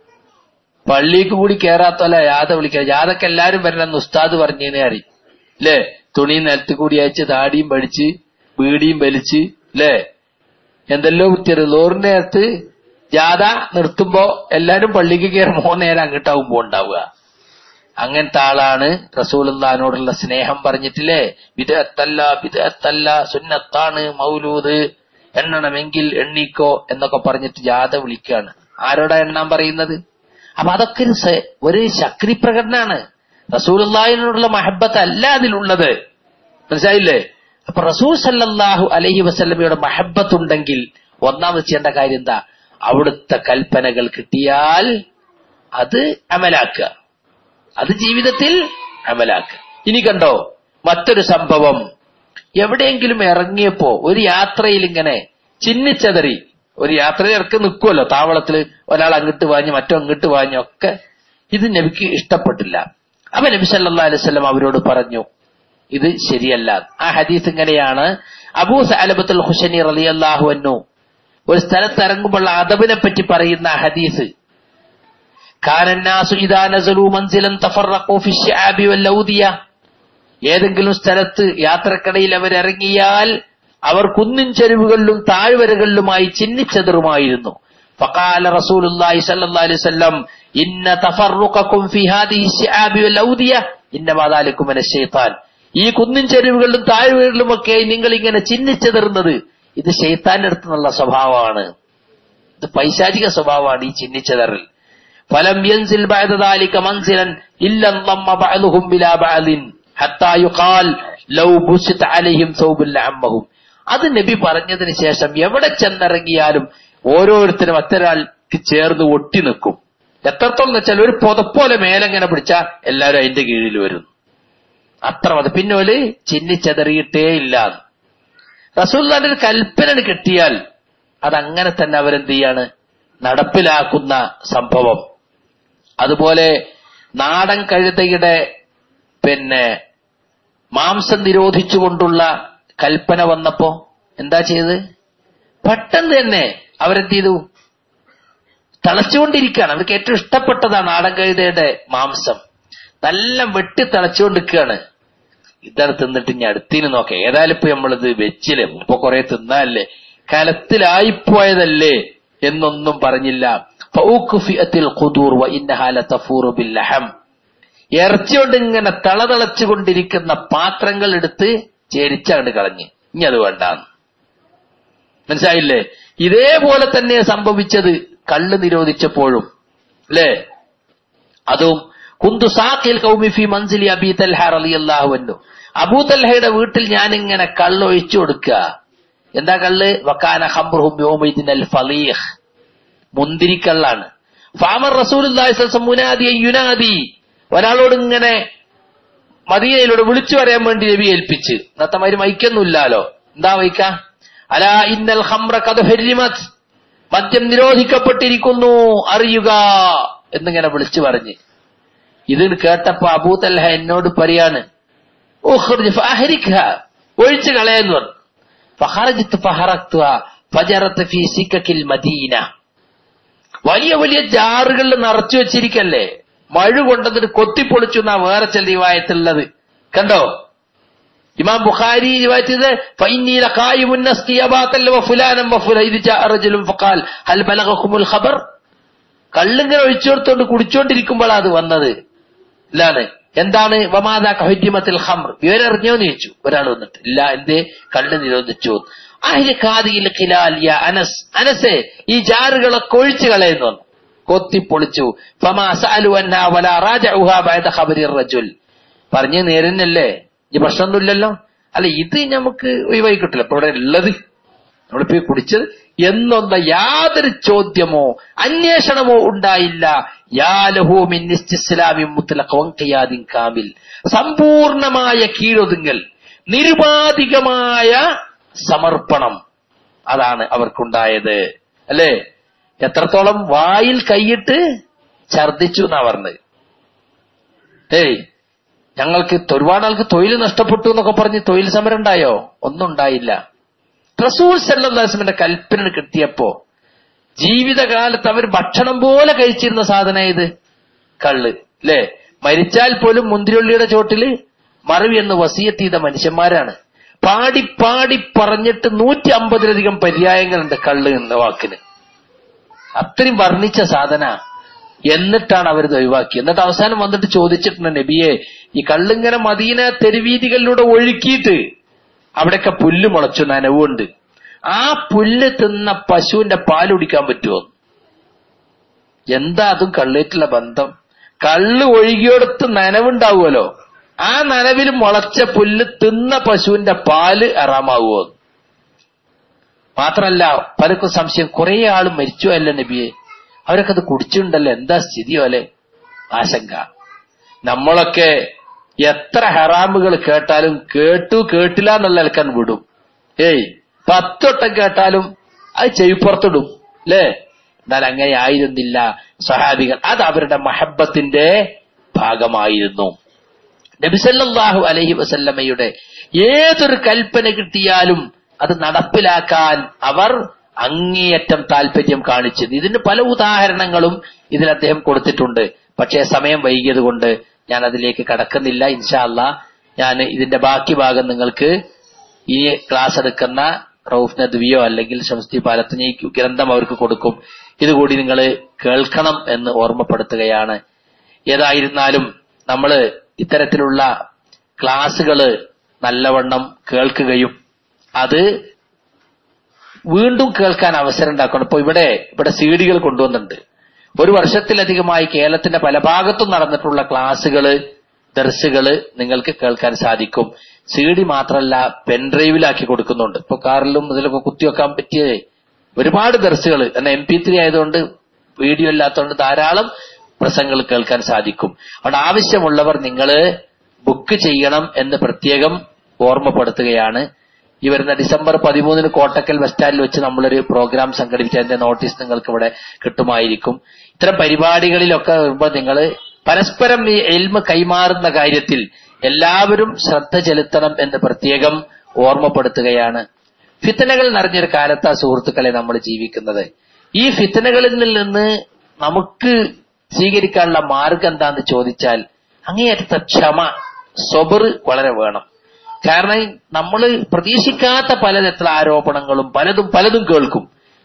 പള്ളിക്ക് കൂടി കേറാത്തോല ജാഥ വിളിക്കുക ജാഥക്ക് എല്ലാരും വരണമെന്ന് ഉസ്താദ് പറഞ്ഞേനെ അറി അല്ലേ തുണി നിലത്ത് കൂടി അയച്ച് താടിയും പഠിച്ച് ബീഡിയും വലിച്ച് അല്ലേ എന്തെല്ലോ വൃത്തിയത് ലോറിന്റെ നേരത്ത് ജാഥ നിർത്തുമ്പോ എല്ലാരും പള്ളിക്ക് കയറുമ്പോ നേരം അങ്ങോട്ടാവുമ്പോ ഉണ്ടാവുക അങ്ങനത്തെ ആളാണ് റസൂലുള്ളാനോടുള്ള സ്നേഹം പറഞ്ഞിട്ടില്ലേ വിദഗ്ധല്ല വിദഗ്ധല്ല സുന്നത്താണ് മൗലൂദ് എണ്ണണമെങ്കിൽ എണ്ണിക്കോ എന്നൊക്കെ പറഞ്ഞിട്ട് ജാഥ വിളിക്കുകയാണ് ആരോടാ എണ്ണാൻ പറയുന്നത് അപ്പൊ അതൊക്കെ ഒരു സ- ഒരു ശക്തി പ്രകടനാണ് റസൂലുള്ളാഹിനോടുള്ള മഹബത്ത് അല്ല അതിലുള്ളത് മനസ്സിലായില്ലേ അപ്പൊ റസൂൽ സല്ലല്ലാഹു അലൈഹി വസല്ലമയുടെ മഹബത്ത് ഉണ്ടെങ്കിൽ ഒന്നാമത് ചെയ്യേണ്ട കാര്യം എന്താ അവിടുത്തെ കൽപ്പനകൾ കിട്ടിയാൽ അത് അമലാക്കുക അത് ജീവിതത്തിൽ അമലാക്കുക ഇനി കണ്ടോ മറ്റൊരു സംഭവം എവിടെയെങ്കിലും ഇറങ്ങിയപ്പോ ഒരു യാത്രയിൽ ഇങ്ങനെ ചിന്നിച്ചതറി ഒരു യാത്രയിൽ ഇറക്കി നിൽക്കുമല്ലോ താവളത്തിൽ ഒരാൾ അങ്ങോട്ട് വാഞ്ഞ് മറ്റോ അങ്ങോട്ട് വാഞ്ഞ് ഒക്കെ ഇത് നബിക്ക് ഇഷ്ടപ്പെട്ടില്ല അപ്പൊ നബി സല്ലാ അലൈവല്ലം അവരോട് പറഞ്ഞു ഇത് ശരിയല്ല ആ ഹദീസ് ഇങ്ങനെയാണ് അബൂ സലബത്തുൽ ഹുസനി റളിയല്ലാഹു അൻഹു ഒരു സ്ഥലത്ത് ഇറങ്ങുമ്പോൾ അദബിനെ പറ്റി പറയുന്ന ആ ഹദീസ് കാനന്നാസു ഇദാ നസലു മൻസിലൻ തഫറഖു ഫി ശഅബി വൽ ഔദിയ ഏതെങ്കിലും സ്ഥലത്ത് യാത്രക്കിടയിൽ അവരിറങ്ങിയാൽ അവർ കുന്നിൻ ചെരുവുകളിലും താഴ്വരകളിലുമായി ചിന്നിച്ചെതറുമായിരുന്നു فقال رسول الله صلى الله عليه وسلم إن تفرقكم في هذه الشعاب والأودية إنما ذلك من الشيطان ഈ കുന്നിൻ ചെരുവുകളിലും താഴ്വരകളിലുമൊക്കെ നിങ്ങൾ ഇങ്ങനെ ചിന്നിച്ചെതറുന്നത് ഇത് ഷെയ്ത്താന്റെ അടുത്ത് നിന്നുള്ള സ്വഭാവമാണ് ഇത് പൈശാചിക സ്വഭാവമാണ് ഈ ചിന്നിച്ചെതറൽ ഫലം യൻസിൽ ബഅദ ذلك منزلا إلا انضم بعضهم إلى بعض حتى يقال لو بسط عليهم ثوب لعمهم അത് നബി പറഞ്ഞതിന് ശേഷം എവിടെ ചെന്നിറങ്ങിയാലും ഓരോരുത്തരും മറ്റൊരാൾക്ക് ചേർന്ന് ഒട്ടി നിൽക്കും എത്രത്തോളം വെച്ചാൽ ഒരു പുതപ്പോലെ മേലെങ്ങനെ പിടിച്ചാൽ എല്ലാവരും അതിന്റെ കീഴിൽ വരും അത്ര മതി പിന്നെ ഒരു ചിന്നിച്ചെതറിയിട്ടേ ഇല്ല റസൂല്ലാന്റെ ഒരു കൽപ്പന കിട്ടിയാൽ അതങ്ങനെ തന്നെ അവരെന്ത് ചെയ്യാണ് നടപ്പിലാക്കുന്ന സംഭവം അതുപോലെ നാടൻ കഴുതയുടെ പിന്നെ മാംസം നിരോധിച്ചുകൊണ്ടുള്ള കൽപ്പന വന്നപ്പോ എന്താ ചെയ്തത് പെട്ടെന്ന് തന്നെ അവരെന്ത് ചെയ്തു തിളച്ചുകൊണ്ടിരിക്കുകയാണ് അവർക്ക് ഏറ്റവും ഇഷ്ടപ്പെട്ടതാണ് നാടൻ കഴുതയുടെ മാംസം നല്ല വെട്ടി തിളച്ചുകൊണ്ടിരിക്കുകയാണ് ഇതാണ് തിന്നിട്ട് ഇനി അടുത്തിന് നോക്കാം ഏതായാലും ഇപ്പൊ നമ്മളിത് വെച്ചില്ലേ ഇപ്പൊ കുറെ തിന്നാല്ലേ കലത്തിലായിപ്പോയതല്ലേ എന്നൊന്നും പറഞ്ഞില്ല ഫൗഖുഫിഅത്തിൽ ഖുദൂർ വഇന്നഹാ ലതഫൂറു ബില്ലഹം ഇറച്ചി കൊണ്ട് ഇങ്ങനെ തളതളച്ചുകൊണ്ടിരിക്കുന്ന പാത്രങ്ങൾ എടുത്ത് ചേരിച്ചങ്ങട് കളഞ്ഞ് ഇനി അത് വേണ്ടാന്ന് മനസ്സിലായില്ലേ ഇതേപോലെ തന്നെ സംഭവിച്ചത് കള്ള് നിരോധിച്ചപ്പോഴും അല്ലേ അതും കുന്തു സാഖിൽ കൗമി ഫി മൻസിലി അബി തൽഹ റളിയല്ലാഹു അൻഹു അബൂ തൽഹയുടെ വീട്ടിൽ ഞാൻ ഇങ്ങനെ കള്ള് ഒഴിച്ചു കൊടുക്കുക എന്താ കള്ള് വക്കാന ഖംറുഹും യൗമൈദിൻ അൽ ഫളീഹ് മുന്തിരിക്കള്ളാണ് ഫാമർ റസൂലുള്ളാഹി സ്വല്ലല്ലാഹു അലൈഹി വസല്ലം മുനാദി യുനാദി ഒരാളോട് ഇങ്ങനെ മദീനയിലൂടെ വിളിച്ചു പറയാൻ വേണ്ടി നബി ഏൽപ്പിച്ച് ഇന്നത്തെ മാതിരി മൈക്കൊന്നുമില്ലാലോ എന്താ വൈക്ക അലാ ഇന്നൽ ഖംറ കത് ഹരിമത് മദ്യം നിരോധിക്കപ്പെട്ടിരിക്കുന്നു അറിയുക എന്നിങ്ങനെ വിളിച്ചു പറഞ്ഞ് ഇത് കേട്ടപ്പോ അബൂതൽഹ എന്നോട് പറയാണ് "ഉഖ്റുജ് ഫഅഹ്രിക്ഹ." ഒഴിച്ചു കളയെന്ന് പറഞ്ഞു ഫഖറജ്തു ഫഹറക്തുഹ ഫജറത്ത് ഫീ സിക്കക്കിൽ മദീന വലിയ വലിയ ജാറുകളിൽ നിറച്ചു വെച്ചിരിക്കല്ലേ മഴ കൊണ്ടതിന് കൊത്തിപ്പൊളിച്ചു എന്നാ വേറെ ചില റിവായത്തുള്ളത് കണ്ടോ ഇമാം ബുഖാരി റിവായത്ത് ചെയ്ത് فإني لقائم النسقي أباطل وفلانا وفلان إذ جاء رجل فقال هل بلغكم الخبر കള്ളിങ്ങനെ ഒഴിച്ചോടുത്തോണ്ട് കുടിച്ചോണ്ടിരിക്കുമ്പോഴാണ് അത് വന്നത് ഇല്ലാണ് എന്താണ് വമാദാ കഹുദ്യമത്തിൽ ഹംർ വിവരം അറിഞ്ഞോന്ന് ചോദിച്ചു ഒരാൾ വന്നിട്ട് ഇല്ല എന്തേ കള്ള് നിരോധിച്ചു അഹില് ഖാദിയിൽ ഖിലാൽ യാ അനസ് അനസേ ഈ ജാറുകളൊക്കെ ഒഴിച്ചു കളയുന്നു പറഞ്ഞു. കൊത്തിപ്പൊളിച്ചു ഫമാ സഅലു അന്നാ വലാ റാജഉഹാ ബഅദ ഖബരി റജുൽ പറഞ്ഞു നേരന്നല്ലേ ഈ പ്രശ്നമൊന്നുമില്ലല്ലോ അല്ല ഇത് നമുക്ക് ഒഴിവായി കിട്ടില്ല ഇപ്പൊ ഇവിടെ ഉള്ളത് നമ്മളിപ്പോ ഈ കുടിച്ചത് എന്നൊന്ന യാതൊരു ചോദ്യമോ അന്വേഷണമോ ഉണ്ടായില്ല യാലഹു മിൻ ഇസ്തിസ്ലാമി മുത്ലഖൻ ഖിയാദിൻ കാമിൽ സമ്പൂർണമായ കീഴൊതുങ്ങൽ നിരുപാധികമായ സമർപ്പണം അതാണ് അവർക്കുണ്ടായത് അല്ലേ എത്രത്തോളം വായിൽ കൈയിട്ട് ഛർദിച്ചു എന്നാ പറഞ്ഞത് ഏയ് ഞങ്ങൾക്ക് ഒരുപാട് ആൾക്ക് തൊഴിൽ നഷ്ടപ്പെട്ടു എന്നൊക്കെ പറഞ്ഞ് തൊഴിൽ സമരം ഉണ്ടായോ ഒന്നും ഉണ്ടായില്ല റസൂൽ സല്ലാസ്മിന്റെ കൽപ്പന കിട്ടിയപ്പോ ജീവിതകാലത്ത് അവർ ഭക്ഷണം പോലെ കഴിച്ചിരുന്ന സാധനം ഇത് കള്ള് അല്ലേ മരിച്ചാൽ പോലും മുന്തിരിയുള്ളിയുടെ ചോട്ടില് മറവി എന്ന് വസീയത്ത് ചെയ്ത മനുഷ്യന്മാരാണ് പാടി പാടി പറഞ്ഞിട്ട് നൂറ്റി അമ്പതിലധികം പര്യായങ്ങളുണ്ട് കള്ള് എന്ന വാക്കിന് അത്രയും വർണ്ണിച്ച സാധന എന്നിട്ടാണ് അവരിത് ഒഴിവാക്കി എന്നിട്ട് അവസാനം വന്നിട്ട് ചോദിച്ചിട്ടുണ്ട് നബിയെ ഈ കള്ളിങ്ങനെ മദീന തെരുവീതികളിലൂടെ ഒഴുക്കിയിട്ട് അവിടെയൊക്കെ പുല്ല് മുളച്ചു നനവുണ്ട് ആ പുല്ല് തിന്ന പശുവിന്റെ പാൽ കുടിക്കാൻ പറ്റുമോ എന്താ അതും കള്ളിട്ടുള്ള ബന്ധം കള്ള് ഒഴുകിയോടത്ത് നനവുണ്ടാവുമല്ലോ ആ നനവിൽ മുളച്ച പുല്ല് തിന്ന പശുവിന്റെ പാല് അറാമാവുമോ മാത്രല്ല പലർക്കും സംശയം കുറെ ആള് മരിച്ചു അല്ല നബിയെ അവരൊക്കെ അത് കുടിച്ചിട്ടുണ്ടല്ലോ എന്താ സ്ഥിതിയോ അല്ലെ ആശങ്ക നമ്മളൊക്കെ എത്ര ഹറാമുകൾ കേട്ടാലും കേട്ടു കേട്ടില്ല എന്നുള്ള നിലക്കാൻ വിടും ഏയ് പത്തൊട്ടം കേട്ടാലും അത് ചെവിപ്പുറത്തിടും അല്ലേ എന്നാൽ അങ്ങനെ ആയിരുന്നില്ല സഹാബികൾ അത് അവരുടെ മഹബത്തിന്റെ ഭാഗമായിരുന്നു നബിസല്ലാഹു അലഹി വസല്ലമ്മയുടെ ഏതൊരു കൽപ്പന കിട്ടിയാലും അത് നടപ്പിലാക്കാൻ അവർ അങ്ങേയറ്റം താല്പര്യം കാണിച്ചത് ഇതിന് പല ഉദാഹരണങ്ങളും ഇതിൽ അദ്ദേഹം കൊടുത്തിട്ടുണ്ട് പക്ഷേ സമയം വൈകിയത് കൊണ്ട് ഞാൻ അതിലേക്ക് കടക്കുന്നില്ല ഇൻഷാ അല്ലാ ഞാൻ ഇതിന്റെ ബാക്കി ഭാഗം നിങ്ങൾക്ക് ഈ ക്ലാസ് എടുക്കുന്ന റൌഫ് നദ്വിയോ അല്ലെങ്കിൽ ഷംസ്തി പാലത്തിന് ഈ ഗ്രന്ഥം അവർക്ക് കൊടുക്കും ഇതുകൂടി നിങ്ങൾ കേൾക്കണം എന്ന് ഓർമ്മപ്പെടുത്തുകയാണ് ഏതായിരുന്നാലും നമ്മൾ ഇത്തരത്തിലുള്ള ക്ലാസ്സുകൾ നല്ലവണ്ണം കേൾക്കുകയും അത് വീണ്ടും കേൾക്കാൻ അവസരം ഉണ്ടാക്കണം ഇപ്പൊ ഇവിടെ ഇവിടെ സീഡികൾ കൊണ്ടുവന്നിട്ടുണ്ട് ഒരു വർഷത്തിലധികമായി കേരളത്തിന്റെ പല ഭാഗത്തും നടന്നിട്ടുള്ള ക്ലാസ്സുകള് ദർശകള് നിങ്ങൾക്ക് കേൾക്കാൻ സാധിക്കും സി ഡി മാത്രമല്ല പെൻഡ്രൈവിലാക്കി കൊടുക്കുന്നുണ്ട് ഇപ്പൊ കാറിലും ഇതിലൊക്കെ കുത്തിവെക്കാൻ പറ്റിയ ഒരുപാട് ദർശകൾ എന്നാൽ എം പി ത്രീ ആയതുകൊണ്ട് വീഡിയോ ഇല്ലാത്തതുകൊണ്ട് ധാരാളം പ്രസംഗങ്ങൾ കേൾക്കാൻ സാധിക്കും അവിടെ ആവശ്യമുള്ളവർ നിങ്ങൾ ബുക്ക് ചെയ്യണം എന്ന് പ്രത്യേകം ഓർമ്മപ്പെടുത്തുകയാണ് ഈ വരുന്ന ഡിസംബർ പതിമൂന്നിന് കോട്ടക്കൽ ബസ് സ്റ്റാൻഡിൽ വെച്ച് നമ്മളൊരു പ്രോഗ്രാം സംഘടിപ്പിച്ചതിന്റെ നോട്ടീസ് നിങ്ങൾക്ക് ഇവിടെ കിട്ടുമായിരിക്കും ഇത്തരം പരിപാടികളിലൊക്കെ വരുമ്പോൾ നിങ്ങൾ പരസ്പരം ഈ എൽമ കൈമാറുന്ന കാര്യത്തിൽ എല്ലാവരും ശ്രദ്ധ ചെലുത്തണം എന്ന് പ്രത്യേകം ഓർമ്മപ്പെടുത്തുകയാണ് ഫിത്തനകൾ നിറഞ്ഞൊരു കാലത്താ സുഹൃത്തുക്കളെ നമ്മൾ ജീവിക്കുന്നത് ഈ ഫിത്തനകളിൽ നിന്ന് നമുക്ക് സ്വീകരിക്കാനുള്ള മാർഗം എന്താന്ന് ചോദിച്ചാൽ അങ്ങേയറ്റത്തെ ക്ഷമ സ്വബർ വളരെ വേണം കാരണം നമ്മൾ പ്രതീക്ഷിക്കാത്ത പലതരത്തിലുള്ള ആരോപണങ്ങളും പലതും പലതും കേൾക്കും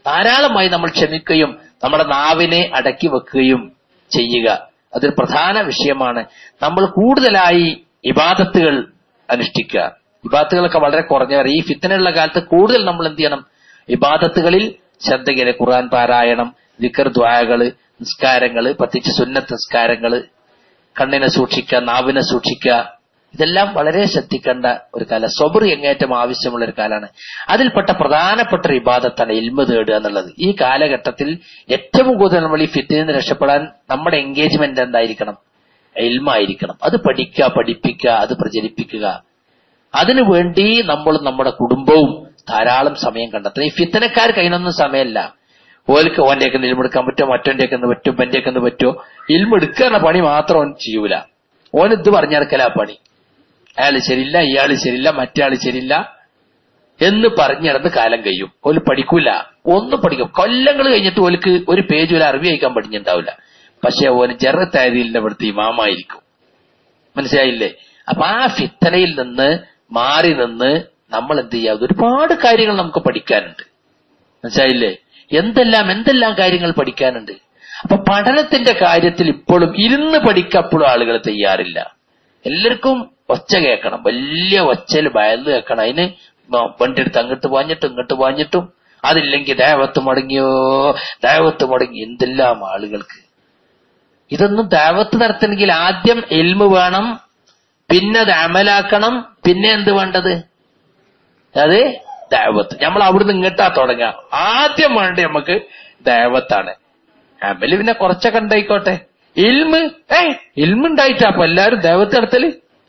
ധാരാളമായി നമ്മൾ ക്ഷമിക്കുകയും നമ്മുടെ നാവിനെ അടക്കി വെക്കുകയും ചെയ്യുക അതൊരു പ്രധാന വിഷയമാണ് നമ്മൾ കൂടുതലായി ഇബാദത്തുകൾ അനുഷ്ഠിക്കുക ഇബാദത്തുകളൊക്കെ വളരെ കുറഞ്ഞവർ ഈ ഫിത്തനുള്ള കാലത്ത് കൂടുതൽ നമ്മൾ എന്ത് ചെയ്യണം ഇബാദത്തുകളിൽ ശ്രദ്ധ ഖുർആൻ പാരായണം വിക്കർ ദ്വായകള് നിസ്കാരങ്ങള് പ്രത്യേകിച്ച് സുന്നത്ത് നിസ്കാരങ്ങള് കണ്ണിനെ സൂക്ഷിക്കുക നാവിനെ സൂക്ഷിക്കുക ഇതെല്ലാം വളരെ ശ്രദ്ധിക്കേണ്ട ഒരു കാലം സ്വബർ എങ്ങേറ്റം ആവശ്യമുള്ള ഒരു കാലമാണ് അതിൽപ്പെട്ട പ്രധാനപ്പെട്ട ഒരു ഇബാദത്താണ് ഇൽമ തേടുക എന്നുള്ളത് ഈ കാലഘട്ടത്തിൽ ഏറ്റവും കൂടുതൽ നമ്മൾ ഈ ഫിത്തിൽ നിന്ന് രക്ഷപ്പെടാൻ നമ്മുടെ എൻഗേജ്മെന്റ് എന്തായിരിക്കണം ഇൽമായിരിക്കണം അത് പഠിക്കുക പഠിപ്പിക്കുക അത് പ്രചരിപ്പിക്കുക അതിനു വേണ്ടി നമ്മൾ നമ്മുടെ കുടുംബവും ധാരാളം സമയം കണ്ടെത്തണം ഈ ഫിത്തനക്കാർക്ക് അതിനൊന്നും സമയമല്ല ഓൽക്ക് ഓന്റെയൊക്കെ ഇൽമെടുക്കാൻ പറ്റുമോ മറ്റോന്റെയൊക്കെ ഒന്ന് പറ്റുമോ എന്റെ ഒന്ന് പറ്റുമോ ഇൽമെടുക്കാനുള്ള പണി മാത്രം ഓൻ ചെയ്യൂല ഓൻ ഇത് പറഞ്ഞെടുക്കല പണി അയാൾ ശരിയില്ല ഇയാൾ ശരിയില്ല മറ്റേ ശരിയില്ല എന്ന് പറഞ്ഞിടന്ന് കാലം കഴിയും ഓല് പഠിക്കൂല ഒന്നും പഠിക്കും കൊല്ലങ്ങൾ കഴിഞ്ഞിട്ട് ഓൽക്ക് ഒരു പേജ് ഒരു അറിവ് അയക്കാൻ പഠിഞ്ഞിട്ടുണ്ടാവില്ല പക്ഷെ ഓന് ജറത്തായതിന്റെ ഇവിടുത്തെ ഇമാമായിരിക്കും മനസ്സിലായില്ലേ അപ്പൊ ആ ഫിത്തനയിൽ നിന്ന് മാറി നിന്ന് നമ്മൾ എന്ത് ചെയ്യാം ഒരുപാട് കാര്യങ്ങൾ നമുക്ക് പഠിക്കാനുണ്ട് മനസ്സിലായില്ലേ എന്തെല്ലാം എന്തെല്ലാം കാര്യങ്ങൾ പഠിക്കാനുണ്ട് അപ്പൊ പഠനത്തിന്റെ കാര്യത്തിൽ ഇപ്പോഴും ഇരുന്ന് പഠിക്കപ്പോഴും ആളുകൾ തയ്യാറില്ല എല്ലാവർക്കും ഒച്ച കേൾക്കണം വലിയ ഒച്ചയിൽ ഭയന്ന് കേൾക്കണം അതിന് വണ്ടി എടുത്ത് അങ്ങോട്ട് പാഞ്ഞിട്ടും ഇങ്ങോട്ട് പാഞ്ഞിട്ടും അതില്ലെങ്കിൽ ദേവത്ത് മുടങ്ങിയോ ദേവത്ത് മുടങ്ങി എന്തെല്ലാം ആളുകൾക്ക് ഇതൊന്നും ദേവത്ത് നടത്തണമെങ്കിൽ ആദ്യം എൽമ് വേണം പിന്നെ അത് അമലാക്കണം പിന്നെ എന്ത് വേണ്ടത് അത് ദേവത്ത് നമ്മൾ അവിടുന്ന് ഇങ്ങോട്ടാ തുടങ്ങുക ആദ്യം വേണ്ട നമുക്ക് ദേവത്താണ് അമല് പിന്നെ കുറച്ചൊക്കെ ഉണ്ടായിക്കോട്ടെ ഇൽമ് ഏ ഇൽമ ഉണ്ടായിട്ടാ അപ്പൊ എല്ലാരും ദേവത്ത് നടത്തല്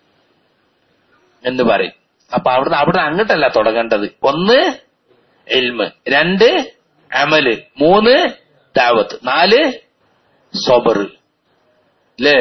എന്ന് പറയും അപ്പൊ അവിടുന്ന് അവിടെ അങ്ങോട്ടല്ല തുടങ്ങേണ്ടത് ഒന്ന് എൽമ് രണ്ട് അമല് മൂന്ന് ദാവത്ത് നാല് സബർ അല്ലേ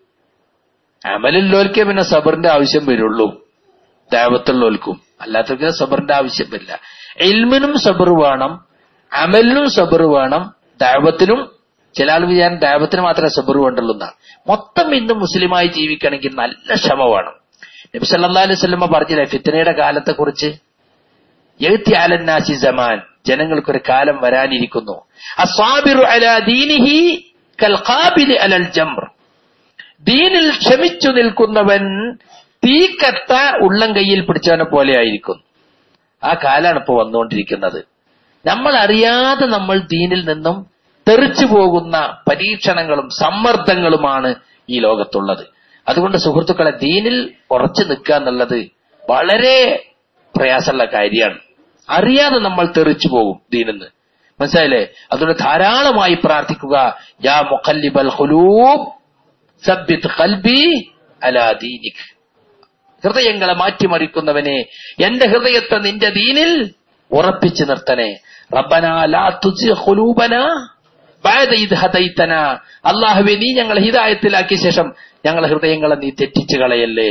അമലുള്ളവർക്കേ പിന്നെ സബറിന്റെ ആവശ്യം വരുള്ളൂ ദാവത്തുള്ളവർക്കും അല്ലാത്തവർക്ക് സബറിന്റെ ആവശ്യം വരില്ല എൽമിനും സബർ വേണം അമലിനും സബർ വേണം ദാവത്തിനും ചില ആൾ വിചാരം ദാവത്തിന് മാത്രമേ സബർ വേണ്ടുള്ളൂ എന്നാണ് മൊത്തം ഇന്ന് മുസ്ലിമായി ജീവിക്കണമെങ്കിൽ നല്ല ക്ഷമ വേണം നബി സല്ലാ അലൈഹി സ്വലമ പറഞ്ഞില്ലേ ഫിത്തനയുടെ കാലത്തെ കുറിച്ച് എഴുത്തി അലന്നാസി സമാൻ ജനങ്ങൾക്കൊരു കാലം വരാനിരിക്കുന്നു അസ്വാബിറു അലാ ദീനിഹി കൽ ഖാബിലി അലൽ ജംർ ദീനിൽ ക്ഷമിച്ചു നിൽക്കുന്നവൻ തീക്കത്ത ഉള്ളം കയ്യിൽ പിടിച്ചവനെ പോലെ ആയിരിക്കും ആ കാലാണ് ഇപ്പോ വന്നുകൊണ്ടിരിക്കുന്നത് നമ്മൾ അറിയാതെ നമ്മൾ ദീനിൽ നിന്നും തെറിച്ചു പോകുന്ന പരീക്ഷണങ്ങളും സമ്മർദ്ദങ്ങളുമാണ് ഈ ലോകത്തുള്ളത് അതുകൊണ്ട് സുഹൃത്തുക്കളെ ദീനിൽ ഉറച്ചു നിൽക്കുക എന്നുള്ളത് വളരെ പ്രയാസമുള്ള കാര്യമാണ് അറിയാതെ നമ്മൾ തെറിച്ചു പോകും ദീനിന്ന് മനസ്സിലായില്ലേ അതുകൊണ്ട് ധാരാളമായി പ്രാർത്ഥിക്കുക യാ മുഖല്ലിബൽ ഖുലൂബ് സബ്ബിത് ഖൽബി അലാ ദീനിക് ഹൃദയങ്ങളെ മാറ്റിമറിക്കുന്നവനെ എന്റെ ഹൃദയത്തെ നിന്റെ ദീനിൽ ഉറപ്പിച്ചു നിർത്തനെ റബ്ബന ലാ തുസി ഖുലൂബന ബഅദ ഇദ് ഹദൈതന അല്ലാഹുവേ നീ ഞങ്ങളെ ഹിദായത്തിലാക്കിയ ശേഷം ഞങ്ങളെ ഹൃദയങ്ങളെ നീ തെറ്റിച്ചു കളയല്ലേ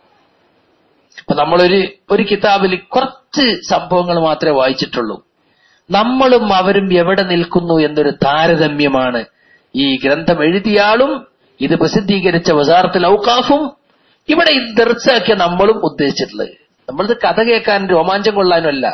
അപ്പൊ നമ്മളൊരു ഒരു കിതാബിൽ കുറച്ച് സംഭവങ്ങൾ മാത്രമേ വായിച്ചിട്ടുള്ളൂ നമ്മളും അവരും എവിടെ നിൽക്കുന്നു എന്നൊരു താരതമ്യമാണ് ഈ ഗ്രന്ഥം എഴുതിയാളും ഇത് പ്രസിദ്ധീകരിച്ച വസാറത്തിൽ ഔക്കാഫും ഇവിടെ ഇത് ദർശാക്കിയ നമ്മളും ഉദ്ദേശിച്ചിട്ടുള്ളത് നമ്മളിത് കഥ കേൾക്കാൻ രോമാഞ്ചം കൊള്ളാനും അല്ല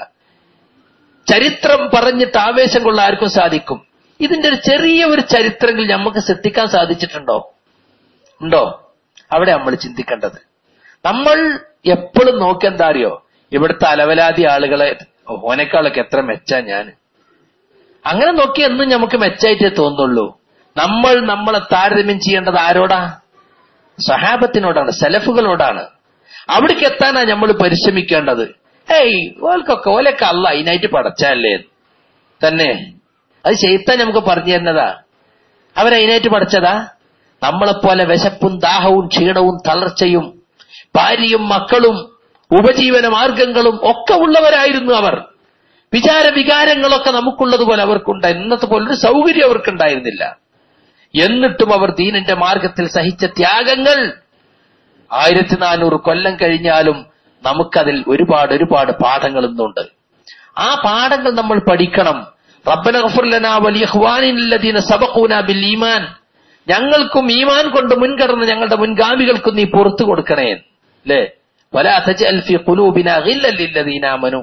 ചരിത്രം പറഞ്ഞിട്ട് ആവേശം കൊള്ളാൻ ആർക്കും സാധിക്കും ഇതിന്റെ ഒരു ചെറിയ ഒരു ചരിത്രങ്ങൾ നമുക്ക് ശ്രദ്ധിക്കാൻ സാധിച്ചിട്ടുണ്ടോ ഉണ്ടോ അവിടെ നമ്മൾ ചിന്തിക്കേണ്ടത് നമ്മൾ എപ്പോഴും നോക്കി എന്താ അറിയോ ഇവിടുത്തെ അലവലാതി ആളുകളെ ഓനേക്കാളൊക്കെ എത്ര മെച്ചാ ഞാൻ അങ്ങനെ നോക്കി എന്നും നമുക്ക് മെച്ചായിട്ടേ തോന്നുള്ളൂ നമ്മൾ നമ്മളെ താരതമ്യം ചെയ്യേണ്ടത് ആരോടാ സഹാബത്തിനോടാണ് സെലഫുകളോടാണ് അവിടേക്ക് എത്താനാ നമ്മൾ പരിശ്രമിക്കേണ്ടത് ഏയ് ഓൽക്കൊക്കെ ഓലൊക്കെ അല്ല അതിനായിട്ട് പടച്ചല്ലേ തന്നെ അത് ചെയ്ത്താൻ നമുക്ക് പറഞ്ഞു തരുന്നതാ അവരതിനായിട്ട് പഠിച്ചതാ നമ്മളെപ്പോലെ വിശപ്പും ദാഹവും ക്ഷീണവും തളർച്ചയും ഭാര്യയും മക്കളും ഉപജീവന മാർഗങ്ങളും ഒക്കെ ഉള്ളവരായിരുന്നു അവർ വിചാര വികാരങ്ങളൊക്കെ നമുക്കുള്ളതുപോലെ അവർക്കുണ്ട് ഇന്നത്തെ പോലൊരു സൗകര്യം അവർക്കുണ്ടായിരുന്നില്ല എന്നിട്ടും അവർ ദീനിന്റെ മാർഗത്തിൽ സഹിച്ച ത്യാഗങ്ങൾ ആയിരത്തി നാനൂറ് കൊല്ലം കഴിഞ്ഞാലും നമുക്കതിൽ ഒരുപാട് ഒരുപാട് പാഠങ്ങൾ ഇന്നുണ്ട് ആ പാഠങ്ങൾ നമ്മൾ പഠിക്കണം റബ്ബന ഗഫുർലന വലിയ സബഖൂന ബിൽ ഈമാൻ ഞങ്ങൾക്കും ഈമാൻ കൊണ്ട് മുൻകടന്ന് ഞങ്ങളുടെ മുൻഗാമികൾക്കും നീ പുറത്തു കൊടുക്കണേ അല്ലേ വലാ തജ്അൽ ഫീ ഖുലൂബിനാ ഗില്ലൽ ലില്ലദീന ആമനു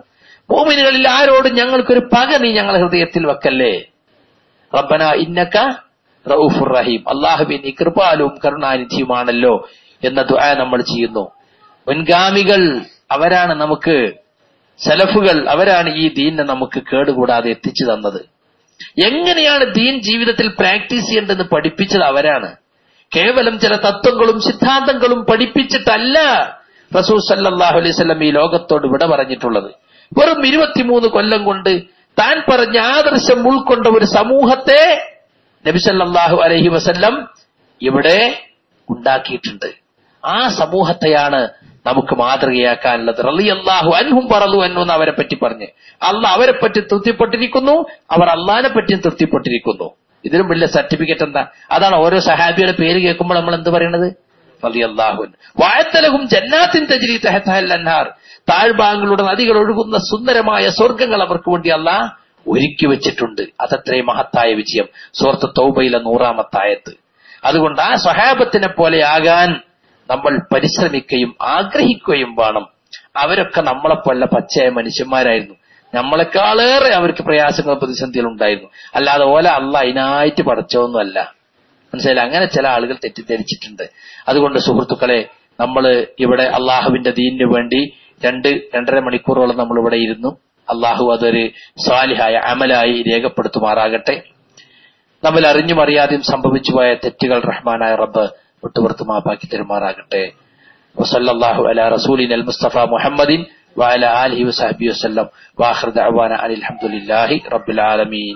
മോമിനുകളിൽ ആരോടും ഞങ്ങൾക്കൊരു പക നീ ഞങ്ങളുടെ ഹൃദയത്തിൽ വെക്കല്ലേ റബ്ബന ഇന്നക റഊഫുർ റഹീം അള്ളാഹുബി നീ കൃപാലും കരുണാനിധിയുമാണല്ലോ എന്ന ദുആ നമ്മൾ ചെയ്യുന്നു മുൻഗാമികൾ അവരാണ് നമുക്ക് സലഫുകൾ അവരാണ് ഈ ദീനിനെ നമുക്ക് കേടുകൂടാതെ എത്തിച്ചു തന്നത് എങ്ങനെയാണ് ദീൻ ജീവിതത്തിൽ പ്രാക്ടീസ് ചെയ്യേണ്ടതെന്ന് പഠിപ്പിച്ചത് അവരാണ് കേവലം ചില തത്വങ്ങളും സിദ്ധാന്തങ്ങളും പഠിപ്പിച്ചിട്ടല്ല റസൂൽ സല്ലല്ലാഹു അലൈഹി വസല്ലം ഈ ലോകത്തോട് വിട പറഞ്ഞിട്ടുള്ളത് വെറും ഇരുപത്തിമൂന്ന് കൊല്ലം കൊണ്ട് താൻ പറഞ്ഞ ആദർശം ഉൾക്കൊണ്ട ഒരു സമൂഹത്തെ നബി സല്ലല്ലാഹു അലൈഹി വസല്ലം ഇവിടെ ഉണ്ടാക്കിയിട്ടുണ്ട് ആ സമൂഹത്തെയാണ് നമുക്ക് മാതൃകയാക്കാനുള്ളത് റളിയല്ലാഹു അൻഹും പറന്നു അന്നു എന്ന് അവരെ പറ്റി പറഞ്ഞ് അല്ല അവരെ പറ്റി തൃപ്തിപ്പെട്ടിരിക്കുന്നു അവർ അള്ളാഹിനെ പറ്റിയും തൃപ്തിപ്പെട്ടിരിക്കുന്നു ഇതിലും വലിയ സർട്ടിഫിക്കറ്റ് എന്താ അതാണ് ഓരോ സഹാബിയുടെ പേര് കേൾക്കുമ്പോൾ നമ്മൾ എന്ത് പറയണത് റളിയല്ലാഹുൻ വായത്തലഹും ജന്നാത്തിൻ തജ്രി തഹത്തഹൽ അൻഹാർ താഴ്ഭാഗങ്ങളുടെ നദികൾ ഒഴുകുന്ന സുന്ദരമായ സ്വർഗങ്ങൾ അവർക്ക് വേണ്ടി അല്ല ഒരുക്കി വെച്ചിട്ടുണ്ട് അതത്രയും മഹത്തായ വിജയം സുഹൃത്ത് തൗബയിലെ നൂറാമത്തായത്ത് അതുകൊണ്ട് ആ സ്വഹാബത്തിനെ പോലെ ആകാൻ നമ്മൾ പരിശ്രമിക്കുകയും ആഗ്രഹിക്കുകയും വേണം അവരൊക്കെ നമ്മളെപ്പോലെ പച്ചയായ മനുഷ്യന്മാരായിരുന്നു നമ്മളെക്കാളേറെ അവർക്ക് പ്രയാസങ്ങൾ പ്രതിസന്ധികൾ ഉണ്ടായിരുന്നു അല്ലാതെ ഓല അല്ല അതിനായിട്ട് പഠിച്ചതൊന്നുമല്ല മനസ്സിലായില്ല അങ്ങനെ ചില ആളുകൾ തെറ്റിദ്ധരിച്ചിട്ടുണ്ട് അതുകൊണ്ട് സുഹൃത്തുക്കളെ നമ്മൾ ഇവിടെ അള്ളാഹുവിന്റെ ദീനിനു വേണ്ടി രണ്ട് രണ്ടര മണിക്കൂറോളം നമ്മൾ ഇവിടെ ഇരുന്നു അള്ളാഹു അതൊരു സ്വാലിഹായ അമലായി രേഖപ്പെടുത്തുമാറാകട്ടെ നമ്മൾ അറിഞ്ഞും അറിയാതെയും സംഭവിച്ചു പോയ തെറ്റുകൾ റഹ്മാനായ റബ്ബ് വിട്ടുപുറത്ത് മാപ്പാക്കി തരുമാറാകട്ടെ വസല്ലല്ലാഹു അലാ റസൂലിൻ അൽ മുസ്തഫ മുഹമ്മദിൻ وعلى آله وصحبه وسلم وآخر دعوانا أن الحمد لله رب العالمين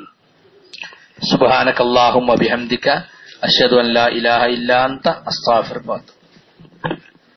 سبحانك اللهم وبحمدك أشهد أن لا إله إلا أنت أستغفرك وأتوب